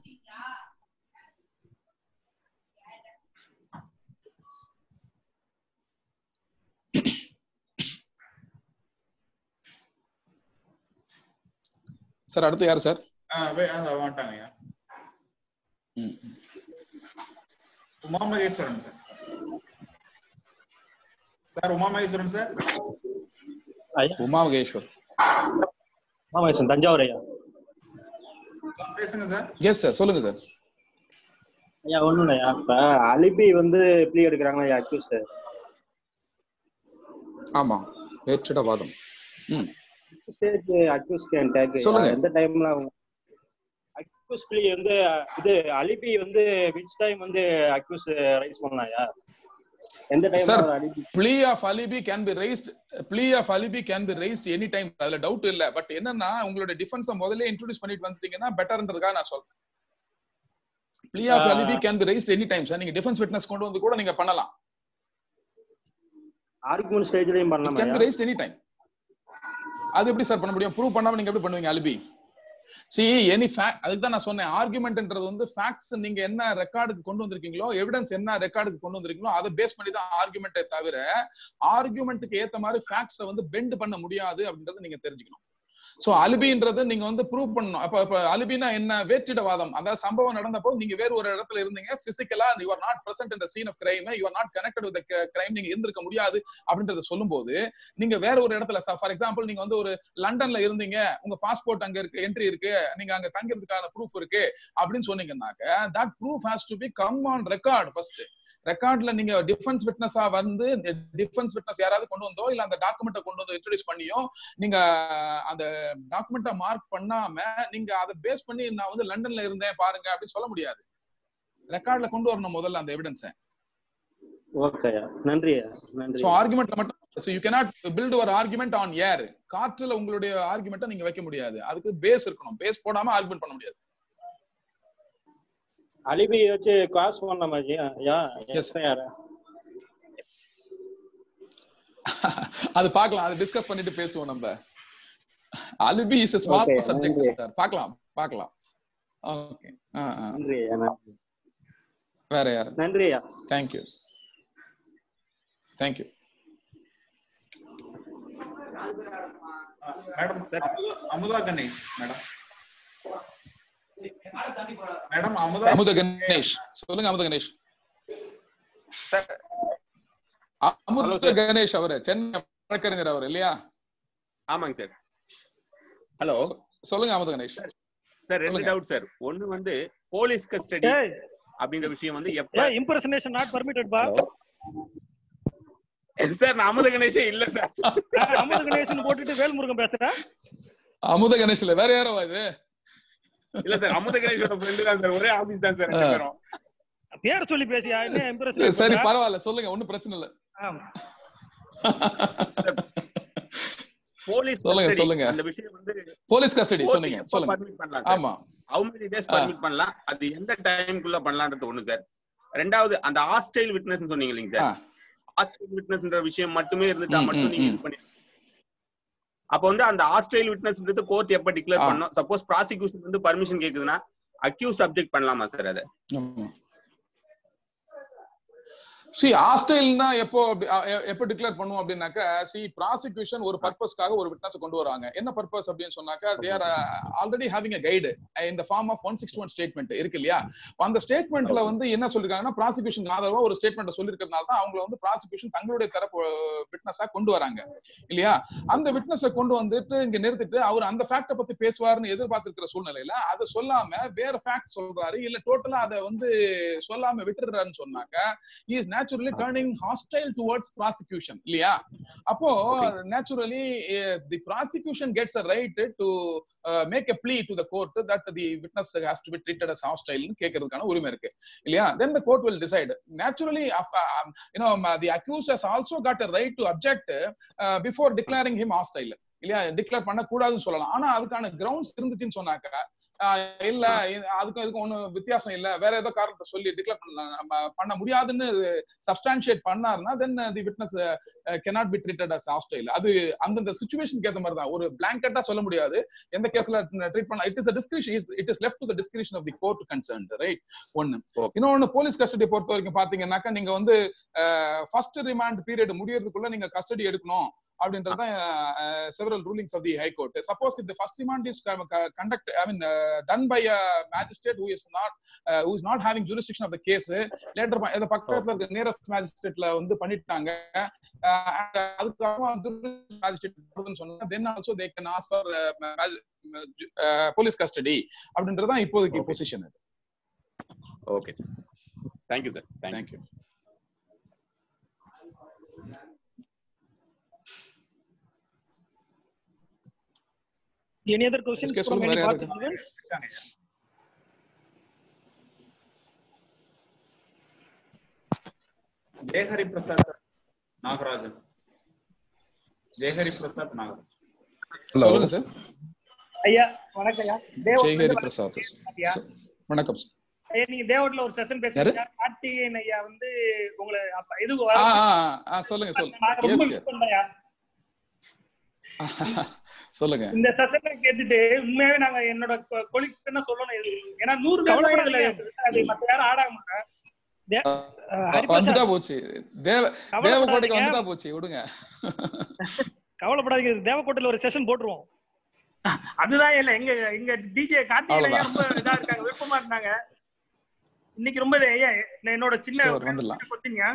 சார் அடுத்து யார் சார் ஆ, வே- ஆ, வந்துட்டாங்கய்யா Uma Maheswaran sir sir Uma Maheswaran sir Uma Maheswar ஆமா சார் தஞ்சாவூர் ஐயா சார், பேசுங்க சார் எஸ் சார் சொல்லுங்க சார் ஐயா ஒண்ணும் இல்லையா இப்ப அலிபி வந்து எப்படி எடுக்கிறாங்களா ஐயா அக்யூஸ் ஆமா வேற்றிட வாதம் ம் ஸ்டேட் அக்யூஸ் கேன் டேக் சொல்லுங்க. எந்த டைம்ல அவங்க அக்யூஸ் பிளி வந்து இது அலிபி வந்து விச் டைம் வந்து அக்யூஸ் ரைஸ் பண்ணலாம் ஐயா எந்த சார் டைம்ல alibi plea of alibi can be raised plea of alibi can be raised any time அதுல டவுட் இல்ல பட் என்னன்னா உங்களோட டிஃபென்ஸ் முதல்ல இன்ட்ரோடியூஸ் பண்ணிட்டு வந்துட்டீங்கன்னா பெட்டர்ன்றதுக்காக நான் சொல்றேன் plea of ஆ. alibi can be raised any time sir நீங்க டிஃபென்ஸ் விட்னஸ் கொண்டு வந்து கூட நீங்க பண்ணலாம் ஆர்குமெண்ட் ஸ்டேஜ்லயும் it பண்ணலாமா can be ஐயா raised எனி டைம் அது எப்படி சார் பண்ண முடியும் ப்ரூவ் பண்ணாம நீங்க எப்படி பண்ணுவீங்க அலிபி சி எனி ஃபேக்ட் அதுக்கு தான் நான் சொன்னேன் ஆர்குமெண்ட்ன்றது வந்து ஃபேக்ட்ஸ் நீங்க என்ன ரெக்கார்டுக்கு கொண்டு வந்திருக்கீங்களோ எவிடன்ஸ் என்ன ரெக்கார்டுக்கு கொண்டு வந்திருக்கீங்களோ அதை பேஸ் பண்ணி தான் ஆர்குமெண்ட்டே தவிர ஆர்குமெண்ட்டுக்கு ஏத்த மாதிரி ஃபேக்ட்ஸை வந்து பெண்ட் பண்ண முடியாது அப்படின்றத நீங்க தெரிஞ்சுக்கணும் சோ அலிபின்றது நீங்க வந்து ப்ரூவ் பண்ணணும் அப்ப இப்ப அலிபினா என்ன வேற்றிடவாதம் அதாவது சம்பவம் நடந்தப்போ நீங்க வேற ஒரு இடத்துல இருந்தீங்க பிசிக்கலா யூ ஆர் நாட் பிரசன்ட் இந்த scene of crime you are not connected with crime நீங்க இருந்திருக்க முடியாது அப்படின்றத சொல்லும்போது நீங்க வேற ஒரு இடத்துல ஃபார் எக்ஸாம்பிள் நீங்க வந்து ஒரு லண்டன்ல இருந்தீங்க உங்க பாஸ்போர்ட் அங்க இருக்கு என்ட்ரி இருக்கு நீங்க அங்க தங்கிறதுக்கான ப்ரூஃப் இருக்கு அப்படின்னு சொன்னீங்கன்னாக்க that proof has to be come on record first ரெக்கார்ட்ல நீங்க டிஃபென்ஸ் விட்னஸா வந்து டிஃபென்ஸ் விட்னஸ் யாராவது கொண்டு வந்தோ இல்ல அந்த டாக்குமெண்ட்டை கொண்டு வந்து இன்ட்ரோடியூஸ் பண்ணியோ நீங்க அந்த டாக்குமெண்ட்டை மார்க் பண்ணாம நீங்க அதை பேஸ் பண்ணி நான் வந்து லண்டன்ல இருந்தேன் பாருங்க அப்படின்னு சொல்ல முடியாது ரெக்கார்ட்ல கொண்டு வரணும் முதல்ல அந்த எவிடன்ஸை ஓகே ஐயா நன்றி ஐயா நன்றி சோ ஆர்குமெண்ட்ல மட்டும் சோ யூ cannot பில்ட் ஒரு ஆர்குமெண்ட் ஆன் ஏர் காற்றுல உங்களுடைய ஆர்குமெண்ட்டை நீங்க வைக்க முடியாது அதுக்கு பேஸ் இருக்கணும் பேஸ் போடாம ஆர்குமெண்ட் பண்ண முடியாது அலிபி வச்சு கிளாஸ் பண்ணலாமா ஐயா ஐயா எஸ்ஐஆர் அது பார்க்கலாம் அது டிஸ்கஸ் பண்ணிட்டு பேசுவோம் நம்ம alibi is small Okay, subject நன்றி. சார் பார்க்கலாம் பார்க்கலாம் ஓகே நன்றி ஐயா நன்றி வேற யாரு நன்றி ஐயா thank you thank you madam Amutha- Amutha Ganesh madam madam Amutha Amutha Ganesh சொல்லுங்க அமுத கணேஷ் அமுத கணேஷ் அவரு சென்னை வழக்கறிஞர் அவர் இல்லையா ஆமாங்க சார் ஹலோ சொல்லுங்க அமுத கணேஷ் சார் ரெண்டு சொல்லுங்க. டவுட் சார் ஒன்னு வந்து போலீஸ் கஸ்டடி ஏய் அப்படின்ற விஷயம் வந்து எப்ப ஏய் இம்பர்சனேஷன் நாட் பர்மிட்டட் பா சார் நான் அமுத கணேஷே இல்ல சார் அமுத கணேசன் போட்டுட்டு வேல்முருகன் பேசுறேன் அமுத கணேஷ் இல்ல வேற யாரோ இது இல்ல சார் அமுத கணேஷோட ஃப்ரெண்டு தான் சார் ஒரே ஆபீஸ் தான் சார் ரெண்டு ஆ. பேரும் பேர் சொல்லி பேசியா என்ன இம்ப்ரெஸ் சரி பரவாயில்ல சொல்லுங்க ஒண்ணும் பிரச்சனை இல்ல போலீஸ் சொல்லுங்க, custody, சொல்லுங்க. அந்த விஷயம் வந்து போலீஸ் கஸ்டடி court சொன்னீங்க எப்ப சொல்லுங்க permit பண்ணலாம் ஆமா ஹவு மெனி டேஸ் ஆ. பர்மிட் பண்ணலாம் அது எந்த டைம்க்குள்ள பண்ணலாம்ன்றது ஒண்ணு சார் ரெண்டாவது அந்த ஹாஸ்டைல் விட்னஸ் சொன்னீங்க இல்லைங்க சார் ஹாஸ்டைல் விட்னஸ்ன்ற விஷயம் மட்டுமே இருந்துட்டா ம், மட்டும் ம், நீங்க ம். இது பண்ணி அப்ப வந்து அந்த ஹாஸ்டைல் விட்னஸ்ன்றது கோர்ட் எப்ப டிக்ளேர் ஆ. பண்ணும் சப்போஸ் ப்ராசிக்யூஷன் வந்து பர்மிஷன் கேக்குதுன்னா அக்யூஸ் சப்ஜெக்ட் பண்ணலாமா சார் அதை ஆமா சி ஹாஸ்டைல்னா எப்போ அப்படி- அ- எ- எப்போ டிக்ளேர் பண்ணுவோம் அப்படின்னாக்கா சி ப்ராசிக்யூஷன் ஒரு பர்பஸ்க்காக ஒரு விட்னஸ் கொண்டு வராங்க என்ன பர்பஸ் அப்படின்னு சொன்னாக்கா they are already having a guide இந்த form of one sixty one statement இருக்கு இல்லையா அந்த ஸ்டேட்மெண்ட்ல வந்து என்ன சொல்லிருக்காங்கன்னா ப்ராசிக்யூஷன் ஆதரவா ஒரு ஸ்டேட்மெண்ட் சொல்லிருக்கிறதுனால தான் அவங்கள வந்து ப்ராசிக்யூஷன் தங்களுடைய தரப்பு விட்னஸா கொண்டு வராங்க இல்லையா அந்த விட்னஸை கொண்டு வந்துட்டு இங்க நிறுத்திட்டு அவர் அந்த ஃபேக்டை பத்தி பேசுவாருன்னு எதிர்பார்த்திருக்கிற சூழ்நிலையில அதை சொல்லாம வேற ஃபேக்ட் சொல்றாரு இல்ல டோட்டலா அதை வந்து சொல்லாம விட்டுறாருன்னு சொன்னாக்க is naturally turning hostile towards prosecution இல்லையா அப்போ naturally the prosecution gets a right to make a plea to the court that the witness has to be treated as hostile கேட்கறதுக்கான உரிமை இருக்கு இல்லையா then the court will decide naturally you know the accuse has also got a right to object before declaring him hostile இல்லையா declare பண்ணக்கூடாதுன்னு சொல்லலாம் ஆனா அதுக்கான grounds இருந்துச்சுன்னு சொன்னாக்க ஆஹ் இல்ல இது- அதுக்கும் இதுக்கும் ஒண்ணும் வித்தியாசம் இல்ல வேற ஏதோ காரணத்தை சொல்லி டிக்ளேர் பண்ணலாம் நம்ம பண்ண முடியாதுன்னு சப்ஸ்டான்ஷியேட் பண்ணாருன்னா then the witness cannot be treated as hostile அது அந்தந்த சுச்சுவேஷனுக்கு ஏத்த மாதிரி தான் ஒரு பிளாங்கெட்டா சொல்ல முடியாது எந்த கேஸ்ல ட்ரீட் பண்ணலாம் it is discretion it is left to the discretion of the court concern right ஒன்னு இன்னொன்னு போலீஸ் கஸ்டடி பொறுத்த வரைக்கும் பாத்தீங்கன்னாக்கா நீங்க வந்து ஃபர்ஸ்ட் ரிமாண்ட் பீரியட் முடியறதுக்குள்ள நீங்க கஸ்டடி எடுக்கணும் அப்படின்றது தான் several rulings of the high court suppose இந்த first remand is conduct I mean done by a magistrate who is not who is not having jurisdiction of the case later இதை பக்கத்துல இருக்க nearest மேஜிஸ்ட்ரேட்ல வந்து பண்ணிட்டாங்க அஹ் அதுக்கப்புறம் வந்து மேஜிஸ்ட்ரேட் சொன்னா then also they can ask for police custody அப்படின்றது தான் இப்போதைக்கு பொசிஷன் இது okay sir thank you sir thank you Any other questions SK from சொல்லுங்க, any வேற யாரு இருக்கா? participants? ஜெயஹரி பிரசாத் நாகராஜன் ஜெயஹரி பிரசாத் நாகராஜன் சொல்லுங்க சார் ஐயா வணக்கம் ஐயா தேவ் ஜெய்ஹரி பிரசாத் ஐயா sir. வணக்கம் sir. ஐயா நீங்க தேவட்ல ஒரு செஷன் பேசுறீங்க கார்த்திகேயன் ஐயா வந்து உங்களை அப்ப இது ஆ ஆ, ஆ, சொல்லுங்க சொல்லுங்க நான் ரொம்ப Yes, மிஸ் sir. பண்றேன் ஐயா. சொல்லுங்க இந்த செஷனை கேட்டுட்டு உண்மையாவே நாங்க என்னோட கொலிக்ஸ் என்ன சொல்லணும் இது ஏன்னா நூறு பேர் தான் இதுல அது மத்த யாரும் ஆடாக மாட்டேன் வந்துட்டா போச்சு தேவ தேவக்கோட்டைக்கு கவலைப்படாதீங்க. வந்துட்டா போச்சு விடுங்க கவலைப்படாதீங்க இது தேவக்கோட்டையில ஒரு செஷன் போட்டுருவோம் அதுதான் இல்ல எங்க எங்க டிஜே கார்த்திகேயன் ஐயா அவ்வளவுதான். ரொம்ப இதா இருக்காங்க விருப்பமா இருந்தாங்க இன்னைக்கு ரொம்ப இது ஐயா நான் என்னோட சின்ன Sure, வந்துடலாம். கொஸ்டிங்க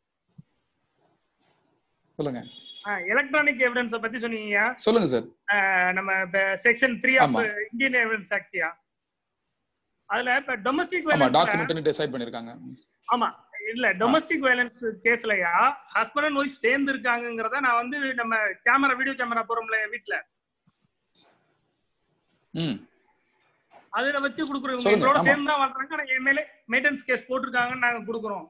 சொல்லுங்க எலக்ட்ரானிக் எவிடன்ஸ பத்தி சொன்னீங்க சொல்லுங்க சார் ஆஹ் நம்ம செக்ஷன் த்ரீ ஆஃப் ஆமா. இந்தியன் எவிடன்ஸ் ஆக்டியா அதுல இப்ப டொமஸ்டிக் ஆமா வயலன்ஸ் டாக்குமெண்ட் டிசைட் பண்ணிருக்காங்க ஆமா இல்ல டொமஸ்டிக் வயலன்ஸ் கேஸ்லயா ஹஸ்பண்ட் அண்ட் ஒய்ஃப் சேர்ந்து இருக்காங்கங்கறத நான் வந்து நம்ம கேமரா வீடியோ கேமரா போறோம்ல வீட்ல ம் அதுல வச்சு குடுக்குறோம் சொல்லுங்க, எங்களோட ஆமா. சேர்ந்து தான் வாழ்றாங்க ஆனா என் மேல மெயின்டெனன்ஸ் கேஸ் போட்டிருக்காங்கன்னு நாங்க குடுக்குறோம்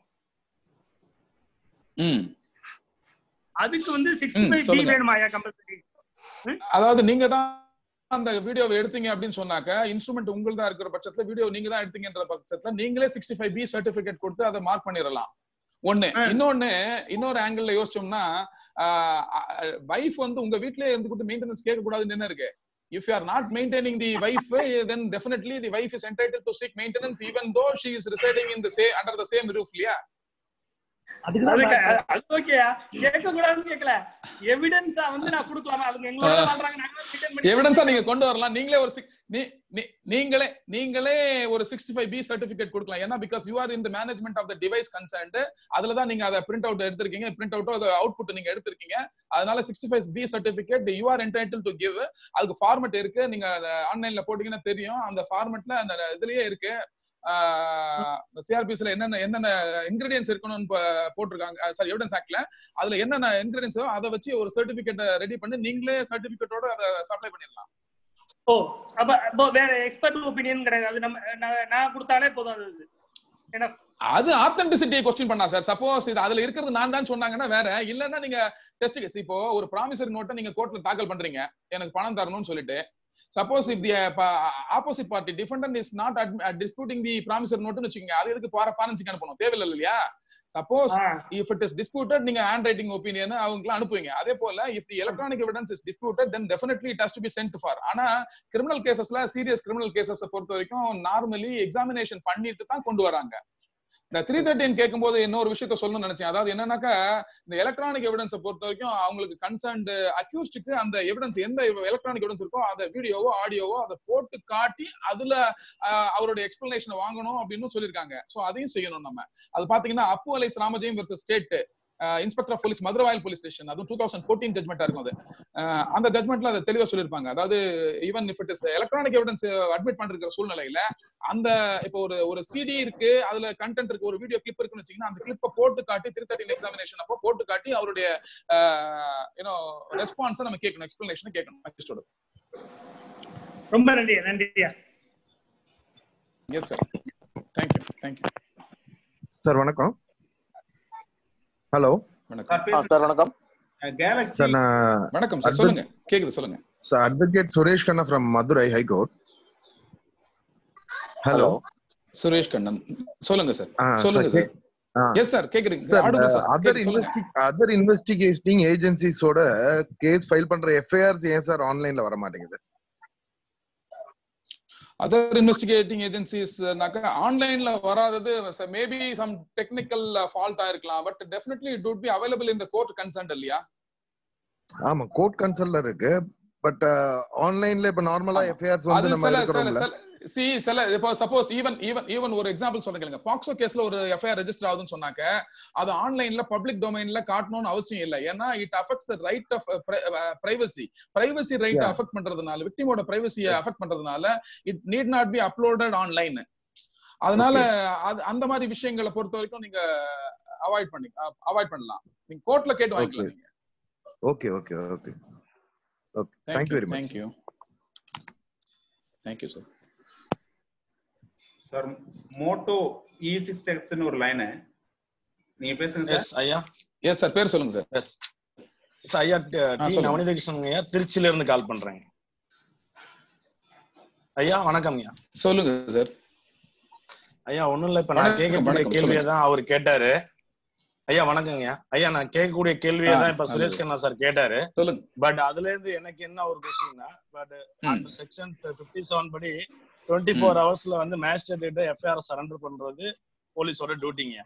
ம் அதுக்கு வந்து சிக்ஸ்டி ம், ஃபைவ் பி சொல்லுங்க. வேணுமா ஐயா கம்பல்சரி அதாவது நீங்க தான் அந்த வீடியோவை எடுத்தீங்க அப்படின்னு சொன்னாக்க இன்ஸ்ட்ருமெண்ட் உங்கள்தான் இருக்கிற பட்சத்துல வீடியோ நீங்க தான் எடுத்தீங்கன்ற பட்சத்துல நீங்களே சிக்ஸ்டி ஃபைவ் பி சர்டிபிகேட் கொடுத்து அதை மார்க் பண்ணிடலாம் ஒண்ணு இன்னொன்னு இன்னொரு ஆங்கிள் யோசிச்சோம்னா வைஃப் வந்து உங்க வீட்லயே இருந்துகிட்டு மெயின்டெனன்ஸ் கேட்க கூடாதுன்னு என்ன இருக்கு if you are not maintaining the wife eh, then definitely the wife is entitled to seek maintenance even though she is residing in the same under the same roof இல்லையா அதுக்கு அது ஓகேயா கேட்க கூடாதுன்னு கேட்கல எவிடன்ஸா வந்து நான் கொடுக்கலாமா அவங்க எங்களோட தான் வாழ்றாங்க நாங்க ரிட்டர்ன் பண்ணி எவிடன்ஸா நீங்க கொண்டு வரலாம் நீங்களே ஒரு six- நீ- நீ- நீங்களே நீங்களே ஒரு சிக்ஸ்டி ஃபைவ் பி சர்டிபிகேட் கொடுக்கலாம் ஏன்னா because you are in the management of the device concerned அதுல தான் நீங்க அதை பிரிண்ட் அவுட் எடுத்திருக்கீங்க பிரிண்ட் அவுட்டோ அதை அவுட்புட் நீங்க எடுத்திருக்கீங்க அதனால sixty five B certificate you are entitle to give அதுக்கு ஃபார்மட் இருக்கு நீங்க ஆன்லைன்ல போட்டீங்கன்னா தெரியும் அந்த ஃபார்மட்ல அந்த இதுலயே இருக்கு சிஆர்பிஸ்ல என்னென்ன என்னென்ன இன்கிரீடியன்ஸ் இருக்கணும்னு ப- போட்டிருக்காங்க சாரி எவிடன்ஸ் ஆக்ட்ல அதுல என்னென்ன இன்கிரீடியன்ஸோ அதை வச்சு ஒரு சர்டிபிகேட் ரெடி பண்ணி நீங்களே சர்டிபிகேட்டோட அதை சப்ளை பண்ணிடலாம் ஓ அப்ப அப்போ வேற எக்ஸ்பர்ட் ஒப்பீனியன் கிடையாது அது நம்ம நான் நான் கொடுத்தாலே போதும் அது enough அது ஆத்தென்டிசிட்டியை கொஸ்டின் பண்ணா சார் சப்போஸ் இது அதுல இருக்கிறது நான் தான் சொன்னாங்கன்னா வேற இல்லன்னா நீங்க டெஸ்ட் கேஸ் இப்போ ஒரு ப்ராமிசரி நோட்டை நீங்க கோர்ட்ல தாக்கல் பண்றீங்க எனக்கு பணம் தரணும்னு சொல்லிட்டு suppose if the opposite party defendant is not disputing the promissory நோட்னு வச்சுக்கோங்க அது எதுக்கு பார ஃபாரன்சிக் அனுப்பணும் தேவையில்லை இல்லையா suppose if it is disputed நீங்க ஹேண்ட் ரைட்டிங் ஒப்பீனியன் அவங்களுக்கு அனுப்புவீங்க அதே போல if the electronic evidence is disputed then definitely it has to be sent for ஆனா கிரிமினல் கேசஸ்ல சீரியஸ் கிரிமினல் கேசஸ் பொறுத்த வரைக்கும் நார்மலி எக்ஸாமினேஷன் பண்ணிட்டு தான் கொண்டு வராங்க இந்த த்ரீ தேர்ட்டின் கேட்கும்போது இன்னொரு விஷயத்த சொல்லணும்னு நினைச்சேன் அதாவது என்னன்னாக்கா இந்த எலக்ட்ரானிக் எவிடன்ஸை பொறுத்த வரைக்கும் அவங்களுக்கு கன்சர்ன்டு அக்யூஸ்டுக்கு அந்த எவிடன்ஸ் எந்த எலக்ட்ரானிக் எவிடன்ஸ் இருக்கோ அந்த வீடியோவோ ஆடியோவோ அதை போட்டு காட்டி அதுல ஆஹ், அவருடைய எக்ஸ்பிளனேஷன் வாங்கணும் அப்படின்னு சொல்லியிருக்காங்க சோ அதையும் செய்யணும் நம்ம அது பாத்தீங்கன்னா Appu alias Ramajayam versus state inspector of police Maduravoyal police station அதுவும் டூ தௌசண்ட் ஃபோர்டீன் ஜட்மெண்டா இருக்கும் அது ஆஹ், அந்த ஜட்மெண்ட்ல அதை தெளிவா சொல்லியிருப்பாங்க அதாவது even if it is electronic evidence admit பண்ணிருக்கிற சூழ்நிலையில அந்த இப்போ ஒரு ஒரு சிடி இருக்கு அதுல கண்டென்ட் இருக்கு ஒரு வீடியோ கிளிப் இருக்குன்னு வச்சீங்கன்னா அந்த கிளிப்பை போட்டு காட்டி த்ரீ தேர்ட்டின் எக்ஸாமினேஷன் அப்போ போட்டு காட்டி அவருடைய யூனோ ரெஸ்பான்ஸை நம்ம கேட்கணும் எக்ஸ்பிளனேஷன் கேட்கணும் magistrate. ரொம்ப நன்றி நன்றியா yes sir thank you thank you sir வணக்கம் ஹலோ வணக்கம் சார் வணக்கம் சார் நான் வணக்கம் சார் சொல்லுங்க கேக்குது சொல்லுங்க sir advocate Suresh Kanna from Madurai high court hello Suresh Kannan சொல்லுங்க சார் ஆ, சொல்லுங்க sir, சார் எஸ் சார் கேக்குறீங்க சார் ஆடுங்க சார் அதர் கேக்குது, சொல்லுங்க இன்வெஸ்டி அதர் இன்வெஸ்டிகேட்டிங் ஏஜென்சிஸோட கேஸ் ஃபைல் பண்ற எஃப்ஐஆர்ஸ் ஏன் சார் ஆன்லைன்ல வர மாட்டேங்குது அதர் இன்வெஸ்டிகேட்டிங் ஏஜென்சிஸ்னாக்க ஆன்லைன்ல வராதது மேபி சம் டெக்னிக்கல் ஃபால்ட் ஆயிருக்கலாம் but definitely it would be available in the court concerned இல்லையா ஆமா கோர்ட் கன்சல்ல இருக்கு பட் ஆன்லைன்ல இப்ப நார்மலா எஃப்ஐஆர்ஸ் வந்து அது நம்ம சில சில எடுக்கிறோம்ல சில சி சில இப்போ சப்போஸ் ஈவன் ஈவன் ஈவன் ஒரு எக்ஸாம்பிள் சொல்றேன் கேளுங்க பாக்ஸோ கேஸ்ல ஒரு எஃப்ஐஆர் ரெஜிஸ்டர் ஆகுதுன்னு சொன்னாக்க அது ஆன்லைன்ல பப்ளிக் டொமைன்ல காட்டணும்னு அவசியம் இல்லை ஏன்னா it affects the right of privacy privacy right Yeah. Affect பண்றதுனால விக்டிமோட பிரைவசியை அஃபெக்ட் பண்றதுனால it need not be uploaded online அதனால அது அந்த மாதிரி விஷயங்களை பொறுத்த வரைக்கும் நீங்க அவாய்ட் பண்ணி அவாய்ட் பண்ணலாம் நீங்க கோர்ட்ல கேட்டு வாங்கிக்கலாம் நீங்க okay okay okay okay thank you very much thank you thank you sir sir Moto E six எக்ஸ்னு ஒரு லைனு நீங்க பேசுங்க எஸ் சார் ஐயா எஸ் சார் பேர் சொல்லுங்க சார் எஸ் சார் ஐயா டி ஆ, சொல்லுங்க. நவநீத கிருஷ்ணன் ஐயா திருச்சியில இருந்து கால் பண்றேங்க ஐயா வணக்கம் ஐயா சொல்லுங்க சார் ஐயா ஒண்ணும் இல்ல இப்ப நான் வணக்கம், கேட்கக்கூடிய வணக்கம், கேள்வியை சொல்லுங்க. தான் அவர் கேட்டாரு ஐயா வணக்கங்க ஐயா நான் கேட்கக்கூடிய கேள்வியை ஆ, தான் இப்ப சுரேஷ் நல்லது. கண்ணா சார் கேட்டாரு சொல்லுங்க பட் அதுல இருந்து எனக்கு என்ன ஒரு கொஸ்டின்னா பட் ம். அந்த செக்ஷன் பிப்டி செவன் படி டுவெண்ட்டி ஃபோர் ஹவர்ஸ்ல வந்து மேஜிஸ்ட்ரேட் எஃப்ஐஆர் சரண்டர் பண்றது போலீஸோட டியூட்டிங்க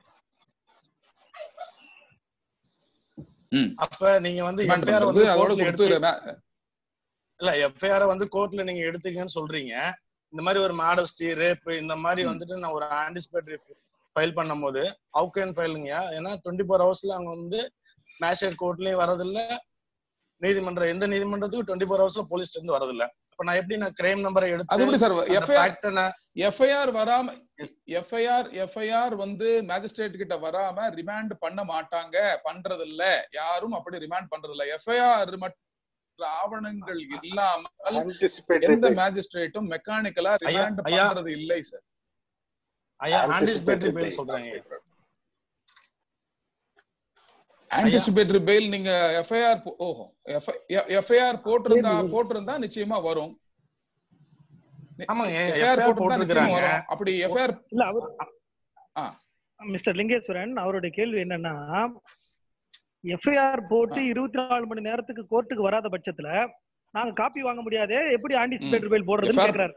ம் அப்ப நீங்க வந்து Demand எஃப்ஐஆர் பண்றது, வந்து அதோட கோர்ட்ல கொடுத்து எடுத்து மே- இல்ல எஃப்ஐஆர் வந்து கோர்ட்ல நீங்க எடுத்தீங்கன்னு சொல்றீங்க இந்த மாதிரி ஒரு மாடஸ்டி ரேப் இந்த மாதிரி வந்துட்டு நான் ஒரு ஆன்டிசிபேட்டரி ஃபைல் பண்ணும்போது ஹவு கேன் ஃபைலுங்க ஏன்னா டுவெண்ட்டி ஃபோர் ஹவர்ஸ்ல அங்க வந்து மேஜிஸ்ட்ரேட் கோர்ட்லயும் வரதில்ல நீதிமன்றம் எந்த நீதிமன்றத்துக்கும் டுவெண்ட்டி ஃபோர் ஹவர்ஸ்ல போலீஸ் இருந்து வரதில்ல அப்ப நான் எப்படி நான் கிரைம் நம்பரை எடுத்து அது எப்படி சார் அந்த எஃப்ஐஆர் fact அ நான் எஃப்ஐஆர் வராம எஃப்ஐஆர் எஃப்ஐஆர் வந்து மேஜிஸ்ட்ரேட் கிட்ட வராம ரிமாண்ட் பண்ண மாட்டாங்க பண்றது இல்ல யாரும் அப்படி ரிமாண்ட் பண்றது இல்ல எஃப்ஐஆர் மற்ற ஆவணங்கள் இல்லாமல் Anticipatory எந்த bail. மேஜிஸ்ட்ரேட்டும் மெக்கானிக்கலா ஐயா, ரிமாண்ட் ஐயா. பண்றது இல்லை சார் ஐயா Anticipatory ஆன்டிசிபேட்டரி bail. பேல் சொல்றாங்க ஆன்டிசிபேட்டரி பெயில் நீங்க எஃப்ஐஆர் ஓஹோ எஃப்ஐஆர் போட்டிருந்தா போட்டிருந்தா நிச்சயமா வரும் ஆமாங்க எஃப்ஐஆர் எஃப்ஐஆர் போட்டிருந்தா நிச்சயமா போட்டிருக்கிறாங்க வரும் அப்படி எஃப்ஐஆர் இல்ல அவர் ஆ மிஸ்டர் லிங்கேஸ்வரன் அவருடைய கேள்வி என்னன்னா எஃப்ஐஆர் போட்டு இருபத்தி நாலு மணி நேரத்துக்கு கோர்ட்டுக்கு வராத பட்சத்துல நாங்க காப்பி வாங்க முடியாதே எப்படி ஆன்டிசிபேட்டர் பெயில் போடுறதுன்னு FIR கேக்குறாரு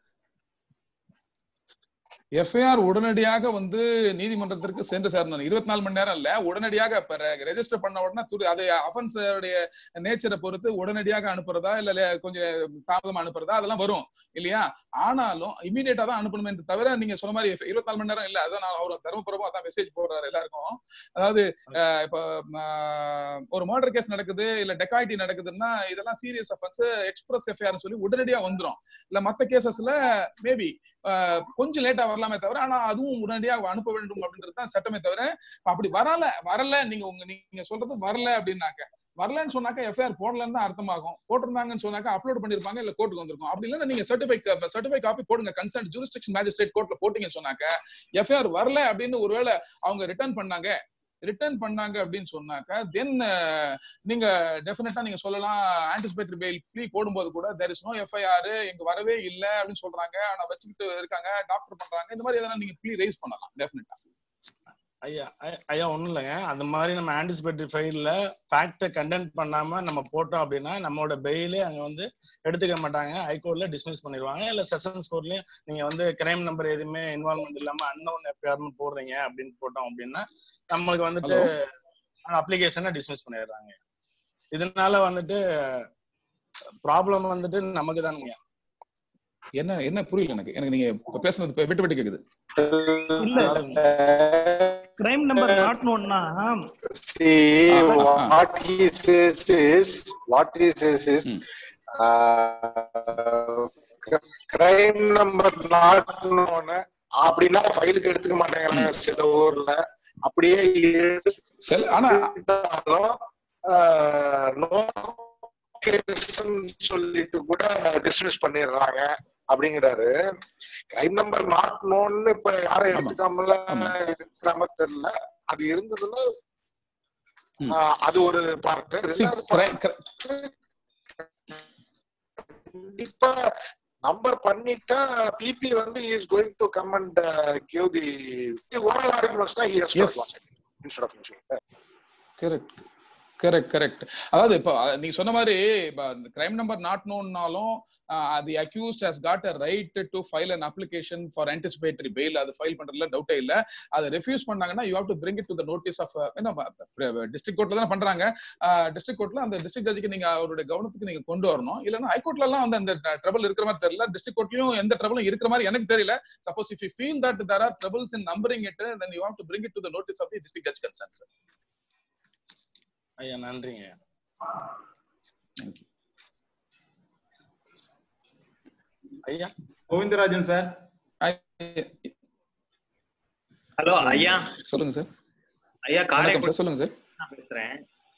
எஃப்ஐஆர் உடனடியாக வந்து நீதிமன்றத்திற்கு சென்று சேரணும் இருபத்தி நாலு மணி நேரம் இல்ல உடனடியாக இப்ப ரெஜிஸ்டர் பண்ண உடனே துரு- அது அஃபென்ஸ் நேச்சரை பொறுத்து உடனடியாக அனுப்புறதா இல்ல லே- கொஞ்சம் தாமதமா அனுப்புறதா அதெல்லாம் வரும் இல்லையா ஆனாலும் இமீடியட்டா தான் அனுப்பணுமே தவிர நீங்க சொன்ன மாதிரி இருபத்தி நாலு மணி நேரம் இல்ல அதான் நான் அவர் தருமபுரமும் அதான் மெசேஜ் போடுறாரு எல்லாருக்கும் அதாவது அஹ், இப்ப ம, ஒரு மர்டர் கேஸ் நடக்குது இல்ல டெக்காய்டி நடக்குதுன்னா இதெல்லாம் சீரியஸ் அஃபென்ஸ் எக்ஸ்பிரஸ் எஃப்ஐஆர் சொல்லி உடனடியா வந்துரும் இல்ல மத்த கேசஸ்ல மேபி அஹ், கொஞ்சம் லேட்டா வரலாமே தவிர ஆனா அதுவும் உடனடியாக அனுப்ப வேண்டும் அப்படின்றது தான் சட்டமே தவிர இப்ப அப்படி வரல வரல நீங்க உங்க நீங்க சொல்றது வரல அப்படின்னாக்க வரலன்னு சொன்னாக்க எஃப்ஐஆர் போடலன்னு தான் அர்த்தமாகும் போட்டிருந்தாங்கன்னு சொன்னாக்க அப்லோட் பண்ணிருப்பாங்க இல்ல கோர்ட்டுக்கு வந்திருக்கும் அப்படி இல்லைன்னா நீங்க சர்டிஃபை சர்டிஃபை காப்பி போடுங்க கன்சர்ன் ஜூரிஸ்டிக்ஷன் மேஜிஸ்ட்ரேட் கோர்ட்ல போட்டீங்கன்னு சொன்னாக்க எஃப்ஐஆர் வரல அப்படின்னு ஒருவேளை அவங்க ரிட்டர்ன் பண்ணாங்க ரிட்டர்ன் பண்ணாங்க அப்படின்னு சொன்னாக்க தென் நீங்க டெஃபினட்டா நீங்க சொல்லலாம் ஆன்டிசிபேட்டரி பெயில் ப்ளீ போடும்போது கூட தேர் இஸ் நோ எஃப்ஐஆர் எங்க வரவே இல்ல அப்படின்னு சொல்றாங்க ஆனா வச்சுக்கிட்டு இருக்காங்க டாக்டர் பண்றாங்க இந்த மாதிரி எதனா நீங்க ப்ளீ ரைஸ் பண்ணலாம் டெஃபினட்டா ஐயா ஐ- ஐயா ஒண்ணும் இல்லைங்க அந்த மாதிரி நம்ம ஆன்டிசிபேட்டரி ஃபைல்ல ஃபேக்டை கண்டென்ட் பண்ணாம நம்ம போட்டோம் அப்படின்னா நம்மளோட பெயிலே அங்க வந்து எடுத்துக்க மாட்டாங்க ஹைகோர்ட்ல டிஸ்மிஸ் பண்ணிடுவாங்க இல்ல செஷன்ஸ் கோர்ட்லயும் நீங்க வந்து கிரைம் நம்பர் எதுவுமே இன்வால்மெண்ட் இல்லாம அன்னோன் எஃப்ஐஆர்னு போடுறீங்க அப்படின்னு போட்டோம் அப்படின்னா நம்மளுக்கு வந்துட்டு அந்த அப்ளிகேஷனை டிஸ்மிஸ் பண்ணிடுறாங்க இதனால வந்துட்டு ப்ராப்ளம் வந்துட்டு நமக்கு தானுங்க என்ன என்ன புரியல எனக்கு எனக்கு நீங்க இப்ப பேசுனது இப்ப விட்டு விட்டு கேக்குது இல்ல கிரைம் நம்பர் நாட் நோன்னா See, what he says is, what he says is, uh, crime number not known அப்படின்னா ஃபைலுக்கு எடுத்துக்க மாட்டேங்கிறாங்க சில ஊர்ல அப்படியே எடுத்தாலும் நோ சொல்லிட்டு கூட டிஸ்மிஸ் பண்ணிடுறாங்க அப்படிங்கிறாரு கிரைம் நம்பர் நாட் நோன்னு இப்ப யாரும் எடுத்துக்காமல இருக்கிறாம தெரியல அது இருந்ததுன்னா ஆஹ், அது ஒரு பார்ட் கண்டிப்பா நம்பர் பண்ணிட்டா பிபி வந்து is going to come and give the oral arguments தான் he has Yes. Instead of correct correct correct அதாவது இப்போ அஹ், நீங்க சொன்ன மாதிரி கிரைம் நம்பர் நாட் நோன்னாலும் the accused has got a right to file an application for anticipatory bail அது file பண்றதுல டவுட்டே இல்ல அதை ரெஃப்யூஸ் பண்ணாங்கன்னா you have to bring it to the notice of என்ன டிஸ்ட்ரிக்ட் கோர்ட்ல தானே பண்றாங்க டிஸ்ட்ரிக்ட் கோர்ட்ல அந்த டிஸ்ட்ரிக்ட் ஜட்ஜுக்கு நீங்க அவருடைய கவனத்துக்கு நீங்க கொண்டு வரணும் இல்லைன்னா ஹைகோர்ட்ல எல்லாம் வந்து அந்த ட்ரபிள் இருக்கிற மாதிரி தெரியல டிஸ்ட்ரிக்ட் கோர்ட்லயும் எந்த ட்ரபிளும் இருக்கிற மாதிரி எனக்கு தெரியல suppose if you feel that there are troubles in numbering it then you have to bring it to the notice of the district judge concerns ஐயா நன்றிங்க ஐயா கோவிந்தராஜன் சார் ஹலோ ஐயா சொல்லுங்க சார் ஐயா வணக்கம் காரைக்குடி சார் சொல்லுங்க சார் நான் பேசுறேன்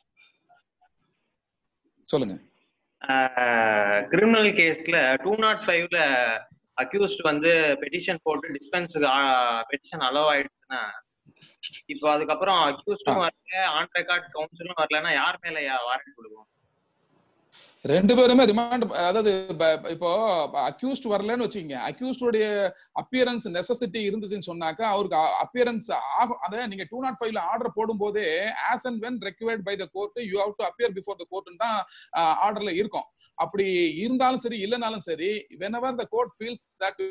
சொல்லுங்க கிரிமினல் கேஸ்ல டூ நாட் ஃபைவ்ல அக்யூஸ்ட் வந்து பெட்டிஷன் போட்டு டிஸ்பென்ஸுக்கு பெட்டிஷன் அலோவ் ஆயிடுச்சுன்னா இப்போ அதுக்கப்புறம் அக்யூஸ்டும் வரல ஆன் ரெக்கார்ட் கவுன்சிலும் வரலன்னா யார் மேல வாரண்ட் கொடுக்கும் ரெண்டு பேருமே ரிமாண்ட் அதாவது ப- இப்போ அக்யூஸ்ட் வரலன்னு வச்சுக்கோங்க அக்யூஸ்டுடைய அப்பியரன்ஸ் நெசசிட்டி இருந்துச்சுன்னு சொன்னாக்கா அவருக்கு அப்பியரன்ஸ் ஆகும் அதை நீங்க டூ நாட் ஃபைவ்ல ஆர்டர் போடும்போதே as and when required by the court you have to appear before the court தான் ஆர்டர்ல இருக்கும் அப்படி இருந்தாலும் சரி இல்லைனாலும் சரி whenever the court feels that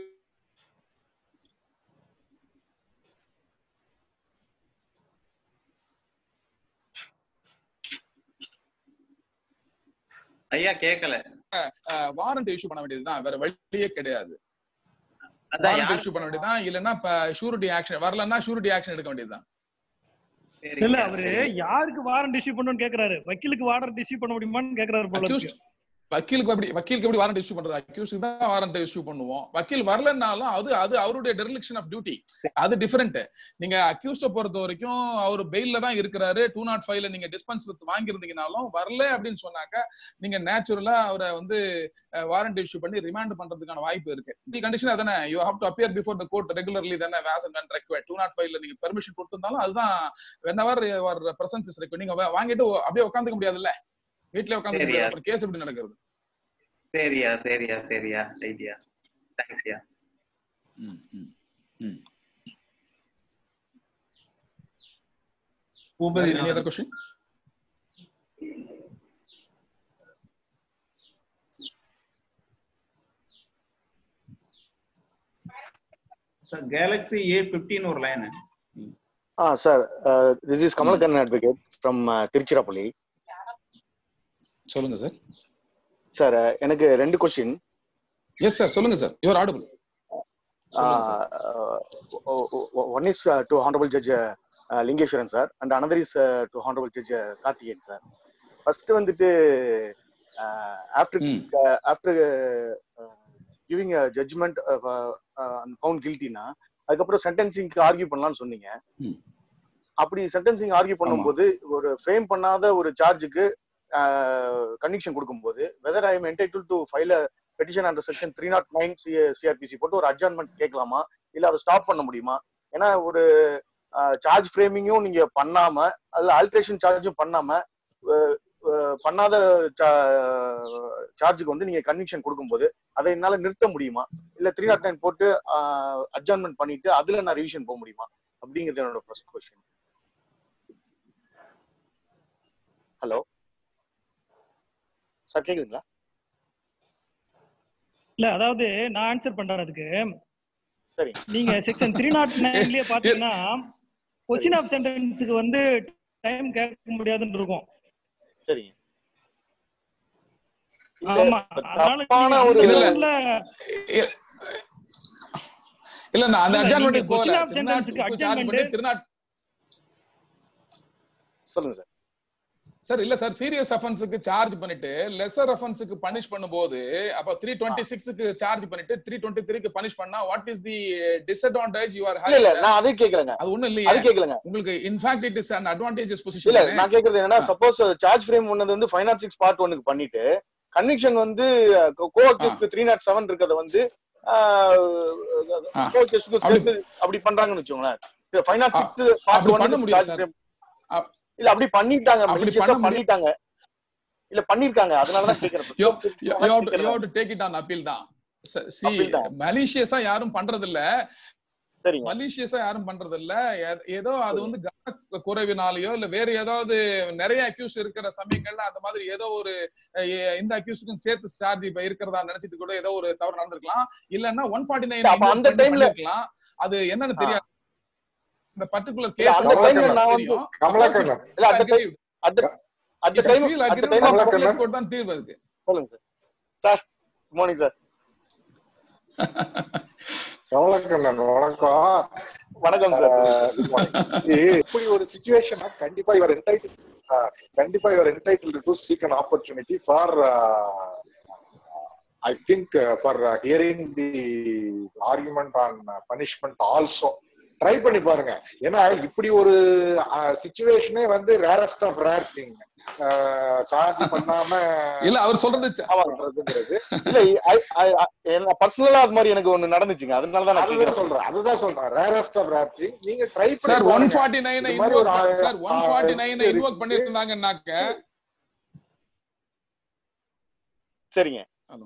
ஐயா கேட்கல வாரண்ட் இஷ்யூ பண்ண வேண்டியதுதான் வேற வழியே கிடையாது அதான் வாரண்ட் யார் இஷ்யூ பண்ண வேண்டியதுதான் இல்லைன்னா ஷூரிட்டி ஆக்ஷன் வரலன்னா ஷூரிட்டி ஆக்ஷன் எடுக்க வேண்டியதுதான் இல்ல அவரு யாருக்கு வாரண்ட் இஷ்யூ பண்ணணும்னு கேக்குறாரு வக்கீலுக்கு வாரண்ட் இஷ்யூ பண்ண முடியுமான்னு கேக்குறாரு போல இருக்கு. அக்யூஸ்ட் வக்கீலுக்கு எப்படி வக்கீலுக்கு எப்படி வாரண்ட் இஷ்யூ பண்றது அக்யூஸ்க்கு தான் வாரண்ட் இஷ்யூ பண்ணுவோம் வக்கீல் வரலன்னாலும் அது அது அவருடைய டெரிலிக்ஷன் ஆஃப் டியூட்டி அது டிஃபரெண்ட் நீங்க அக்யூஸ்ட பொறுத்த வரைக்கும் அவர் பெயில்ல தான் இருக்கிறாரு டூ நாட் ஃபைவ்ல நீங்க டிஸ்பென்ஸ் வாங்கியிருந்தீங்கனாலும் வரல அப்படின்னு சொன்னாக்க நீங்க நேச்சுரலா அவரை வந்து வாரண்ட் இஷ்யூ பண்ணி ரிமாண்ட் பண்றதுக்கான வாய்ப்பு இருக்கு இந்த கண்டிஷன் அதானே you have to appear before the court regularly தானே வேஸ் and when required two not ஃபைவ்ல நீங்க பெர்மிஷன் கொடுத்திருந்தாலும் அதுதான் whenever your presence is required நீங்க வா- வாங்கிட்டு அப்படியே உட்காந்துக்க முடியாதுல்ல வீட்லயே உட்காந்துக்க சரியா. முடியாது அப்புறம் கேஸ் எப்படி நடக்கிறது சரியா சரியா சரியா ஐடியா தேங்க்ஸ்யா Boopathi Any other question? Sir Galaxy A fifteen ஒரு line Ah, sir, uh, this is Kamalkannan advocate from uh, Tiruchirappalli சொல்லுங்க சார் சார் எனக்கு ரெண்டு கொஸ்டின் எஸ் சார் சொல்லுங்க sir your audible one is to honourable judge Lingeswaran sir and another is to honourable judge Karthikeyan sir first வந்துட்டு after after giving judgment found கில்ட்டினா அதுக்கப்புறம் சென்டென்சிங்க்கு argue பண்ணலாம்னு சொன்னீங்க அப்படி சென்டென்சிங் ஆர்கியூ பண்ணும்போது ஒரு ஃப்ரேம் பண்ணாத ஒரு சார்ஜுக்கு கன்விக்ஷன் கொடுக்கும்போது whether I am entitle to file petition under section three not nine CrPC போட்டு ஒரு அட்ஜான்மெண்ட் கேட்கலாமா இல்ல அதை ஸ்டாப் பண்ண முடியுமா ஏன்னா ஒரு சார்ஜ் ஃப்ரேமிங்கும் நீங்க பண்ணாம அதுல ஆல்ட்ரேஷன் சார்ஜும் பண்ணாம அஹ், அஹ், பண்ணாத சார்ஜுக்கு வந்து நீங்க கன்விக்ஷன் கொடுக்கும்போது அதை என்னால நிறுத்த முடியுமா இல்ல த்ரீ நாட் நைன் போட்டு அட்ஜான்மெண்ட் பண்ணிட்டு அதுல நான் ரிவிஷன் போக முடியுமா அப்படிங்கிறது என்னோட ஃபர்ஸ்ட் கொஸ்டின் ஹலோ சார் கேக்குதுங்களா இல்ல அதாவது நான் ஆன்சர் பண்றேன் அதுக்கு சரி நீங்க செக்ஷன் த்ரீ நாட் நைன்லயே பாத்தீங்கன்னா கொஸ்டின் ஆஃப் சென்டென்ஸுக்கு வந்து டைம் கேட்க முடியாதுன்னு இருக்கும் சரிங்க ஆமா அதனால தப்பான நீங்க ஒரு- அந்த இல்ல, level ல இல்ல நான் அந்த இல்ல, அட்ஜான்மெண்ட் நீங்க போகல question of sentence க்கு திருநாட் சார்ஜ் adjournment- பண்ணி திருநாட் சொல்லுங்க சார் சார் இல்ல சார் சீரியஸ் அஃபென்ஸுக்கு சார்ஜ் பண்ணிட்டு லெசர் அஃபென்ஸுக்கு பனிஷ் பண்ணும்போது அப்ப த்ரீ டுவெண்ட்டி சிக்ஸ்க்கு சார்ஜ் பண்ணிட்டு த்ரீ டுவெண்ட்டி த்ரீக்கு பனிஷ் பண்ணா what is the disadvantage you are இல்ல இல்ல நான் அதே கேக்கலங்க அது ஒண்ணும் அது இல்லையே கேக்கலங்க உங்களுக்கு in fact it is an advantages இல்ல பொசிஷன் நான் கேக்குறது என்னன்னா சப்போஸ் சார்ஜ் ஃப்ரேம் ஒன்னது வந்து ஃபைவ் நாட் சிக்ஸ் பார்ட் ஒன்னுக்கு பண்ணிட்டு கன்விக்ஷன் வந்து கோஅக்யூஸ்க்கு த்ரீ நாட் செவன் இருக்கிறத வந்து கோஅக்யூஸ்க்கு சேர்த்து அப்படி பண்றாங்கன்னு வச்சுக்கோங்களேன் ஃபைவ் நாட் சிக்ஸ் பார்ட் அப்படி பண்ண ஒன் முடியாது சார்ஜ் சார் ஃப்ரேம் இல்ல அப்படி பண்ணிட்டாங்க அப்படி malicious பண்ண ஆ முடியாது. பண்ணிட்டாங்க இல்ல பண்ணிருக்காங்க அதனாலதான் கேக்குறேன் you you you to take it on appeal தான் சி Appeal தான். மலிஷியஸா யாரும் பண்றது இல்ல சரிங்க மலிஷியஸா யாரும் பண்றது இல்ல ஏ- ஏதோ அது வந்து கவன குறைவினாலயோ இல்ல வேற ஏதாவது நிறைய அக்யூஸ் இருக்கிற சமயங்கள்ல அந்த மாதிரி ஏதோ ஒரு அஹ், எ- இந்த அக்யூஸ்க்கும் சேர்த்து சார்ஜ் இப்ப இருக்கிறதா நினைச்சிட்டு கூட ஏதோ ஒரு தவறு நடந்திருக்கலாம் இல்லன்னா ஒன் ஃபார்ட்டி நைன் அப்ப அந்த timeல- இருக்கலாம் அது என்னன்னு தெரியாது இந்த பர்டிகுலர் இல்ல, கேஸ் அந்த டைம்ல நான் வந்து கமலாக்கண்ணன் இல்ல அந்த டைம் அந்த அந்த டைம் அந்த டைம் கோட் தான் தீர்வு இருக்கு சொல்லுங்க sir sir good morning sir Kamalakannan வணக்கம் வணக்கம் சார் ஆஹ் good morning. இ- இப்படி ஒரு சுச்சுவேஷன் கண்டிப்பா இவர் என்டைட்டில் கண்டிப்பா இவர் entitle to seek an opportunity for I think for hearing the argument on punishment also try பண்ணி பாருங்க ஏன்னா இப்படி ஒரு சுச்சுவேஷனே வந்து rarest of rare thing charge பண்ணாம இல்ல அவர் சொல்றது பண்றதுங்கிறது இல்ல I- I- I- என்ன பர்சனலா அது மாதிரி எனக்கு ஒண்ணு நடந்துச்சுங்க அதனால தான் நான் அதுதான் கேக்குறேன் சொல்றேன் அதுதான் சொல்றேன் ரேரஸ்ட் ஆஃப் ரேர் திங் நீங்க ட்ரை பண்ணி சார் ஒன் பாருங்க. ஃபார்ட்டி நைன் இது மாதிரி ஒரு ஆ- சார் ஒன் ஆ- ஃபார்ட்டி நைன் இது இன்வோக் இருக்கு. பண்ணிருந்தாங்கன்னாக்க சரிங்க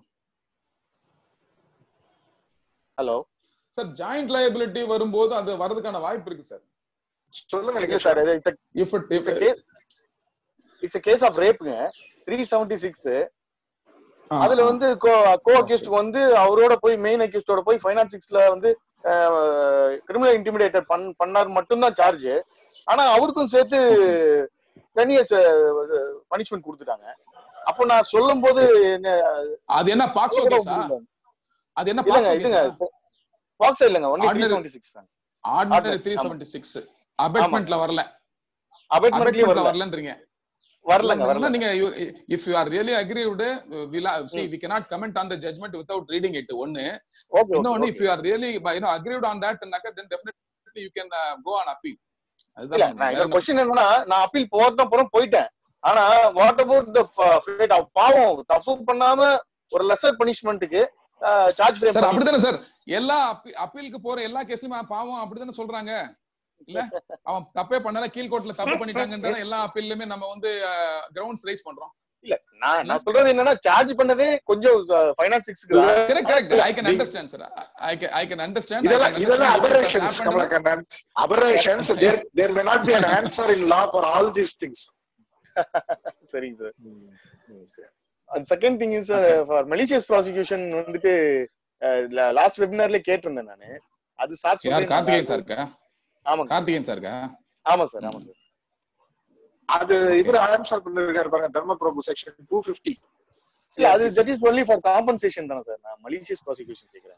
ஹலோ சார் ஜாயிண்ட் லயபிலிட்டி வரும்போது அது வர்றதுக்கான வாய்ப்பு இருக்கு சார் சொல்லுங்க இல்ல சார் இது if it it's case it's case of ரேப்புங்க த்ரீ செவன்டி சிக்ஸ் அதுல வந்து கோ அக்யூஸ்ட் வந்து அவரோட போய் மெயின் அக்யூஸ்டோட போய் ஃபைவ் நாட் சிக்ஸ்ல வந்து கிரிமினல் இன்டிமிடேட்டர் பண் பண்ணார் மட்டும்தான் சார்ஜ் ஆனா அவருக்கும் சேர்த்து டென் இயர்ஸ் பனிஷ்மெண்ட் கொடுத்துட்டாங்க அப்போ நான் சொல்லும் போது என்ன அது என்ன பாக்ஸோ கூட கேஸா முடியல. அது என்ன இல்லங்க பாக்ஸோ இதுங்க கேஸா பாக்ஸ் இல்லங்க only three Ordinary- seventy six தான் ஆர்டினரி Ordinary, த்ரீ ஆமா. செவன்டி சிக்ஸ் அபெட்மெண்ட்ல வரல அபெட்மெண்ட்லயும் அபெட்மெண்ட்ல வரல வரலன்றீங்க வரலங்க வரலன்னா வரல நீங்க if you are really aggrieved see we cannot comment on the judgment without reading it ஒன்னு ஓகே இன்னொன்னு okay if you are really you know aggrieved on தட்னாக்க then definitely you can go on appeal இல்ல நான் என்னோட question என்னன்னா நான் appeal போறதான் புறம் போயிட்டேன் ஆனா வாட் அபவுட் த ஃபேட் பாவம் தப்பு பண்ணாம ஒரு லெசர் பனிஷ்மெண்ட்டுக்கு சார்ஜ் ஃப்ரேம் சார் அப்படிதானே சார் எல்லா அப்பீலுக்கு போற எல்லா கேஸ்லயும் பாவம் அப்படிதானே சொல்றாங்க இல்ல அவன் தப்பே பண்ணல கீழ்கோர்ட்ல தப்பு பண்ணிட்டாங்கன்ற எல்லா அப்பீல்லுமே நம்ம வந்து கிரவுண்ட்ஸ் ரைஸ் பண்றோம் இல்ல நான் நான் சொல்றது என்னன்னா சார்ஜ் பண்ணதே கொஞ்சம் ஃபைனான்ஸ் சிக்ஸ்க்கு correct correct I can understand sir I can I can understand இதெல்லாம் இதெல்லாம் aberrations Kamalakannan aberrations there there may not be an answer in law for all these things சரிங்க sir and second thing is for malicious prosecution வந்துட்டு last வெபினார்ல கேட்டிருந்தேன் நானு அது sir யார் Karthikeyan sir இருக்கா ஆமாங்க கார்த்திகேயன் சார் இருக்கா ஆமா சார் ஆமா சார் அது இவர் ஆன்சர் பண்ணிருக்காரு பாருங்க தர்ம பிரபு செக்ஷன் டூ பிப்டி இல்ல அது that is only for compensation தானே சார் நான் மலிஷியஸ் ப்ராசிக்யூஷன் கேக்குறேன்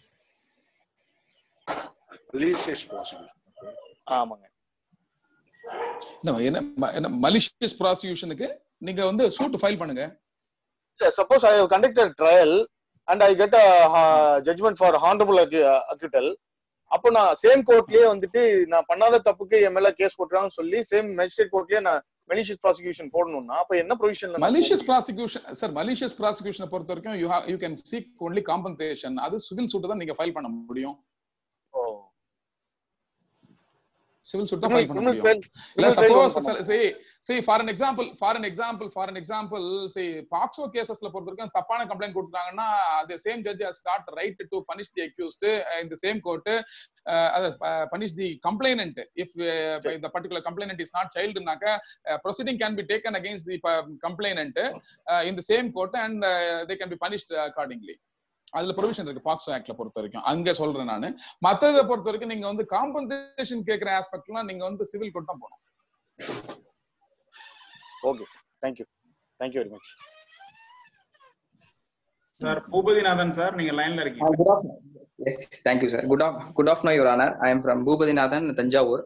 malicious prosecution ஆமாங்க என்ன மலிஷியஸ் ப்ராசிக்யூஷனுக்கு நீங்க வந்து சூட் ஃபைல் பண்ணுங்க suppose I conducted trial and I get judgment for honourable acquittal அப்போ நான் சேம் கோர்ட்லயே வந்துட்டு நான் பண்ணாத தப்புக்கு என் மேல கேஸ் போட்டுறாங்கன்னு சொல்லி சேம் மேஜிஸ்ட்ரேட் கோர்ட்லயே நான் மெலிஷியஸ் ப்ராசிக்யூஷன் போடணும்னா அப்ப என்ன ப்ரொவிஷன்ல மலிஷியஸ் ப்ராசிக்யூஷன் சார் மலிஷியஸ் ப்ராசிக்யூஷனை பொறுத்த வரைக்கும் you you can seek only compensation அது சிவில் சூட் தான் நீங்க ஃபைல் பண்ண முடியும் சிவில் சூட் தான் ஃபைல் பண்ண criminal முடியும் trial- இல்ல criminal trial சப்போஸ் ஒண்ணும் பண்ண see see for an example for an example for an example see பாக்ஸோ கேசஸ்ல பொறுத்த வரைக்கும் தப்பான கம்ப்ளைண்ட் கொடுத்தாங்கன்னா the same judge has got right to punish the accused uh, in the same court uh, uh, punish the complainant if uh, the particular complainant is not child னாக்க uh, proceeding can be taken against the uh, complainant uh, in the same court and uh, they can be punished accordingly அதுல provision இருக்கு POCSO ஆக்ட்ல பொறுத்த வரைக்கும் அங்க சொல்றேன் நானு மத்ததை பொறுத்த வரைக்கும் நீங்க வந்து காம்பன்சேஷன் கேக்குற ஆஸ்பெக்ட்லாம் நீங்க வந்து சிவில் கோர்ட் தான் போகணும் okay sir thank you thank you very much sir Bhupathinathan sir நீங்க லைன்ல இருக்கீங்க good afternoon. Yes, thank you, sir. Good, af- good afternoon, Your Honor. I am from Bhupadinathan, Tanjavur.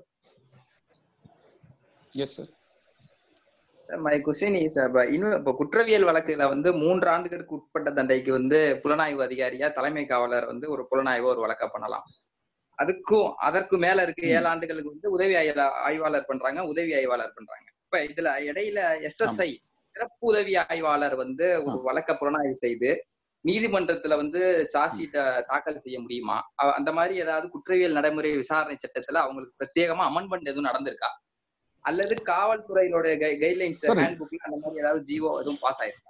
Yes sir Sir, my question is, uh, but இன்னும் இப்போ குற்றவியல் வழக்குல வந்து மூன்று ஆண்டுகளுக்கு உட்பட்ட தண்டைக்கு வந்து புலனாய்வு அதிகாரியா தலைமை காவலர் வந்து ஒரு புலனாய்வு ஒரு வழக்க பண்ணலாம் அதுக்கும் அதற்கு மேல இருக்க ஏழு ஆண்டுகளுக்கு வந்து உதவி ஆய்வ- ஆய்வாளர் பண்றாங்க உதவி ஆய்வாளர் பண்றாங்க இப்ப இதுல இடையில எஸ்எஸ்ஐ சிறப்பு உதவி ஆய்வாளர் வந்து ஒரு வழக்க புலனாய்வு செய்து நீதிமன்றத்துல வந்து சார்ஜ் ஷீட்டை தாக்கல் செய்ய முடியுமா அ- அந்த மாதிரி ஏதாவது குற்றவியல் நடைமுறை விசாரணை சட்டத்துல அவங்களுக்கு பிரத்யேகமா அமெண்ட்மெண்ட் எதுவும் நடந்திருக்கா அல்லது காவல்துறையினோட கைட்லைன்ஸ் சரி. ஹேண்ட் புக்ல அந்த மாதிரி ஏதாவது ஜிஓ எதுவும் பாஸ் ஆயிருக்கா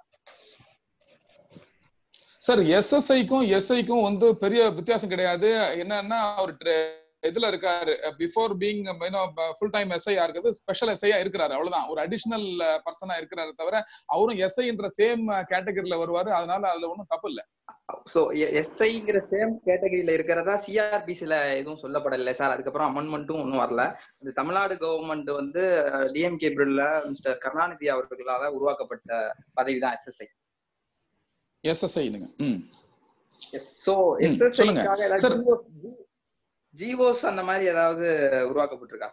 சார் எஸ்எஸ்ஐக்கும் எஸ்ஐக்கும் வந்து பெரிய வித்தியாசம் கிடையாது என்னன்னா அவர் tra- இதுல இருக்காரு பிஃபோர் பீங் ஃபுல் டைம் எஸ்ஐயா இருக்குது ஸ்பெஷல் எஸ்ஐயா இருக்கிறாரு அவ்வளவுதான் ஒரு அடிஷனல் பர்சனா இருக்கிறாரு தவிர அவரும் எஸ்ஐன்ற சேம் கேட்டகரியில வருவாரு அதனால அதுல ஒன்றும் தப்பு இல்ல சோ எஸ்ஐங்கிற சேம் கேட்டகரியில இருக்கிறதா சிஆர்பிசில எதுவும் சொல்லப்படல சார் அதுக்கப்புறம் அமெண்ட்மெண்ட்டும் ஒன்றும் வரல இந்த தமிழ்நாடு கவர்மெண்ட் வந்து டிஎம்கே பிரில்ல மிஸ்டர் கருணாநிதி அவர்களால உருவாக்கப்பட்ட பதவி தான் எஸ்எஸ்ஐ எஸ்எஸ்ஐ நீங்க ம் சோ ம், சொல்லுங்க. எஸ்எஸ்ஐக்காக சார். ஏதாவது ஜிஓஸ் அந்த மாதிரி ஏதாவது உருவாக்கப்பட்டிருக்கா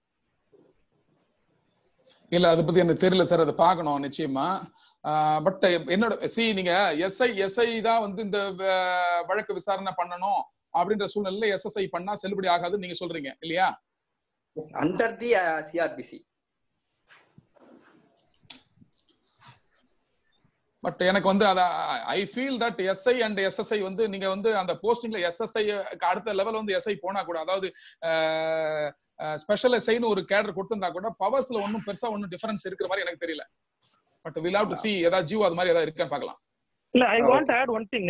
இல்ல அதை பத்தி எனக்கு தெரியல சார் அதை பார்க்கணும் நிச்சயமா பட் என்னோட சி நீங்க எஸ்ஐ எஸ்ஐ தான் வந்து இந்த வ- வழக்கு விசாரணை பண்ணணும் அப்படின்ற சூழ்நிலையில எஸ்எஸ்ஐ பண்ணா செல்லுபடி ஆகாதுன்னு நீங்க சொல்றீங்க இல்லையா அண்டர் தி சிஆர்பிசி பட் எனக்கு வந்து அத I feel that SI and SSI வந்து நீங்க வந்து அந்த போஸ்டிங்ல எஸ்எஸ்ஐ அடுத்த லெவல் வந்து எஸ்ஐ போனா கூட அதாவது ஸ்பெஷல் எஸ்ஐன்னு ஒரு கேடர் கொடுத்திருந்தா கூட பவர்ஸ்ல ஒன்றும் பெருசா ஒன்றும் டிஃபரன்ஸ் இருக்கிற மாதிரி எனக்கு தெரியல but will have to see ஏதாவது ஜியோ அது மாதிரி ஏதாவது இருக்கான்னு பார்க்கலாம் இல்ல I want add one thing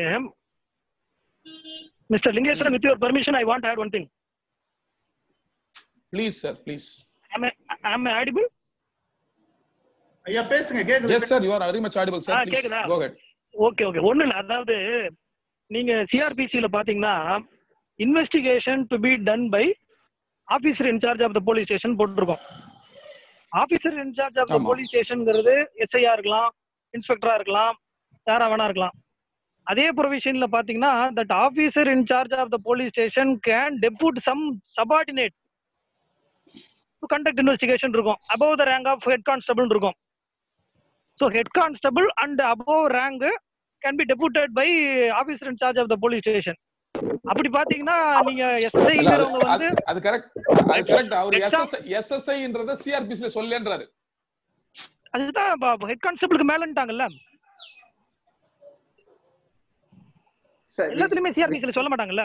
mister Lingeswaran with your permission I want add one thing please sir please am I audible ஐயா பேசுங்க கேக்குது yes sir you are very much audible ah, sir please கேக்குதா கோ ஹெட் ஓகே ஓகே ஒண்ணு இல்ல அதாவது நீங்க சிஆர்பிசில பாத்தீங்கன்னா investigation to be done by officer in charge of the police station போட்டிருக்கோம் ஆபீசர் இன்சார்ஜ் ஆஃப் த ஆமா. போலீஸ் ஸ்டேஷன்ங்கிறது எஸ்ஐயா இருக்கலாம் இன்ஸ்பெக்டரா இருக்கலாம் யாரா வேணா இருக்கலாம் அதே ப்ரொவிஷன்ல பாத்தீங்கன்னா that officer in charge of the police station can depute some subordinate to conduct investigation இருக்கும் above the rank of head constable இருக்கும் so head constable and above rank can be deputed by officer in charge of the police station அப்படி பாத்தீங்கன்னா நீங்க இல்ல, அது- எஸ்ஐங்கிறவங்க வந்து அது- அது கரெக்ட் அது கரெக்ட் அவர் Exam- எஸ்எஸ்ஐ எஸ்எஸ்ஐன்றத சிஆர்பிசில சொல்லன்றாரு அதுதான் ஹெட் கான்ஸ்டபிளுக்கு மேலன்ட்டாங்கல்ல சார் எல்லாத்துலயுமே சிஆர்பிசில சொல்ல மாட்டாங்கல்ல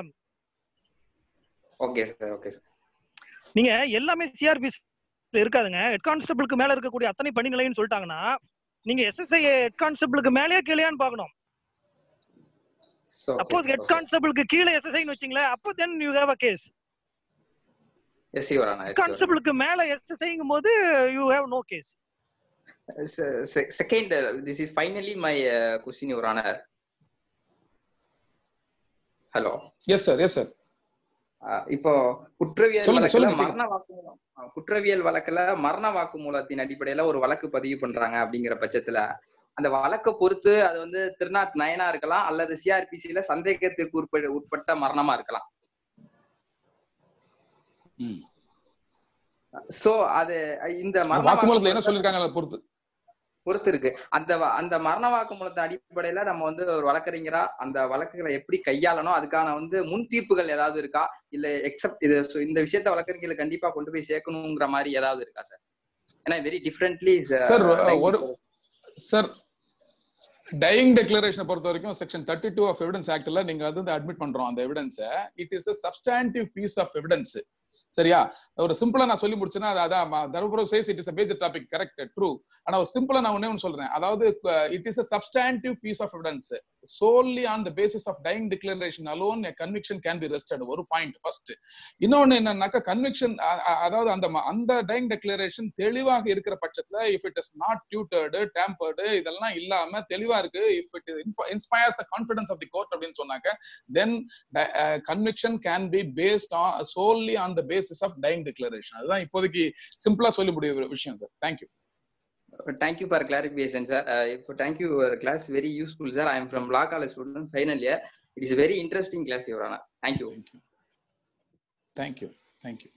ஓகே சார் ஓகே சார் நீங்க எல்லாமே சிஆர்பிசி இருக்காதுங்க ஹெட் கான்ஸ்டபிளுக்கு மேல இருக்கக்கூடிய அத்தனை பணிகளையும் சொல்லிட்டாங்கன்னா நீங்க எஸ்எஸ்ஐ ஹெட் கான்ஸ்டபிளுக்கு மேலேயே கீழேயான்னு பார்க்கணும் சப்போஸ் ஹெட் கான்ஸ்டபிளுக்கு கீழே எஸ்எஸ்ஐன்னு வச்சீங்களேன் அப்போ then you have a case yes your ஆனா ஹெட் கான்ஸ்டபிளுக்கு மேல எஸ்எஸ்ஐங்கும் போது you have no case second this is finally my question your honour hello yes sir yes sir இப்போ குற்றவியல் சொல்லுங்க, வழக்குல சொல்லுங்க, மரண வாக்குமூலம் அஹ், குற்றவியல் வழக்குல மரண வாக்குமூலத்தின் அடிப்படையில ஒரு வழக்கு பதிவு பண்றாங்க அப்படிங்கிற பட்சத்துல அந்த வழக்கை பொறுத்து அது வந்து திருநாட் நயனா இருக்கலாம் அல்லது சிஆர்பிசியில சந்தேகத்திற்கு உட்பட உட்பட்ட மரணமா இருக்கலாம் சோ அது இந்த மரண வாக்குமூலத்துல என்ன வாக்குமூலத்தை சொல்லிருக்காங்க அதை பொறுத்து பொறுத்து இருக்கு அந்த வ- அந்த மரண வாக்குமூலத்தின் அடிப்படையில நம்ம வந்து ஒரு வழக்கறிஞரா அந்த வழக்குகளை எப்படி கையாளணும் அதுக்கான வந்து முன் தீர்ப்புகள் ஏதாவது இருக்கா இல்ல எக்ஸப்ட் இது so இந்த விஷயத்த வழக்கறிஞர்களை கண்டிப்பா கொண்டு போய் சேர்க்கணுங்கிற மாதிரி ஏதாவது இருக்கா சார் ஏன்னா வெரி டிஃப்ரெண்ட்லி சார் ஒரு சார் டையிங் டெக்ளரேஷனை பொறுத்த வரைக்கும் section thirty two of evidence ஆக்ட்ல நீங்க வந்து அட்மிட் பண்றோம் அந்த எவிடன்ஸை it is a substantive piece of evidence சரியா ஒரு சிம்பிளா நான் சொல்லி முடிச்சேன்னா அது அதான் தர்மபுரம் சேஸ் it is major topic correct true ஆனா ஒரு சிம்பிளா நான் ஒண்ணே ஒன்று சொல்றேன் அதாவது it is a substantive piece of evidence solely on the basis of dying declaration alone conviction can be rested ஒரு பாயிண்ட் ஃபர்ஸ்ட் இன்னொன்னு என்னன்னாக்கா கன்விக்ஷன் அதாவது அந்த ம- அந்த டையிங் டெக்ளரேஷன் தெளிவாக இருக்கிற பட்சத்துல if it is not tutored tampered இதெல்லாம் இல்லாம தெளிவா இருக்கு if it inspires the confidence of the court அப்படின்னு சொன்னாக்க then conviction can be based on solely on the basis of dying declaration அதுதான் இப்போதைக்கு சிம்பிளா சொல்லி முடிய ஒரு விஷயம் sir thank you thank you for clarification sir இப்போ thank you class very useful sir I am from law college student final year it is very interesting class your thank you thank you thank you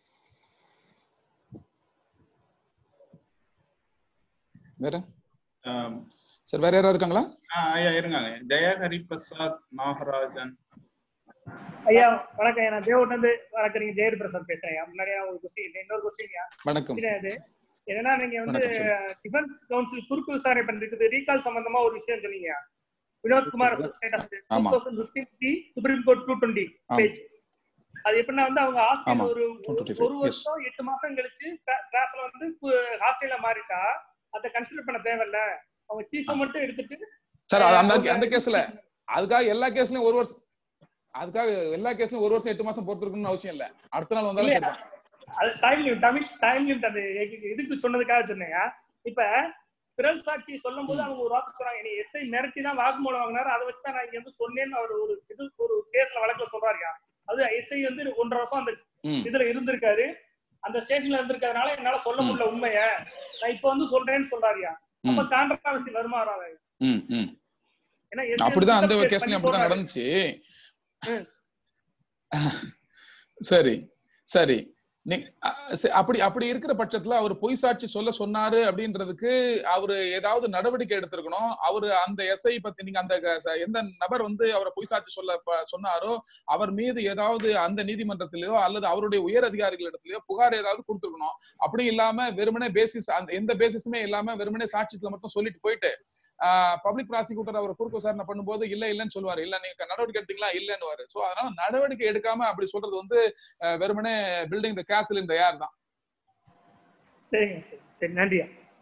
வேற sir வேற யாராவது இருக்காங்களா ஐயா இருங்க ஜெயஹரி பிரசாத் நாகராஜன் ஐயா வணக்கம் ஐயா. நான் தேவூர்ல இருந்து வழக்கறிஞர் ஜெயர் பிரசாத் பேசுறேன் ஐயா. முன்னாடியே ஒரு கொஸ்டின் இன்னொரு கொஸ்டின் வணக்கம். இது என்னன்னா நீங்க வந்து வணக்கம், சொல்லுங்க. டிஃபென்ஸ் கவுன்சில் குறுக்கு விசாரணை பண்ணிருக்குது ரீகால் சம்பந்தமா ஒரு விஷயம் சொன்னீங்க வினோத்குமார் ஆமா. சுப்ரீம் கோர்ட் டூ டுவெண்ட்டி ஆமா. பேஜ் அது எப்படின்னா வந்து அவங்க ஹாஸ்டல் ஆமா. ஒரு 225, ஒரு yes. வருஷம் எட்டு மாசம் கழிச்சு கிளாஸ்ல வந்து ஹாஸ்டல்ல மாறிட்டா அதை கன்சிடர் பண்ண தேவையில்ல அவங்க சீஃபை மட்டும் எடுத்துட்டு சார் அது அந்த அவங்க- அந்த கேஸ்ல அதுக்காக எல்லா கேஸ்லயும் ஒரு வருஷம் அதுக்காக எல்லா கேஸ்லயும் ஒரு வருஷம் எட்டு மாசம் பொறுத்திருக்கணும்னு அவசியம் இல்ல அடுத்த நாள் வந்தாலும் இல்லையா? சரிதான் அது time limit Tamil time limit அந்த எ- இதுக்கு சொன்னதுக்காக சொன்னேங்க இப்ப பிறல் சாட்சி சொல்லும் போது அவங்க ஒரு வார்த்தை சொன்னாங்க நீ எஸ்ஐ மிரட்டி தான் வாக்குமூலம் வாங்கினாரு அதை வச்சு தான் நான் இங்க வந்து சொன்னேன்னு அவர் ஒரு இது ஒரு கேஸ்ல வழக்குல சொல்றாருயா அது எஸ்ஐ வந்து ஒன்றரை வருஷம் அந்த ம். இதுல இருந்திருக்காரு அந்த ஸ்டேஷன்ல இருந்திருக்கிறதுனால என்னால சொல்ல முடியல உண்மைய நான் இப்ப வந்து சொல்றேன்னு சொல்றாருயா அப்ப கான்ட்ரவர்சி வருமா வராது ம் ம் ஏன்னா SI அப்படிதான் அந்த வந்து கேஸ்லயும் பண்ணி அப்படிதான் போடுறாரு. நடந்துச்சு சரி சரி நீ அ, சரி, அப்படி அப்படி இருக்கிற பட்சத்துல அவர் பொய் சாட்சி சொல்ல சொன்னாரு அப்படின்றதுக்கு அவரு ஏதாவது நடவடிக்கை எடுத்திருக்கணும் அவரு அந்த எஸ்ஐ பத்தி நீங்க அந்த க- ச- எந்த நபர் வந்து அவரை பொய் சாட்சி சொல்ல ப- சொன்னாரோ அவர் மீது ஏதாவது அந்த நீதிமன்றத்திலயோ அல்லது அவருடைய உயர் அதிகாரிகள் இடத்துலயோ புகார் ஏதாவது கொடுத்திருக்கணும் அப்படி இல்லாம வெறுமனே பேசிஸ் அந்த எந்த பேசிஸுமே இல்லாம வெறுமனே சாட்சியத்துல மட்டும் சொல்லிட்டு போயிட்டு பப்ளிக் ப்ராசிக்யூட்டர் அவர் குறுக்கு விசாரணை பண்ணும்போது இல்ல இல்லன்னு சொல்லுவாரு இல்ல நீங்க நடவடிக்கை எடுத்தீங்களா இல்லன்னு சோ அதனால நடவடிக்கை எடுக்காம அப்படி சொல்றது வந்து அஹ், வெறுமனே பில்டிங் த கேசல் இந்த யார் தான் சரிங்க சரி சரி நன்றியா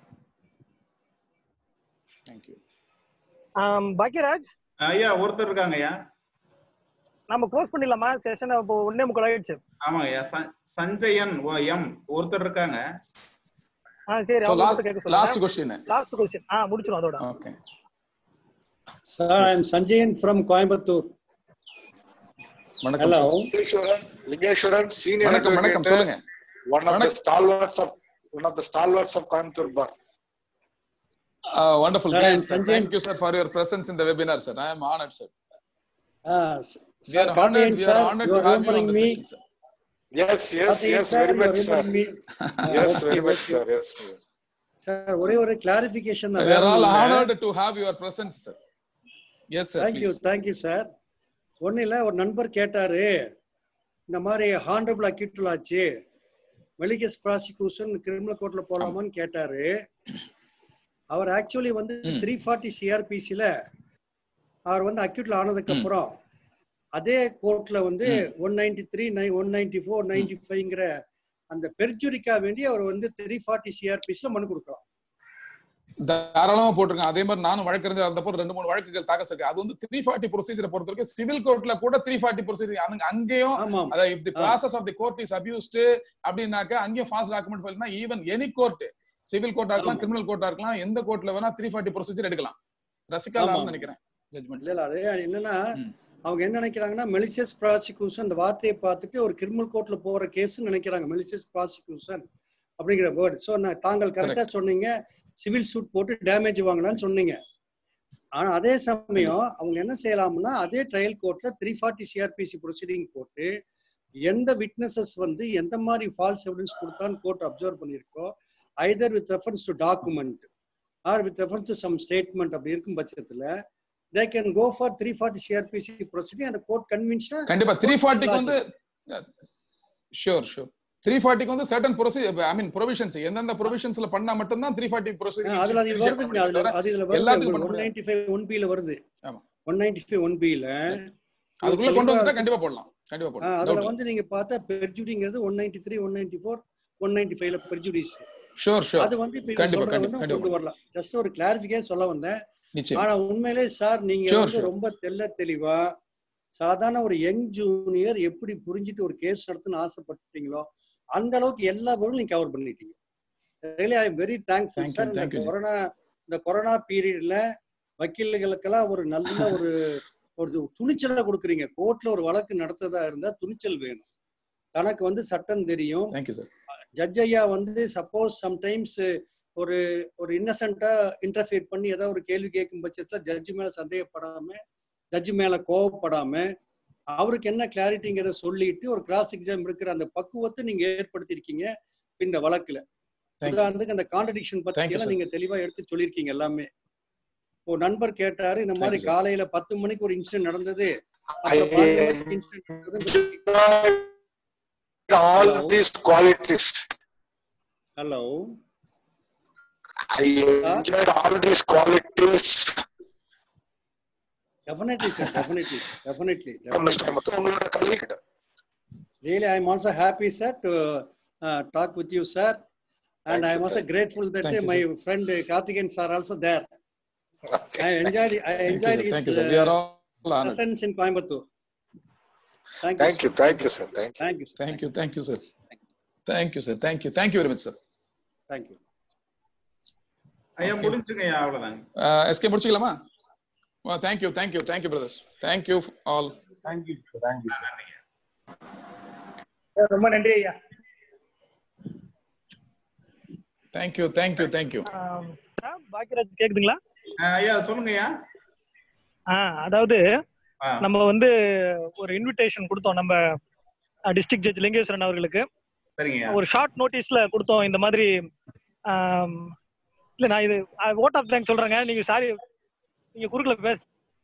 தேங்க்யூ பாக்கியராஜ் ஐயா ஒருத்தர் இருக்காங்க ஐயா நம்ம க்ளோஸ் பண்ணிடலாமா செஷன் இப்போ ஒன்னே முக்கால் ஆயிடுச்சு ஆமாங்க ஐயா ச- சஞ்சயன் ஓ, எம் ஒருத்தர் இருக்காங்க ஆ சரி So, அவங்க last- மட்டும் கேட்க சொல்லுங்க last question. லாஸ்ட் கொஸ்டின் ஆ முடிச்சிடும் அதோட okay Sir, I am Sanjayan from Coimbatore. வணக்கம் Hello. லிங்கேஸ்வரன் லிங்கேஸ்வரன் சீனியர் வணக்கம், வணக்கம், சொல்லுங்க. One of the stalwarts of one of the stalwarts of Coimbatore bar Uh, wonderful. Sir, Great, I'm sir. Sanjay. Thank you, sir, for your presence in the webinar, sir. I am honored, sir. Ah, s- We Sir, are honored, Karthikeyan we sir, are honored you to are have you on remembering the me. session, sir. Yes yes Karthikeyan yes sir, very you are much sir remembering me. Ah, yes okay, very much okay. Sir yes Sir, ஒரே ஒரு clarification We தான் are வேற all ஒண்ணும் இல்ல. honored to have your presence, sir. Yes, sir, Thank you, please. thank you, sir. ஒண்ணும் இல்ல ஒரு நண்பர் கேட்டாரு இந்த மாதிரி ஹானரபிள் அக்யூட்டல் ஆச்சு மெலிகஸ் ப்ராசிக்யூஷன் கிரிமினல் கோர்ட்ல போலாமான்னு கேட்டாரு அவர் ஆக்சுவலி வந்து த்ரீ ஃபார்ட்டி சிஆர்பிசில அவர் வந்து அக்யூட்ல ஆனதுக்கு அப்புறம் அதே கோர்ட்ல வந்து one ninety three one ninety four ninety ஃபைவ்ங்கிற அந்த பெர்ஜுரிக்கா வேண்டி அவர் வந்து த்ரீ ஃபார்ட்டி சிஆர்பிசில மனு கொடுக்கலாம் தாராளமா போட்டிருக்கேன் அதே மாதிரி நானும் வழக்கறிஞர் இருந்தப்போ ரெண்டு மூணு வழக்குகள் தாக்கல் இருக்கு அது வந்து த்ரீ ஃபார்ட்டி ப்ரொசீஜரை பொறுத்த வரைக்கும் சிவில் கோர்ட்ல கூட த்ரீ ஃபார்ட்டி ப்ரொசீஜர் அங்க அங்கேயும் அதாவது if the process of the court is abused அப்படின்னாக்க அங்கேயும் ஃபாஸ்ட் டாக்குமெண்ட் ஃபைல்னா ஈவன் எனி கோர்ட் சிவில் கோர்ட்டா இருக்கலாம் கிரிமினல் கோர்ட்டா இருக்கலாம் எந்த கோர்ட்ல வேணா த்ரீ ஃபார்ட்டி ப்ரொசீஜர் எடுக்கலாம் ரசிகா நினைக்கிறேன் இல்ல இல்ல அது என்னன்னா அவங்க என்ன நினைக்கிறாங்கன்னா மெலிசியஸ் ப்ராசிக்யூஷன் அந்த வார்த்தையை பார்த்துட்டு ஒரு கிரிமினல் கோர்ட்ல போற கேஸ் நினைக்கிறாங்க மெலிசியஸ் ப்ராசிக்யூஷன் அப்படிங்கிற வேர்டு ஸோ நான் தாங்கள் கரெக்டா சொன்னீங்க சிவில் சூட் போட்டு டேமேஜ் வாங்கலாம்னு சொன்னீங்க ஆனா அதே சமயம் அவங்க என்ன செய்யலாம்னா அதே ட்ரையல் கோர்ட்ல த்ரீ ஃபார்ட்டி சிஆர்பிசி ப்ரொசீடிங் போட்டு எந்த விட்னஸஸ் வந்து எந்த மாதிரி ஃபால்ஸ் எவிடன்ஸ் கொடுத்தான்னு கோர்ட் அப்சர்வ் பண்ணியிருக்கோ either with reference to document or with refer to some statement அப்படி இருக்கும் பட்சத்துல they can go for three forty CrPC proceeding அந்த கோர்ட் கன்வின்ஸ்டா கண்டிப்பா த்ரீ ஃபார்ட்டிக்கு வந்து ஷூர் ஷூர் த்ரீ ஃபார்ட்டிக்கு வந்து certain procedure I mean provisions எந்தெந்த ப்ரொவிஷன்ஸ்ல பண்ணா மட்டும்தான் த்ரீ ஃபார்ட்டி அதுல அது வருதுங்க அதுல அது இதுல வருது எல்லாத்துக்கும் ஒன் பண்ண நைன்டி ஃபைவ் ஒன் பில வருது ஆமா. ஒன் நைன்டி ஃபைவ் ஒன் பில அதுக்குள்ள கொண்டு வந்துட்டா கண்டிப்பா போடலாம் கண்டிப்பா போடலாம் அதுல Doubt வந்து நீங்க பார்த்தா பெர்ஜுடிங்கிறது one ninety three one ninety four one ninety ஃபைவ்ல பெர்ஜுடிஸ் ஷூர் ஷூர் அது வந்து இப்ப இவங்க கண்டிப்பா சொல்றத வந்து கண்டிப்பா கொண்டு வரலாம் ஜஸ்ட் ஒரு கிளாரிபிகேஷன் சொல்ல வந்தேன் நிச்சயம் ஆனா உண்மையிலே சார் நீங்க Sure, வந்து sure. ரொம்ப தெள்ள தெளிவா சாதாரண ஒரு யங் ஜூனியர் எப்படி புரிஞ்சுட்டு ஒரு கேஸ் நடத்தணும்னு ஆசைப்பட்டீங்களோ அந்த அளவுக்கு எல்லா பொருளும் நீங்க கவர் பண்ணிட்டீங்க really I am very thankful Thank you, sir இந்த thank you. கொரோனா இந்த கொரோனா பீரியட்ல வக்கீல்களுக்கெல்லாம் ஒரு நல்ல ஒரு ஒரு துணிச்சலை கொடுக்குறீங்க கோர்ட்ல ஒரு வழக்கு நடத்துறதா இருந்தா துணிச்சல் வேணும் தனக்கு வந்து சட்டம் தெரியும் தேங்க்யூ சார் ஜட்ஜ் ஐயா வந்து சப்போஸ் சம்டைம்ஸ் ஒரு ஒரு இன்னசென்ட்டா இன்டர்ஃபியர் பண்ணி ஏதாவது ஒரு கேள்வி கேட்கும் பட்சத்துல ஜட்ஜ் மேல சந்தேகப்படாம ஜட்ஜ் மேல கோவப்படாம அவருக்கு என்ன கிளாரிட்டிங்கிறத சொல்லிட்டு ஒரு கிராஸ் எக்ஸாம் இருக்கிற அந்த பக்குவத்தை நீங்க ஏற்படுத்தியிருக்கீங்க இந்த வழக்குல Thank you. உதாரணத்துக்கு அந்த கான்ட்ரடிக்ஷன் Thank பத்தி you, எல்லாம் sir. நீங்க தெளிவா எடுத்து சொல்லியிருக்கீங்க எல்லாமே ஒரு நண்பர் கேட்டாரு இந்த மாதிரி Thank you, sir. காலையில பத்து மணிக்கு ஒரு இன்சிடென்ட் நடந்தது அப்புறம் பாஞ்சு மணிக்கு இன்சிடென்ட் நடந்தது all Hello? these qualities. Hello I enjoyed all these qualities. Definitely, sir. Definitely. Definitely. Mr. Muthu, உங்களோட colleague. Really, I'm also happy, sir, to uh, talk with you, sir. And Thank I'm you, also sir. grateful that Thank uh, you, my sir. friend uh, Karthikeyan sir also there. I enjoyed I Thank you, enjoyed sir. his Thank you, sir. We are uh, all honored. presence in Coimbatore. Thank you. Thank sir. you, thank you, sir. Thank you. Thank you, sir. Thank you, thank you, sir. Thank you, sir. Thank you. Thank you very much, sir. Thank you. ஐயா முடிஞ்சுங்கய்யா அவ்வளவுதாங்க SK முடிச்சுக்கலாமா thank you thank you thank you brothers thank you all thank you thank you ரொம்ப நன்றி ஐயா thank you thank you thank you ஆம், பாக்கியராஜ் கேக்குதுங்களா ஐயா சொல்லுங்கய்யா ஆ அதாவது ஆ. நம்ம வந்து ஒரு இன்விடேஷன் கொடுத்தோம் நம்ம டிஸ்ட்ரிக்ட் ஜட்ஜ் லிங்கேஸ்வரன் அவர்களுக்கு சரிங்கய்யா ஒரு ஷார்ட் நோட்டீஸ்ல கொடுத்தோம் இந்த மாதிரி ஆம், இல்ல நான் இது ஓட் ஆஃப் தேங்க்ஸ் சொல்றேங்க நீங்க சாரி நீங்க குறுக்கல பேச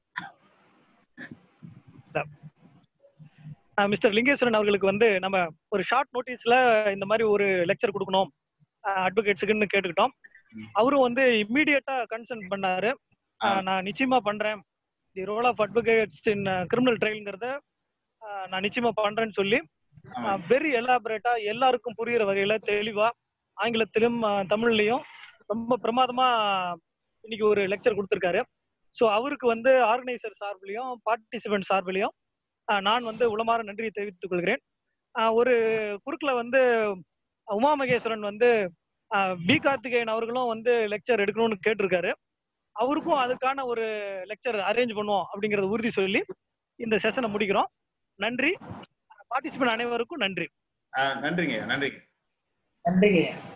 மிஸ்டர் லிங்கேஸ்வரன் அவர்களுக்கு வந்து நம்ம ஒரு ஷார்ட் நோட்டீஸ்ல இந்த மாதிரி ஒரு லெக்சர் கொடுக்கணும் அட்வொகேட்ஸுக்குன்னு கேட்டுக்கிட்டோம் அவரும் வந்து இம்மீடியட்டா கன்சர்ன் பண்ணாரு ஆஹ் நான் நிச்சயமா பண்றேன் the role of advocates in criminal ட்ரையல்ங்கிறத நான் நிச்சயமா பண்றேன்னு சொல்லி வெரி எலாபரேட்டா எல்லாருக்கும் புரியுற வகையில தெளிவா ஆங்கிலத்திலும் ஆஹ் தமிழ்லயும் ரொம்ப பிரமாதமா இன்னைக்கு ஒரு லெக்சர் கொடுத்திருக்காரு ஸோ அவருக்கு வந்து ஆர்கனைசர் சார்பிலையும் பார்ட்டிசிபென்ட் சார்பிலையும் ஆஹ் நான் வந்து உளமாற நன்றியை தெரிவித்துக் கொள்கிறேன் ஆஹ் ஒரு குறுக்கில் வந்து உமா மகேஸ்வரன் வந்து ஆஹ் பி கார்த்திகேயன் அவர்களும் வந்து லெக்சர் எடுக்கணும்னு கேட்டிருக்காரு அவருக்கும் அதுக்கான ஒரு லெக்சர் அரேஞ்ச் பண்ணுவோம் அப்படிங்கறத உறுதி சொல்லி இந்த செஷனை முடிக்கிறோம் நன்றி பார்ட்டிசிபென்ட் அனைவருக்கும் நன்றி ஆ, நன்றிங்கய்யா நன்றிங்க நன்றிங்க